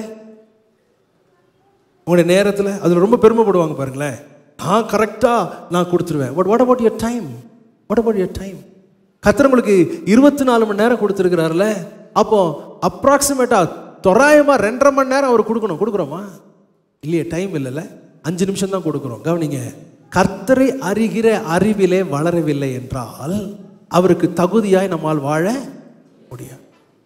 உங்களுடைய நேரத்தில் அதில் ரொம்ப பெருமைப்படுவாங்க பாருங்களேன் நான் கரெக்டாக நான் கொடுத்துருவேன் but what about your time what about your time கத்தர் உங்களுக்கு இருபத்தி நாலு மணி நேரம் கொடுத்துருக்கிறாருல அப்போ அப்ராக்சிமேட்டாக தோராயமாக ரெண்டரை மணி நேரம் அவர் கொடுக்கணும் கொடுக்குறோமா இல்லையே டைம் இல்லைல்ல அஞ்சு நிமிஷம் தான் கொடுக்குறோம் கவனிங்க கர்த்தரை அறிகிற அறிவிலே வளரவில்லை என்றால் அவருக்கு தகுதியாய் நம்மால் வாழ முடியாது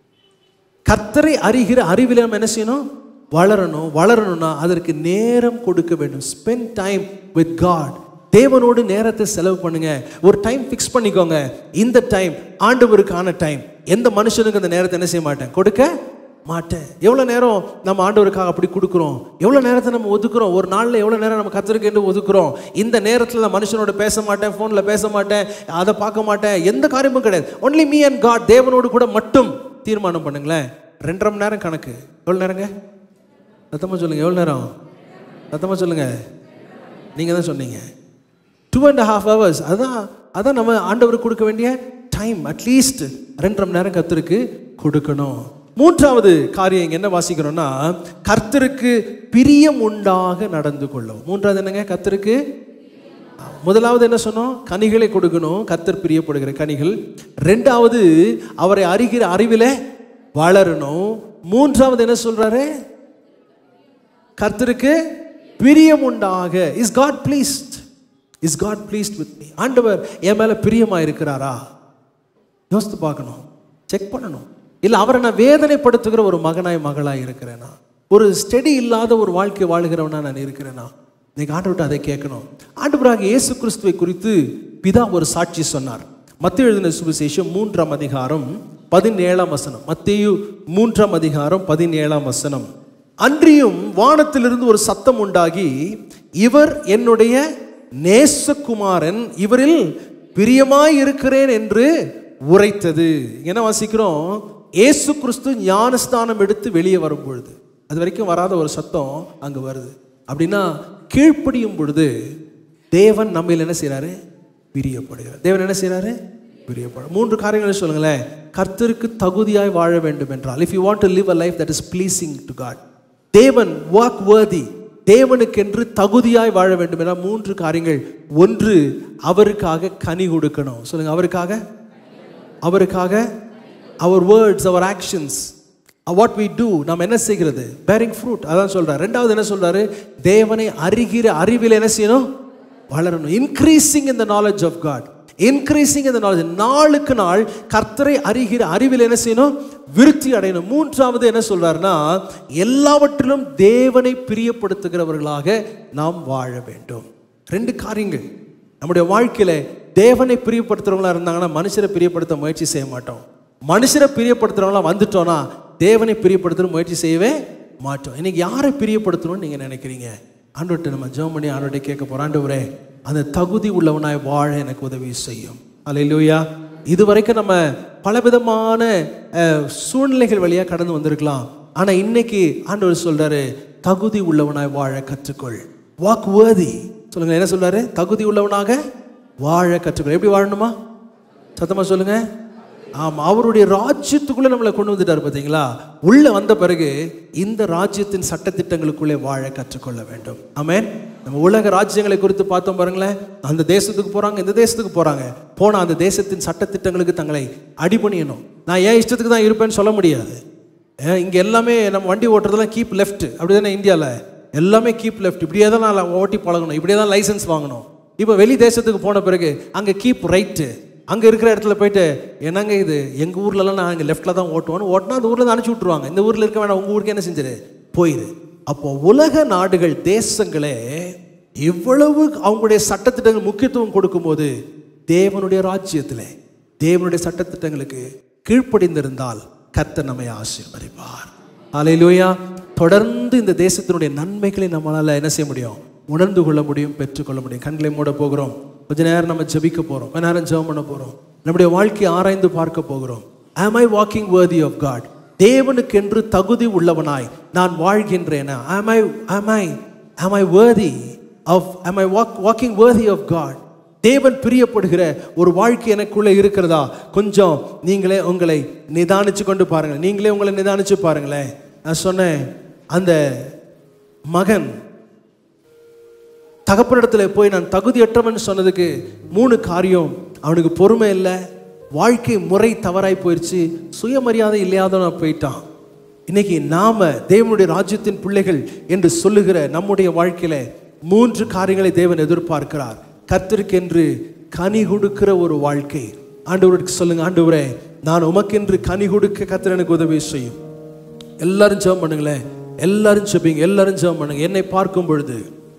கர்த்தரை அறிகிற அறிவில் நம்ம என்ன செய்யணும் வளரணும் வளரணும்னா அதற்கு நேரம் கொடுக்க வேண்டும் ஸ்பெண்ட் டைம் வித் காட் தேவனோடு நேரத்தை செலவு பண்ணுங்க ஒரு டைம் ஃபிக்ஸ் பண்ணிக்கோங்க இந்த டைம் ஆண்டவருக்கான டைம் எந்த மனுஷனுக்கு அந்த நேரத்தை என்ன செய்ய மாட்டேன் கொடுக்க மாட்டேன் எவ்வளோ நேரம் நம்ம ஆண்டவருக்காக அப்படி கொடுக்குறோம் எவ்வளோ நேரத்தை நம்ம ஒதுக்குறோம் ஒரு நாளில் எவ்வளோ நேரம் நம்ம கத்தருக்கு என்று ஒதுக்குறோம் இந்த நேரத்தில் நான் மனுஷனோட பேச மாட்டேன் ஃபோனில் பேச மாட்டேன் அதை பார்க்க மாட்டேன் எந்த காரியமும் கிடையாது ஒன்லி மீ அண்ட் காட் தேவனோடு கூட மட்டும் தீர்மானம் பண்ணுங்களேன் ரெண்டரை மணி நேரம் கணக்கு எவ்வளோ நேரங்க சத்தமாக சொல்லுங்க எவ்வளோ நேரம் சத்தமாக சொல்லுங்க நீங்கள் தான் சொன்னீங்க டூ அண்ட் ஹாஃப் ஹவர்ஸ் அதான் அதான் நம்ம ஆண்டவருக்கு கொடுக்க வேண்டிய டைம் அட்லீஸ்ட் ரெண்டரை மணி நேரம் கர்த்தருக்கு கொடுக்கணும் மூன்றாவது காரியம் இங்க என்ன வாசிக்கிறோம்னா கர்த்தருக்கு பிரியம் உண்டாக நடந்து கொள்ளும் மூன்றாவது என்னங்க கர்த்தருக்கு முதலாவது என்ன சொன்னோம் கனிகளை கொடுக்கணும் கர்த்தர் பிரியப்படுகிற கனிகள் ரெண்டாவது அவரை அறிகிற அறிவிலே வளரணும் மூன்றாவது என்ன சொல்றாரு கர்த்தருக்கு பிரியம் உண்டாக is God pleased is God pleased with me ஆண்டவர் என் மேல பிரியமா இருக்கிறாரா யோசித்து பார்க்கணும் செக் பண்ணணும் இல்லை அவரை நான் வேதனைப்படுத்துகிற ஒரு மகனாய் மகளாய் இருக்கிறேனா ஒரு ஸ்டெடி இல்லாத ஒரு வாழ்க்கை வாழுகிறவனா நான் இருக்கிறேனா இன்னைக்கு ஆண்டவர்கிட்ட அதை கேட்கணும் ஆண்டவராக இயேசு கிறிஸ்துவை குறித்து பிதா ஒரு சாட்சி சொன்னார் மத்திய எழுதின சுவிசேஷம் மூன்றாம் அதிகாரம் பதினேழாம் வசனம் மத்தேயு மூன்றாம் அதிகாரம் பதினேழாம் வசனம் அன்றியும் வானத்திலிருந்து ஒரு சத்தம் உண்டாகி இவர் என்னுடைய நேசகுமாரன் இவரில் பிரியமாய் இருக்கிறேன் என்று உரைத்தது என்ன வாசிக்கிறோம் இயேசு கிறிஸ்து ஞானஸ்தானம் எடுத்து வெளியே வரும் பொழுது அது வரைக்கும் வராத ஒரு சத்தம் அங்க வருது அப்படின்னா கீழ்ப்படியும் பொழுது தேவன் நம்மையில் என்ன செய்றாரு பிரியப்படுகிறார் தேவன் என்ன செய்றாரு பிரியப்பட மூன்று காரியங்களை சொல்லுங்களேன் கர்த்தருக்கு தகுதியாய் வாழ வேண்டும் என்றால் if you want to live a life that is pleasing to God தேவன் வாக் worthy தேவனுக்கென்று தகுதியாய் வாழ வேண்டும் என மூன்று காரியங்கள் ஒன்று அவருக்காக கனி கொடுக்கணும் சொல்லுங்க அவருக்காக அவருக்காக our words our actions what we do நாம் என்ன செய்கிறது பேரிங் ஃப்ரூட் அதான் சொல்றாரு ரெண்டாவது என்ன சொல்றாரு தேவனை அறிகிற அறிவில் என்ன செய்யணும் வளரணும் increasing in the knowledge of God increasing in the knowledge நாளுக்கு நாள் கர்த்தரை அறிகிற அறிவில் என்ன செய்யணும் விருத்தி அடையணும் மூன்றாவது என்ன சொல்றாருன்னா எல்லாவற்றிலும் தேவனை பிரியப்படுத்துகிறவர்களாக நாம் வாழ வேண்டும் ரெண்டு காரியங்கள் நம்முடைய வாழ்க்கையில தேவனை பிரியப்படுத்துறவங்களா இருந்தாங்கன்னா மனுஷரை பிரியப்படுத்த முயற்சி செய்ய மாட்டோம் மனுஷரை பிரியப்படுத்துறவங்களா வந்துட்டோம்னா தேவனை பிரியப்படுத்துற முயற்சி செய்யவே மாட்டோம் இன்னைக்கு யாரை பிரியப்படுத்தணும்னு நீங்க நினைக்கிறீங்க ஆண்டவர்கிட்ட நம்ம ஜெபம் பண்ணி ஆண்டவர்கிட்ட கேட்க போறோம் ஆண்டவரே அந்த தகுதி உள்ளவனாய் வாழ எனக்கு உதவி செய்யும் அல்லேலூயா இதுவரைக்கும் நம்ம பலவிதமான அஹ், சூழ்நிலைகள் வழியா கடந்து வந்திருக்கலாம் ஆனா இன்னைக்கு ஆண்டவர் சொல்றாரு தகுதி உள்ளவனாய் வாழ கற்றுக்கொள் வாக் worthy சொல்லுங்க என்ன சொல்றாரு தகுதி உள்ளவனாக வாழ கற்றுக்கொள் எப்படி வாழணுமா சத்தமா சொல்லுங்க ஆமா அவருடைய ராஜ்யத்துக்குள்ள நம்மளை கொண்டு வந்துட்டார் பார்த்தீங்களா உள்ள வந்த பிறகு இந்த ராஜ்யத்தின் சட்டத்திட்டங்களுக்குள்ளே வாழ கற்றுக்கொள்ள வேண்டும் ஆமென் நம்ம உலக ராஜ்யங்களை குறித்து பார்த்தோம் பாருங்களேன் அந்த தேசத்துக்கு போறாங்க இந்த தேசத்துக்கு போறாங்க போனா அந்த தேசத்தின் சட்டத்திட்டங்களுக்கு தங்களை அடிபணியணும் நான் ஏன் இஷ்டத்துக்கு தான் இருப்பேன்னு சொல்ல முடியாது ஏன் இங்க எல்லாமே நம்ம வண்டி ஓட்டுறதெல்லாம் கீப் லெஃப்ட் அப்படிதானே இந்தியாவில் எல்லாமே கீப் லெஃப்ட் இப்படியே தான் நான் ஓட்டி பழகணும் இப்படியே தான் லைசன்ஸ் வாங்கணும் இப்போ வெளி தேசத்துக்கு போன பிறகு அங்கே கீப் ரைட்டு அங்கே இருக்கிற இடத்துல போயிட்டு என்னங்க இது எங்கள் ஊர்லலாம் நான் இங்கே லெஃப்ட்டில் தான் ஓட்டுவோன்னு ஓட்டினா அந்த ஊரில் தான் அனுப்பிச்சி விட்ருவாங்க இந்த ஊரில் இருக்க வேணாம் உங்கள் ஊருக்கு என்ன செஞ்சிரு போயிரு அப்போ உலக நாடுகள் தேசங்களே எவ்வளவு அவங்களுடைய சட்டத்திட்டங்கள் முக்கியத்துவம் கொடுக்கும்போது தேவனுடைய ராஜ்யத்திலே தேவனுடைய சட்டத்திட்டங்களுக்கு கீழ்ப்படிந்திருந்தால் கர்த்தர் நம்மை ஆசீர்வதிப்பார் ஹalleluya தொடர்ந்து இந்த தேசத்தினுடைய நன்மைகளை நம்மளால என்ன செய்ய முடியும் உணர்ந்து கொள்ள முடியும் பெற்றுக்கொள்ள முடியும் கண்களை மூட போகிறோம் கொஞ்ச நேரம் நம்ம ஜெபிக்க போறோம் கொஞ்ச நேரம் ஜெபம் பண்ண போறோம் நம்முடைய வாழ்க்கையை ஆராய்ந்து பார்க்க போகிறோம் am i walking worthy of god தேவனுக்கென்று தகுதி உள்ளவனாய் நான் வாழ்கின்றேனா am i am i am i worthy of am i walk, walking worthy of god தேவன் பிரியப்படுகிற ஒரு வாழ்க்கை எனக்குள்ள இருக்கிறதா கொஞ்சம் நீங்களே உங்களை நிதானிச்சு கொண்டு பாருங்க நீங்களே உங்களை நிதானிச்சு பாருங்களேன் நான் சொன்னேன் அந்த மகன் தகப்பனிடத்துல போய் நான் தகுதியற்றவன் சொன்னதுக்கு மூணு காரியம் அவனுக்கு பொறுமை இல்லை வாழ்க்கை முறை தவறாய் போயிடுச்சு சுயமரியாதை இல்லாதவன் போயிட்டான் இன்னைக்கு நாம தேவனுடைய ராஜ்யத்தின் பிள்ளைகள் என்று சொல்லுகிற நம்முடைய வாழ்க்கையில மூன்று காரியங்களை தேவன் எதிர்பார்க்கிறார் கர்த்தருக்கென்று கனி கொடுக்கிற ஒரு வாழ்க்கை ஆண்டவருக்கு சொல்லுங்க ஆண்டவரே நான் உமக்கென்று கனி கொடுக்க கர்த்தர் எனக்கு உதவி செய்யும் எல்லாரும் ஜெபம் பண்ணுங்களேன் எல்லாரும் ஜெபிங்க எல்லாரும் ஜெபம் பண்ணுங்க என்னை பார்க்கும் பொழுது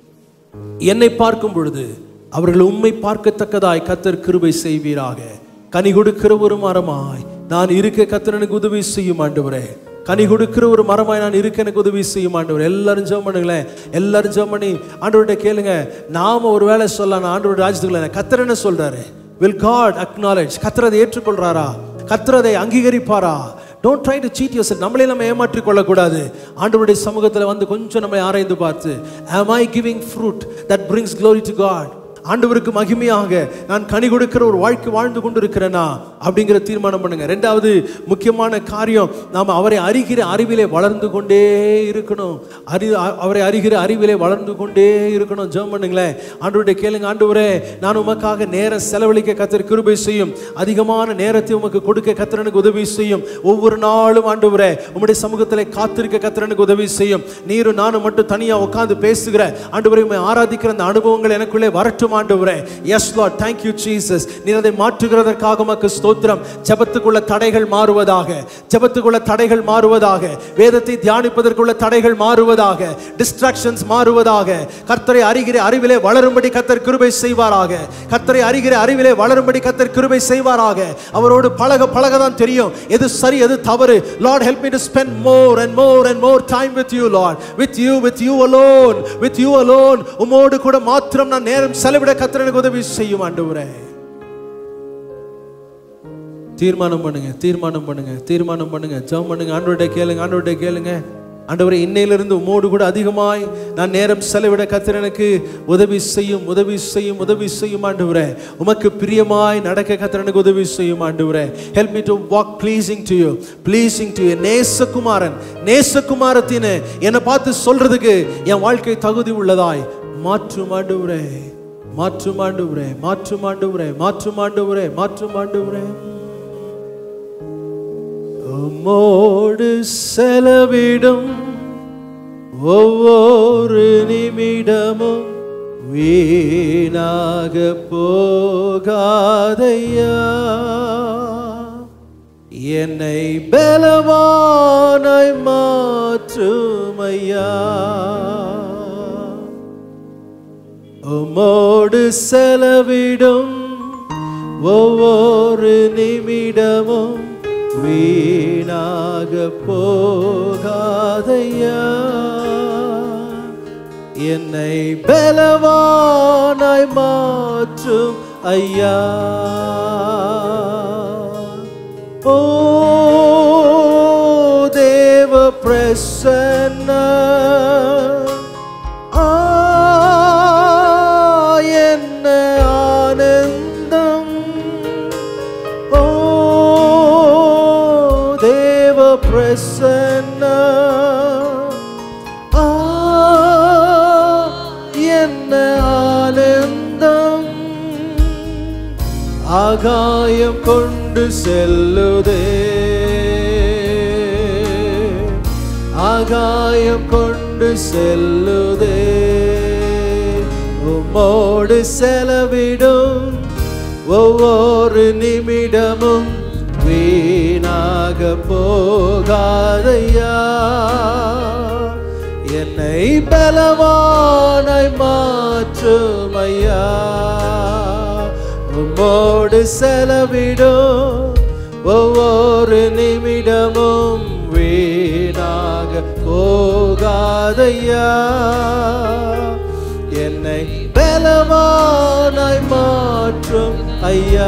என்னை பார்க்கும் பொழுது அவர்கள் உம்மை பார்க்கத்தக்கதாய் கத்தர் கிருபை செய்வீராக கனி கொடுக்கிற ஒரு மரமாய் நான் இருக்க கத்தர் எனக்கு உதவி செய்யும் ஆண்டவரே கனி கொடுக்கிற ஒரு மரமாய் நான் இருக்க எனக்கு உதவி செய்யும் ஆண்டவர் எல்லாரும் ஜெபம் பண்ணுங்களேன் எல்லாரும் ஜெபம் பண்ணி ஆண்டவர்கிட்ட கேளுங்க நாம ஒரு வேலை சொல்லலாம் ஆண்டவர் ராஜ்யத்துக்குள்ள கத்தர் என்ன சொல்றாரு வில் காட் அக்னாலேஜ் கத்தர் அதை ஏற்றுக்கொள்றாரா கத்தர் அதை அங்கீகரிப்பாரா don't try to cheat your நம்மளே நம்ம ஏமாற்றிக் கொள்ளக்கூடாது ஆண்டவருடைய சமூகத்தில் வந்து கொஞ்சம் நம்மை ஆராய்ந்து பார்த்து am I giving fruit that brings glory to God ஆண்டவருக்கு மகிமையாக நான் கனி கொடுக்கிற ஒரு வாழ்க்கை வாழ்ந்து கொண்டிருக்கிறேனா அப்படிங்கிற தீர்மானம் பண்ணுங்க ரெண்டாவது முக்கியமான காரியம் நாம் அவரை அறிகிற அறிவிலே வளர்ந்து கொண்டே இருக்கணும் அறி அ- அவரை அறிகிற அறிவிலே வளர்ந்து கொண்டே இருக்கணும் ஜெபம் பண்ணுங்களேன் ஆண்டவருடைய கேளுங்க ஆண்டவரே நான் உமக்காக நேரம் செலவழிக்க கத்தர் கிருபை செய்யும் அதிகமான நேரத்தை உமக்கு கொடுக்க கத்தர் எனக்கு உதவி செய்யும் ஒவ்வொரு நாளும் ஆண்டவரே உம்முடைய சமூகத்தில் காத்திருக்க கத்தர் எனக்கு உதவி செய்யும் நீரும் நானும் மட்டும் தனியா உட்கார்ந்து பேசுகிற ஆண்டவரை உம்மை ஆராதிக்கிற அந்த அனுபவங்கள் எனக்குள்ளே வரட்டும் ஆண்டவரே yes lord thank you Jesus நீர் அதை மாற்றுகிறதற்காக உமக்கு ஸ்தோத்திரம் ஜெபத்துக்குள்ள தடைகள் மாறுவதாக ஜெபத்துக்குள்ள தடைகள் மாறுவதாக வேதத்தை தியானிப்பதற்குள்ள தடைகள் மாறுவதாக டிஸ்ட்ராக்ஷன்ஸ் மாறுவதாக கர்த்தரை அறிகிற அறிவிலே வளரும்படி கர்த்தர் கிருபை செய்வாராக கர்த்தரை அறிகிற அறிவிலே வளரும்படி கர்த்தர் கிருபை செய்வாராக அவரோடு பழக பழக தான் தெரியும் எது சரி எது தவறு lord help me to spend more and more and more time with you lord with you with you alone with you alone உமோடு கூட மாத்திரம் நான் நேரம் செலவிட கர்த்தர் எனக்கு உதவி செய்யும் ஆண்டவரே தீர்மானம் பண்ணுங்க தீர்மானம் பண்ணுங்க தீர்மானம் பண்ணுங்க ஜெபம் பண்ணுங்க ஆண்டவர்கிட்ட கேளுங்க ஆண்டவர்கிட்ட கேளுங்க ஆண்டவரே இன்னையிலிருந்து உம்மோடு கூட அதிகமாய் நான் நேரம் செலவிட கத்தர் எனக்கு உதவி செய்யும் உதவி செய்யும் உதவி செய்யும் ஆண்டவரே உமக்கு பிரியமாய் நடக்க கத்தர் எனக்கு உதவி செய்யும் ஆண்டவரே help me to walk pleasing to you pleasing to you நேசகுமாரன் நேசகுமாரத்தின்னு என்னை பார்த்து சொல்றதுக்கு என் வாழ்க்கை தகுதி உள்ளதாய் மாற்றும் ஆண்டவரே மாற்றும் ஆண்டவரே மாற்றும் ஆண்டவரே மாற்றும் ஆண்டவரே மாற்றும் ஆண்டவரே உம்மோடு செலவிடும் ஒவ்வொரு நிமிடமும் வீணாக போகாதையா என்னை பலவானாய் மாற்றுமையா உம்மோடு செலவிடும் ஒவ்வொரு நிமிடமும் வீணாக போகாதையா என்னை பலவானாய் மாற்றும் ஐயா ஓ தேவ பிரசன்ன ஆ என்ன ஆனந்தம் ஓ தேவ பிரசன்ன ஆ என்ன ஆனந்தம் ஆகாயம் கொண்டு செல்லுதே ஆகாயம் கொண்டு செல்லுதே உம்மோடு செலவிடும் ஒவ்வொரு நிமிடமும் வீணாக போகாதையா என்னை பலவானாய் மாற்றும் ஐயா உம்மோடு செலவிடும் ஒவ்வொரு நிமிடமும் வீணாக போகாதையா என்னை பலவானாய் மாற்றும் ஐயா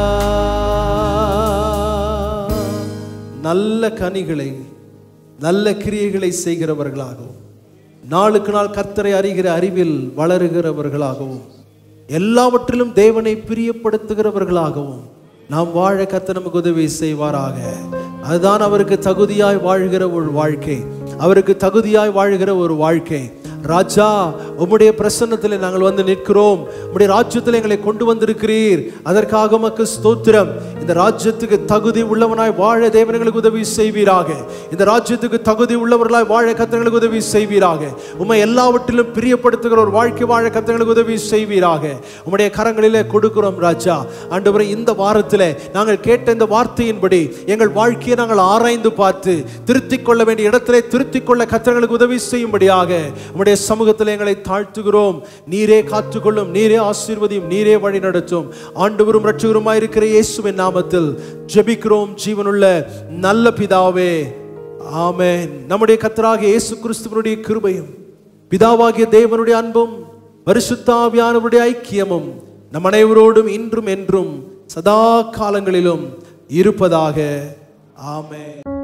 நல்ல கனிகளை நல்ல கிரியைகளை செய்கிறவர்களாகவும் நாளுக்கு நாள் கர்த்தரை அறிகிற அறிவில் வளருகிறவர்களாகவும் எல்லாவற்றிலும் தேவனை பிரியப்படுத்துகிறவர்களாகவும் நாம் வாழ கர்த்தர் நமக்கு உதவி செய்வாராக அதுதான் அவருக்கு தகுதியாய் வாழ்கிற ஒரு வாழ்க்கை அவருக்கு தகுதியாய் வாழ்கிற ஒரு வாழ்க்கை ராஜா உம்முடைய பிரசன்னத்தில் நாங்கள் வந்து நிற்கிறோம் உம்முடைய ராஜ்யத்தில் எங்களை கொண்டு வந்திருக்கிறீர் அதற்காக உமக்கு ஸ்தோத்திரம் இந்த ராஜ்யத்துக்கு தகுதி உள்ளவனாய் வாழ தேவனங்களுக்கு உதவி செய்வீராக இந்த ராஜ்யத்துக்கு தகுதி உள்ளவர்களாய் வாழ கத்தங்களுக்கு உதவி செய்வீராக உம்மை எல்லாவற்றிலும் பிரியப்படுத்துகிற ஒரு வாழ்க்கை வாழ கத்தங்களுக்கு உதவி செய்வீராக உம்முடைய கரங்களிலே கொடுக்கிறோம் ராஜா ஆண்டவரே இந்த வாரத்தில் நாங்கள் கேட்ட இந்த வார்த்தையின்படி எங்கள் வாழ்க்கையை நாங்கள் ஆராய்ந்து பார்த்து திருத்திக் கொள்ள வேண்டிய இடத்திலே திருத்திக் கொள்ள கத்தங்களுக்கு உதவி செய்யும்படியாக உம்முடைய சமூகத்தில் எங்களை தாழ்த்துகிறோம் நீரே காத்துக்கொள்ளும் நீரே ஆசீர்வதியும் நீரே வழி நடத்தும் ஆண்டவரும் ரட்சகருமாய் இருக்கிற இயேசுவின் நாமத்தில் ஜெபிக்கிறோம் ஜீவனுள்ள நல்ல பிதாவே ஆமென் நம்முடைய கத்தராகிய இயேசு கிறிஸ்துவனுடைய கிருபையும் பிதாவாகிய தேவனுடைய அன்பும் பரிசுத்தாவியானவருடைய ஐக்கியமும் நம் அனைவரோடும் இன்றும் என்றும் சதா காலங்களிலும் இருப்பதாக ஆமென்